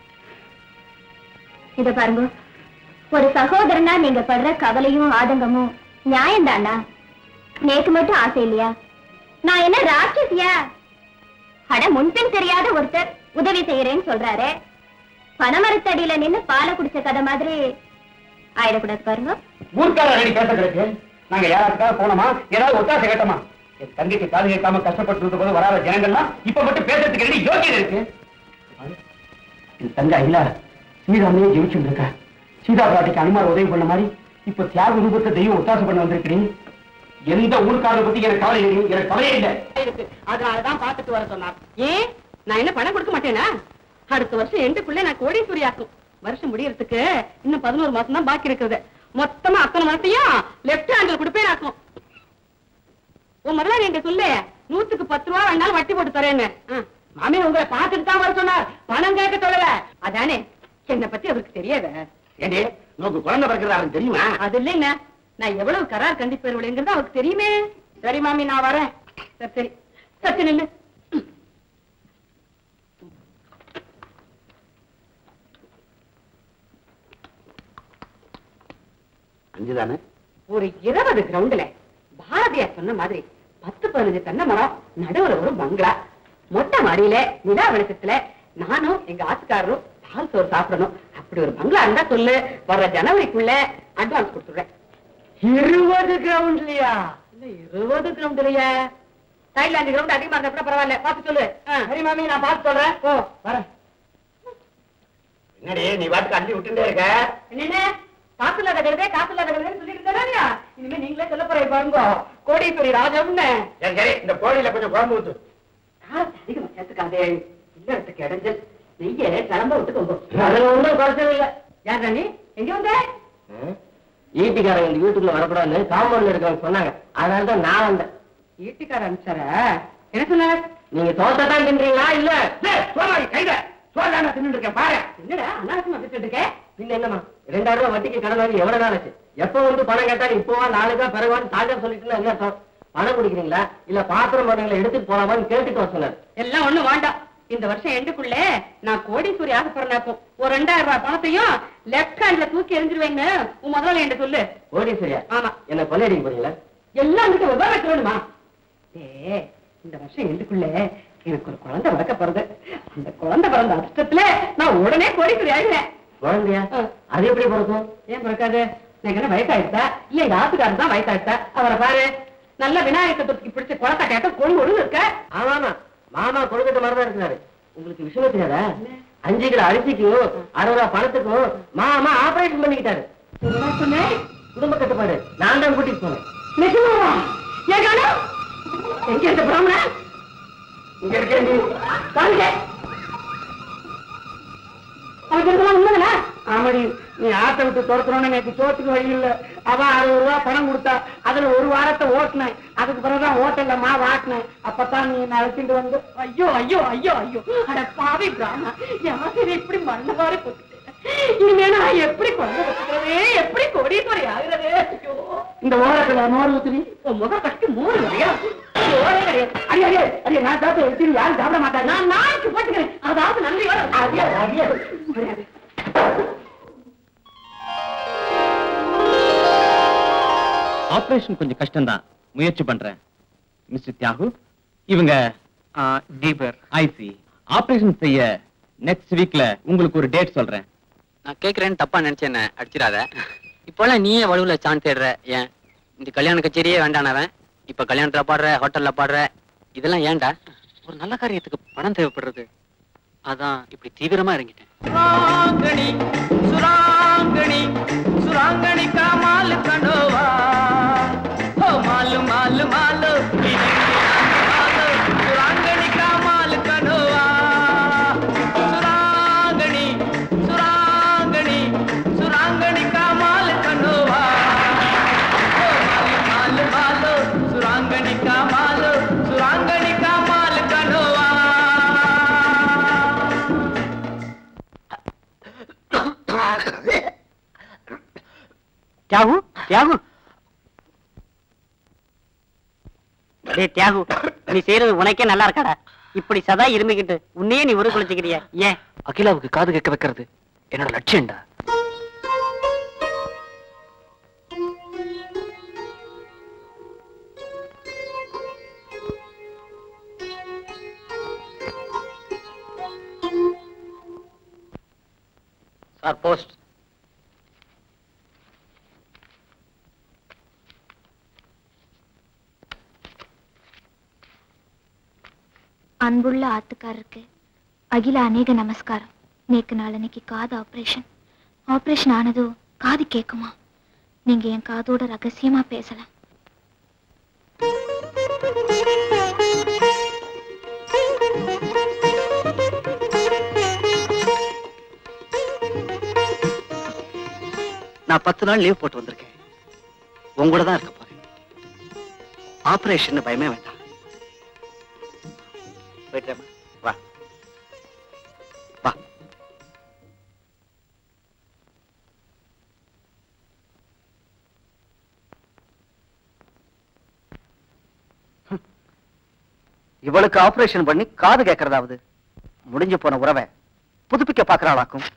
இத பாருங்க ஒரு சகோதரனா நீங்க படுற கவலையும் ஆதங்கமும் நியாயம்தானா நேக்கு மட்டும் ஆசை இல்லையா நான் என்ன ராட்சசியா அட முன்பின் தெரியாத ஒருத்தர் உதவி செய்யறேன்னு சொல்றாரு பனமரத்தடியில நின்னு பாலை குடிச்ச கதை மாதிரி ஆயிடக்கூடாது பாருங்க ஊர்க்கார ரெடி பேச கிடக்கு நாங்க யாராச்சுக்காக போனோமா ஏதாவது ஒத்தாசை கேட்டோமா என் தங்கைக்கு காது கேட்காம கஷ்டப்பட்டு இருந்த போது வராத ஜனங்கள்லாம் இப்ப மட்டும் பேசுறதுக்கு ரெடி யோகியம் இருக்கு என் தங்கை இல்ல சீதாமையே ஜெயிச்சுட்டு இருக்கா சீதா பிராட்டிக்கு அனுமார் உதவி பண்ண மாதிரி இப்ப தியாக ரூபத்தை தெய்வம் ஒத்தாசை பண்ண வந்திருக்கிறேன் எந்த ஊர்க்காரரை பத்தி எனக்கு கவலை இல்லை எனக்கு கவலையே இல்லை இருக்கு அதனாலதான் பாத்துட்டு வர சொன்னார் ஏன் நான் என்ன பணம் கொடுக்க மாட்டேனா அடுத்த வருஷம் எண்டுக்குள்ள நான் கோடீஸ்வரி ஆக்கும் வருஷம் முடியறதுக்கு இன்னும் பதினோரு மாசம் தான் பாக்கி இருக்குது மொத்தமா அத்தனை மாசத்தையும் லெப்ட் ஹேண்டில் கொடுப்பேன் ஆக்கும் உன் முதல்ல என்கிட்ட சொல்லு நூத்துக்கு பத்து ரூபா வேணாலும் வட்டி போட்டு தரேன்னு ஆ, மாமி உங்களை பார்த்துட்டு தான் வர சொன்னார் பணம் கேட்க சொல்லல அதானே என்னை பத்தி அவருக்கு தெரியாத ஏண்டி நோக்கு குழந்தை பிறக்கிறாரு தெரியுமா அது இல்லைங்க நான் எவ்வளவு கரார் கண்டிப்பேருவளைங்கிறது அவருக்கு தெரியுமே சரி மாமி நான் வரேன் சரி சரி சத்து நில்லு அஞ்சுதானே ஒரு இருபது கிரவுண்ட்ல பாரதியார் சொன்ன மாதிரி பத்து பதினஞ்சு தென்னை மரம் நடுவுல ஒரு பங்களா மொட்டை மாடியில நிலா வெளிச்சத்துல நானும் எங்க ஆத்துக்காரரும் பால் சோறு சாப்பிடணும் அப்படி ஒரு பங்களா இருந்தா சொல்லு வர்ற ஜனவரிக்குள்ள அட்வான்ஸ் கொடுத்துடுறேன் இருபது கிரவுண்ட்லயா இல்ல இருபது கிரவுண்ட்லயா சைட்ல அஞ்சு கிரவுண்ட் அதிகமா இருந்தா கூட பரவாயில்ல பாத்து சொல்லு ஆ, சரி மாமி நான் பாத்து சொல்றேன் ஓ வரேன் என்னடி நீ பாட்டுக்கு அள்ளி விட்டுட்டே இருக்க என்னென்ன காசு இல்லாத கழுதே காசு இல்லாத கழுதேன்னு சொல்லிட்டு இருந்தாரா இனிமே நீங்களே சொல்ல போறீங்க பாருங்க கோடீஸ்வரி ராஜம்னு சரி சரி இந்த கோழியில கொஞ்சம் குழம்பு ஊத்து காரத்தை அதிகமா சேர்த்துக்காதே இல்லறதுக்கு இடைஞ்சல் நெய்ய கிளம்ப விட்டுக்கோங்க அதுல ஒண்ணும் குறைச்சது இல்ல யார் ராணி எங்க வந்த ஈட்டிக்காரங்க இந்த வீட்டுக்குள்ள வரக்கூடாதுன்னு காம்பவுண்ட்ல இருக்கவங்க சொன்னாங்க அதனால தான் நான் வந்தேன் வீட்டுக்கார அனுப்பிச்சாரா என்ன சொன்னார் நீங்க தோத்த தான் தின்றீங்களா இல்ல சோமாரி கைத சோதான தின்னு இருக்கேன் பாரு என்னடா அனாவசியமா பேசிட்டு இருக்க பின்ன என்னமா ரெண்டாயிரம் ரூபாய் வட்டிக்கு கடன் வாங்கி எவ்வளவு நாள் ஆச்சு எப்ப வந்து பணம் கேட்டாலும் இப்போவா நாளைக்கா பிறகுவான்னு தாஜா சொல்லிட்டு என்ன அர்த்தம் பணம் குடிக்கிறீங்களா இல்ல பாத்திரம் பணங்களை எடுத்துட்டு போலாமான்னு கேட்டுட்டு வர சொன்னாரு எல்லாம் ஒண்ணும் வேண்டாம் இந்த வருஷம் எண்டுக்குள்ள நான் கோடீஸ்வரி ஆக போறேனாக்கும் ஒரு ரெண்டாயிரம் ரூபாய் பணத்தையும் லெப்ட் ஹேண்ட்ல தூக்கி எரிஞ்சிருவேன்னு உன் முதல்ல என்கிட்ட சொல்லு கோடீஸ்வரியா ஆமா என்ன கொள்ளையடிக்க போறீங்களா எல்லாம் கிட்ட விவரம் வைக்க வேணுமா ஏ இந்த வருஷம் எண்டுக்குள்ள எனக்கு ஒரு குழந்தை பிறக்க போறது அந்த குழந்தை பிறந்த அதிர்ஷ்டத்துல நான் உடனே கோடீஸ்வரி ஆயிடுவேன் குழந்தையா அது எப்படி பிறக்கும் ஏன் பிறக்காது எனக்கு என்ன வயசாயிடுச்சா இல்ல எங்க ஆத்துக்காரர் தான் வயசாயிடுச்சா அவரை பாரு நல்ல விநாயகர் சதுர்த்திக்கு பிடிச்ச குளத்தை கேட்ட கொண்டு ஒழுங்கு இருக்க ஆமாமா மாமா கொழுக்கட்ட மாதிரி தான் இருக்கிறாரு உங்களுக்கு விஷயம் தெரியாதா அஞ்சு கிலோ அரிசிக்கும் அறுபது ரூபா பணத்துக்கும் மாமா ஆபரேஷன் பண்ணிக்கிட்டாரு என்ன சொன்னேன் குடும்ப கட்டுப்பாடு நான் தான் கூட்டிட்டு போனேன் நிஜமாவா ஏன் காணோம் எங்க இருந்த பிராமணன் இங்க இருக்கேன் நீ காணுங்க அவனுக்கு இருக்கலாம் உண்மைதானே ஆமாடி நீ ஆட்டை விட்டு துரத்துறோன்னு எனக்கு சோத்துக்கு வழி இல்ல அவன் அறுபது ரூபா பணம் கொடுத்தா அதுல ஒரு வாரத்தை ஓட்டினேன் அதுக்கு பிறகுதான் ஹோட்டல்ல மா வாட்டினேன் அப்பதான் நீ என்னை அழைச்சிட்டு வந்து ஐயோ ஐயோ ஐயோ ஐயோ அட பாவி பிராமணா யாசிரி இப்படி மண்ணவாரி போட்டு இனிமே நான் எப்படி குழந்தை பெற்றுக்கிறதே எப்படி கோடீஸ்வரி ஆகுறது ஐயோ இந்த ஓரத்துல மோர் ஊத்துறி உன் முகம் கட்டி மூணு வரையா ஓரே கிடையாது அடி அடி அடி நான் சாப்பிட்டு வச்சு யாரும் சாப்பிட மாட்டாங்க நான் நாளைக்கு போட்டுக்கிறேன் அதாவது நன்றி வர அடியே அடியே ஆபரேஷன் கொஞ்சம் கஷ்டம்தான் முயற்சி பண்றேன் மிஸ்டர் தியாகு இவங்க தீபர் ஐசி ஆபரேஷன் செய்ய நெக்ஸ்ட் வீக்ல உங்களுக்கு ஒரு டேட் சொல்றேன் நான் கேக்குறேன்னு தப்பா நினைச்சேன் அடிச்சிடாத இப்போலாம் நீயே வலுவுல சான்ஸ் தேடுற ஏன் இந்த கல்யாண கச்சேரியே வேண்டானவன் இப்ப கல்யாணத்துல பாடுற ஹோட்டல்ல பாடுற இதெல்லாம் ஏன்டா ஒரு நல்ல காரியத்துக்கு பணம் தேவைப்படுறது அதான் இப்படி தீவிரமா இறங்கிட்டேன் சுராங்கணி சுராங்கணி சுராங்கணி கா மால் கண்டோவா ஓ மாலு மாலு மாலு மாலு சுராங்கணி கா மால் கண்டோவா சுராங்கணி சுராங்கணி சுராங்கணி கா மால் கண்டோவா ஓ மாலு மாலு மாலு சுராங்கணி கா மாலு சுராங்கணி கா மால் கண்டோவா தியாகு தியாகு டேய் தியாகு நீ செய்யறது உனக்கே நல்லா இருக்காடா இப்படி சதா இருமிக்கிட்டு உன்னையே நீ உரு குளிச்சுக்கிறிய ஏன் அகிலாவுக்கு காது கேட்க வைக்கிறது என்னோட லட்சியம்டா சார் போஸ்ட் அன்புள்ள ஆத்துக்காரருக்கு அகில அநேக நமஸ்காரம் நேக்கு நாளன்னைக்கு காது ஆபரேஷன் ஆபரேஷன் ஆனதோ காது கேக்குமா நீங்க என் காதோட ரகசியமா பேசலாம் நான் பத்து நாள் லீவ் போட்டு வந்திருக்கேன் உங்களோட தான் இருக்க போறேன் ஆபரேஷன் பயமே வேண்டாம் போயிட்டுறேம்மா. வா வா இவளுக்கு ஆபரேஷன் பண்ணி காது கேட்கறதாவது முடிஞ்சு போன உறவை புதுப்பிக்க பாக்குறாளாக்கும்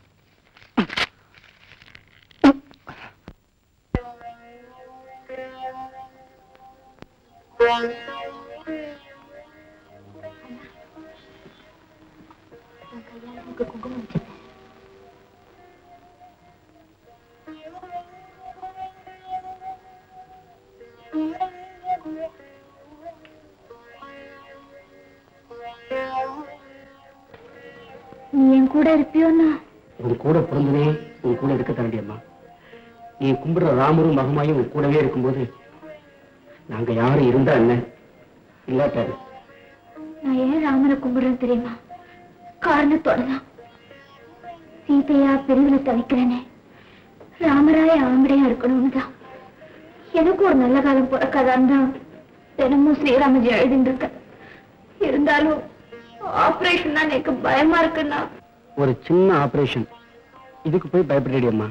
நீ என் கூட இருப்பியோன்னா உன் கூட பிறந்ததே உன் கூட இருக்க தரண்டியம்மா நீ கும்பிடுற ராமரும் மகமாயும் உன் கூடவே இருக்கும்போது நாங்க யாரும் இருந்தா என்ன இல்லாட்டாரு நான் ஏன் ராமரை கும்பிடுறேன் தெரியுமா காரணத்தோட தான் சீதையா பிரிவுல தவிக்கிறேனே ராமராய ஆம்படையா இருக்கணும்னு தான் எனக்கு ஒரு நல்ல காலம் பிறக்காதான் தான் தினமும் ஸ்ரீராமஜி எழுதிட்டு இருக்கேன் இருந்தாலும் ஆபரேஷன் தான் எனக்கு பயமா இருக்குன்னா ஒரு சின்ன ஆபரேஷன் இதுக்கு போய் பயப்படுறியம்மா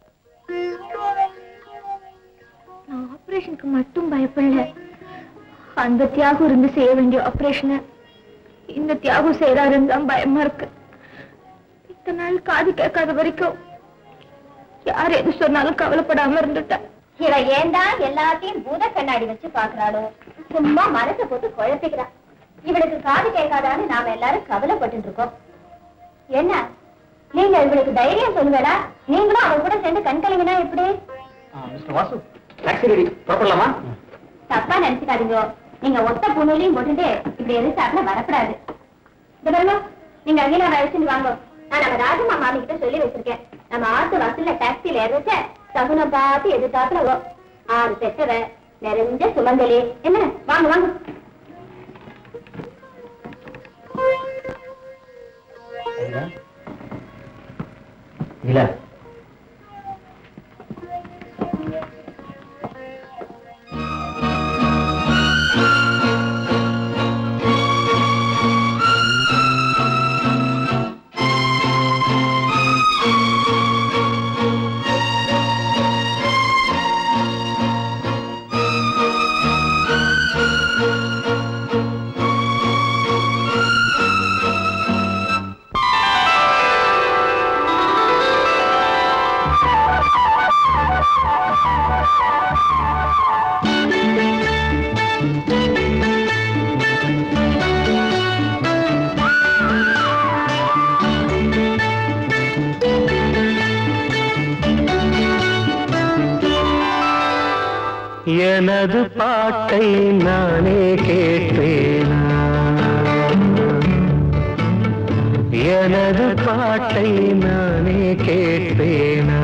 நான் ஆபரேஷனுக்கு மட்டும் பயப்படல அந்த தியாகம் இருந்து செய்ய வேண்டிய ஆபரேஷனை இந்த தியாகம் செய்யறாருன்னு தான் பயமா இருக்கு இத்தனை நாள் காது கேட்காத வரைக்கும் யார் எது சொன்னாலும் கவலைப்படாம இருந்துட்டேன் இவ ஏண்டா எல்லாத்தையும் பூத கண்ணாடி வச்சு பாக்குறாளோ சும்மா மனசை போட்டு குழப்பிக்கிறா இவளுக்கு காது கேட்காதான்னு நாம எல்லாரும் கவலைப்பட்டு இருக்கோம் என்ன நீங்க இவளுக்கு தைரியம் சொல்லுவேடா நீங்களும் அவன் கூட சேர்ந்து கண் கலங்கினா எப்படி மிஸ்டர் வாசு டாக்ஸி ரெடி புறப்படலாமா தப்பா நினைச்சுக்காதீங்க நீங்க ஒத்த புண்ணுலையும் போட்டுட்டு இப்படி எதிர்த்தாப்புல வரக்கூடாது இந்த பாருங்க நீங்க அகிலா அழைச்சிட்டு வாங்க நான் நம்ம ராஜமா மாமி கிட்ட சொல்லி வச்சிருக்கேன் நம்ம ஆத்து வாசல்ல டாக்ஸில ஏறச்ச சகுனம் பார்த்து எதிர்த்தாப்புல வரும். ஆறு பெற்றவ நிறைஞ்ச சுமங்கலி என்ன வாங்க வாங்க இல்ல ஆ எனது பாட்டை நானே கேட்பேனா எனது பாட்டை நானே கேட்பேனா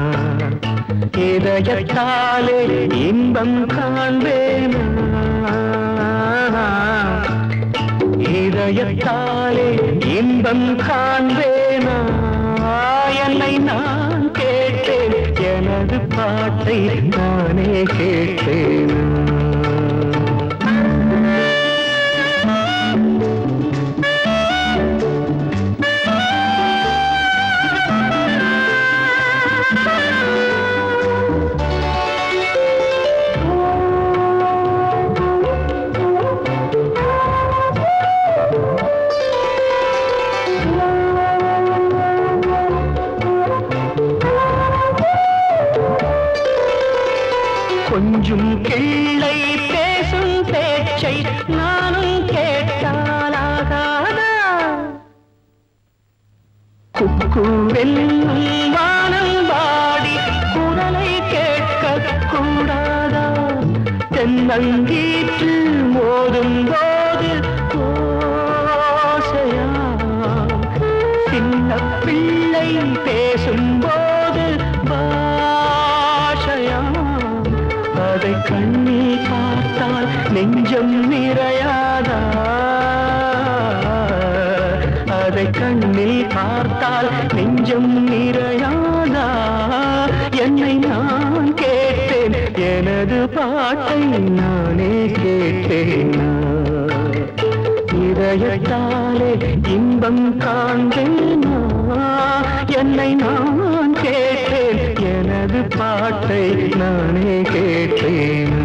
இதயத்தாலே இன்பம் காண்பேனா இதயத்தாலே இன்பம் காண்பேனா என்னை நான் கேட்டேன் எனது பாட்டை நானே கேட்பேனா கொஞ்சம் கிள்ளை பேசும் பேச்சை நானும் கேட்டாலாகாதா குக்கு வெல்லும் வானம் வாடி குரலை கேட்க கூடாதா தென்னங்கீற்று மோதும் போது ஓசையா சின்ன பிள்ளை பேசும்போது பாஷையா அதை கண்ணில் பார்த்தால் நெஞ்சம் நிறையாதா அதை கண்ணில் பார்த்தால் நெஞ்சம் நிறையாதா என்னை நான் கேட்டேன் எனது பாட்டை நானே கேட்டேனா இதயத்தாலே இன்பம் காண்பேனா என்னை நான் கேட்டேன் எனது பாட்டை நானே கேட்டேனா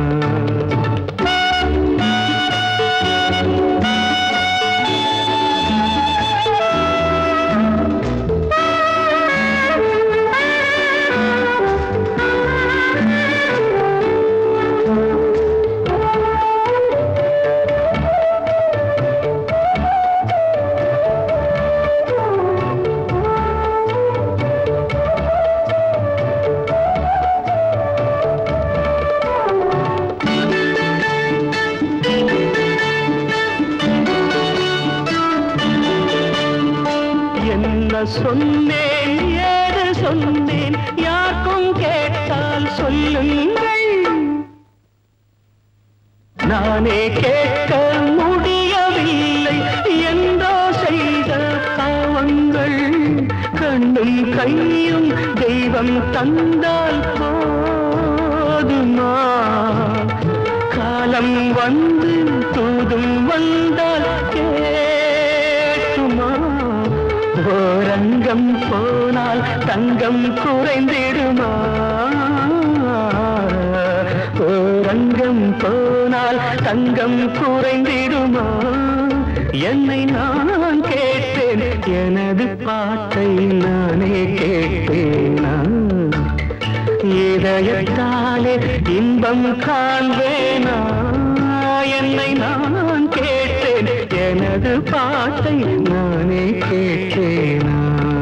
என்ன சொன்னேன் ஏது சொன்னேன் யாருக்கும் கேட்டால் சொல்லுங்கள் நானே கேட்க முடியவில்லை என்றோ செய்த பாவங்கள் கண்ணும் கையும் தெய்வம் தந்தால் போதுமா காலம் வந்து தூதும் வந்தால் கேட்டுமா ஓரங்கம் போனால் தங்கம் குறைந்திடுமா ஓரங்கம் போனால் தங்கம் குறைந்திடுமா என்னை நான் கேட்டேன் எனது பாட்டை நானே கேட்பேனா இதயத்தாலே இன்பம் காண்பேனா என்னை நான் கேட்டேன் எனது பாட்டை நானே கேட்டேனா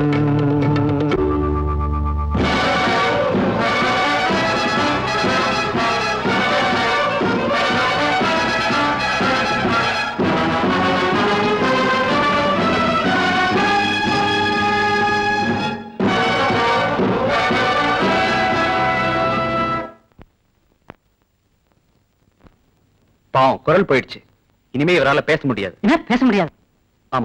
பாவம் குரல் போயிடுச்சு இனிமே இவரால பேச முடியாது என்ன பேச முடியாது ஆமா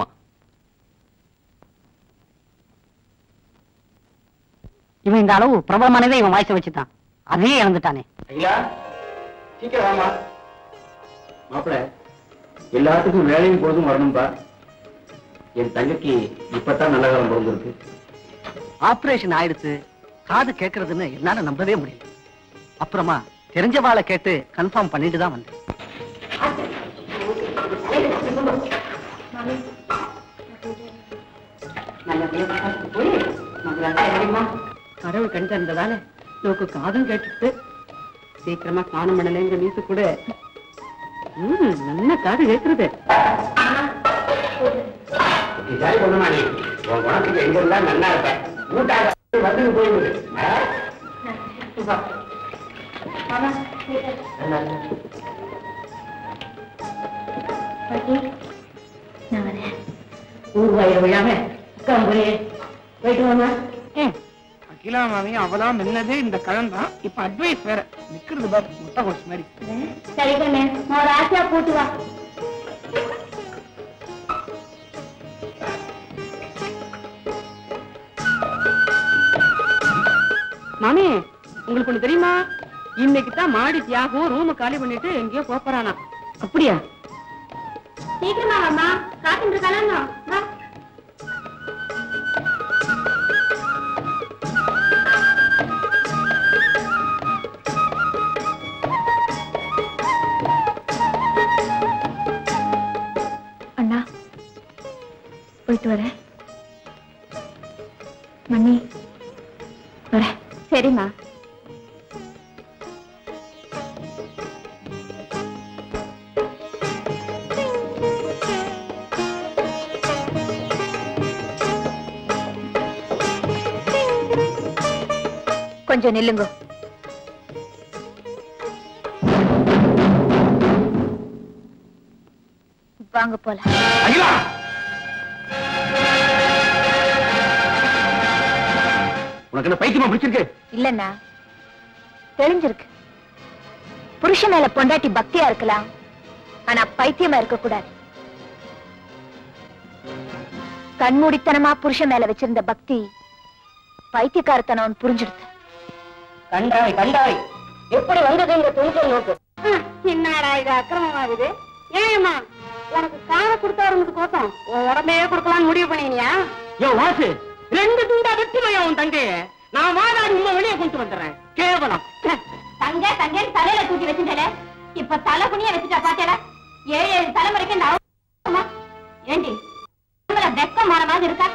இவன் இந்த அளவு பிரபலமானதே இவன் வாய்ஸை வச்சுதான் அதையே இழந்துட்டானே ஐயா சீக்கிரம் வாமா மாப்பிள எல்லாத்துக்கும் வேலையும் பொழுதும் வரணும்பா என் தங்கைக்கு இப்பதான் நல்ல காலம் பிறந்திருக்கு ஆபரேஷன் ஆயிடுச்சு காது கேட்கறதுன்னு என்னால நம்பவே முடியல அப்புறமா தெரிஞ்சவாளை கேட்டு கன்ஃபார்ம் பண்ணிட்டு தான் வந்தேன் கடவுள் கண்டு தந்ததால நோக்கு காதும் கேட்டுட்டு சீக்கிரமா காணும் பண்ணலைங்க மீசு கூட ம் நல்ல காது கேட்கறது சரி பொண்ணுமா நீ உன் குணத்துக்கு எங்க இருந்தா நல்லா இருப்ப கூட்டாக வந்து போயிடுது ஆ? நான் வரேன் ஊர்வாயிர விழாம கம்பரே போயிட்டு வாமா அகிலா மாமி அவதான் முன்னதே இந்த கழம் தான் இப்ப அட்வைஸ் வேற நிக்கிறது பாரு முட்டை கோஸ் மாதிரி சரி கண்ணு நான் ஒரு ஆசையா கூட்டு வா மாமி உங்களுக்கு ஒண்ணு தெரியுமா இன்னைக்கு தான் மாடி தியாகம் ரூம் காலி பண்ணிட்டு எங்கேயோ போறானா அப்படியா சீக்கிரமா வாமா காத்துட்டு இருக்கானா வா அண்ணா போயிட்டு வரேன் மணி வரேன் சரிம்மா கொஞ்சம் நில்லுங்க வாங்க போலாம் அகிலா உனக்கு என்ன பைத்தியமா பிடிச்சிருக்கு இல்லண்ணா தெளிஞ்சிருக்கு புருஷன் மேல பொண்டாட்டி பக்தியா இருக்கலாம் ஆனா பைத்தியமா இருக்க கூடாது கண்மூடித்தனமா புருஷன் மேல வச்சிருந்த பக்தி பைத்தியக்காரத்தனம் புரிஞ்சிடுது கண்டாய் கண்டாய் எப்படி வந்தது இந்த துணிச்சல் நோக்கு என்னடா இது அக்கிரமமாகுது ஏமா உனக்கு காரை கொடுத்தாருன்னு கோத்தம் உன் உடம்பையே கொடுக்கலாம்னு முடிவு பண்ணினியா யோ வாசு ரெண்டு துண்டா வெட்டிமையா உன் தங்கைய நான் வாதாடி உண்மை வெளியே கொண்டு வந்துடுறேன் கேவலம் தங்க தங்கன்னு தலையில தூக்கி வச்சுட்டே இப்ப தலை குனிய வச்சுட்டா பாத்தேடா ஏழு ஏழு தலைமுறைக்கு இந்த அவசரமா? ஏண்டி உங்களை வெக்கம் மாற மாதிரி இருக்கா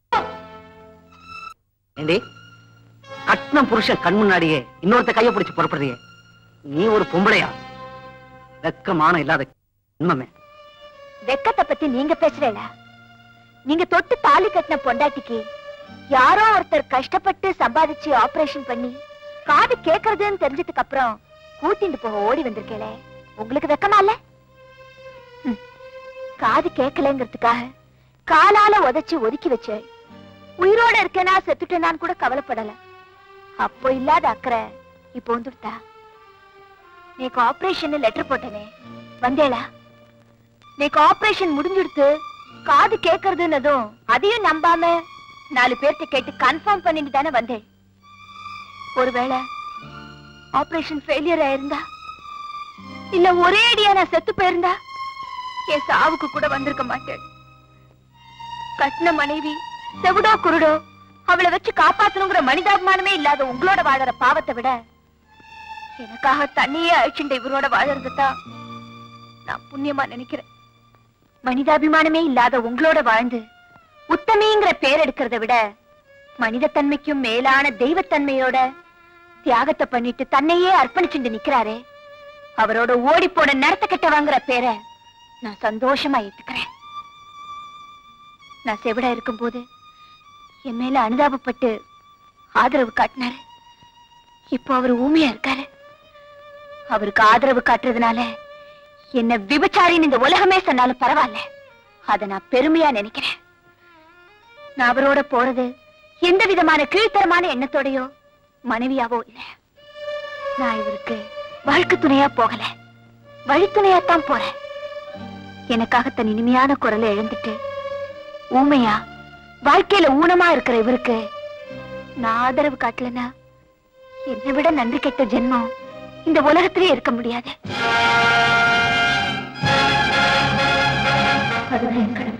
ஏண்டி கட்டின புருஷன் கண் முன்னாடியே இன்னொருத்த கைய பிடிச்சு புறப்படுறியே நீ ஒரு பொம்பளையா வெக்கமான இல்லாத உண்மைமே வெக்கத்தை பத்தி நீங்க பேசுறேல நீங்க தொட்டு தாலி கட்டின பொண்டாட்டிக்கு யாரோ ஒருத்தர் கஷ்டப்பட்டு சம்பாதிச்சு ஆபரேஷன் பண்ணி காது கேக்குறதுன்னு தெரிஞ்சதுக்கு அப்புறம் கூட்டிட்டு போக ஓடி வந்திருக்கேளே உங்களுக்கு வெக்கமா இல்ல ம். காது கேட்கலங்கிறதுக்காக காலால உதைச்சு ஒதுக்கி வச்சேன் உயிரோட இருக்கேனா செத்துட்டேனான்னு கூட கவலைப்படல அப்போ இல்லாத அக்கறை இப்போ வந்துட்டா நேக்கு ஆபரேஷன் லெட்டர் போட்டனே வந்தேளா நேக்கு ஆபரேஷன் முடிஞ்சிடுத்து காது கேக்குறதுன்னதும் அதையும் நம்பாம நாலு பேர்த்த கேட்டு கன்ஃபார்ம் பண்ணிட்டு தானே வந்தேன் ஒருவேளை ஆபரேஷன் ஃபெயிலியர் ஆயிருந்தா இல்ல ஒரே அடியா நான் செத்து போயிருந்தா என் சாவுக்கு கூட வந்திருக்க மாட்டேன் கட்டின மனைவி செவிடோ குருடோ அவளை வச்சு காப்பாத்தணுங்கிற மனிதாபிமானமே இல்லாத உங்களோட வாழற பாவத்தை விட எனக்காக தண்ணியே அழிச்சுட்ட இவரோட வாழறது தான் நான் புண்ணியமா நினைக்கிறேன் மனிதாபிமானமே இல்லாத உங்களோட வாழ்ந்து உத்தமிங்கிற பேர் எடுக்கிறத விட மனிதத்தன்மைக்கும் மேலான தெய்வத்தன்மையோட தியாகத்தை பண்ணிட்டு தன்னையே அர்ப்பணிச்சுட்டு நிக்கிறாரே அவரோட ஓடி போன நடத்த கட்ட வாங்குற பேரை நான் சந்தோஷமா ஏத்துக்கிறேன் நான் செவிடா இருக்கும்போது என் மேல அனுதாபப்பட்டு ஆதரவு காட்டினாரு இப்போ அவர் ஊமையா இருக்காரு அவருக்கு ஆதரவு காட்டுறதுனால என்ன விபச்சாரின்னு இந்த உலகமே சொன்னாலும் பரவாயில்ல அத நான் பெருமையா நினைக்கிறேன் நான் அவரோட போறது எந்த விதமான கீழ்த்தரமான எண்ணத்தோடயோ மனைவியாவோ இல்ல நான் இவருக்கு வாழ்க்கை துணையா போகல வழித்துணையாத்தான் போறேன் எனக்காக தன் இனிமையான குரலை எழுந்துட்டு ஊமையா வாழ்க்கையில ஊனமா இருக்கிற இவருக்கு நான் ஆதரவு காட்டலனா என்னை விட நன்றி கெட்ட ஜென்மம் இந்த உலகத்திலே இருக்க முடியாது அதுதான் என் கடமை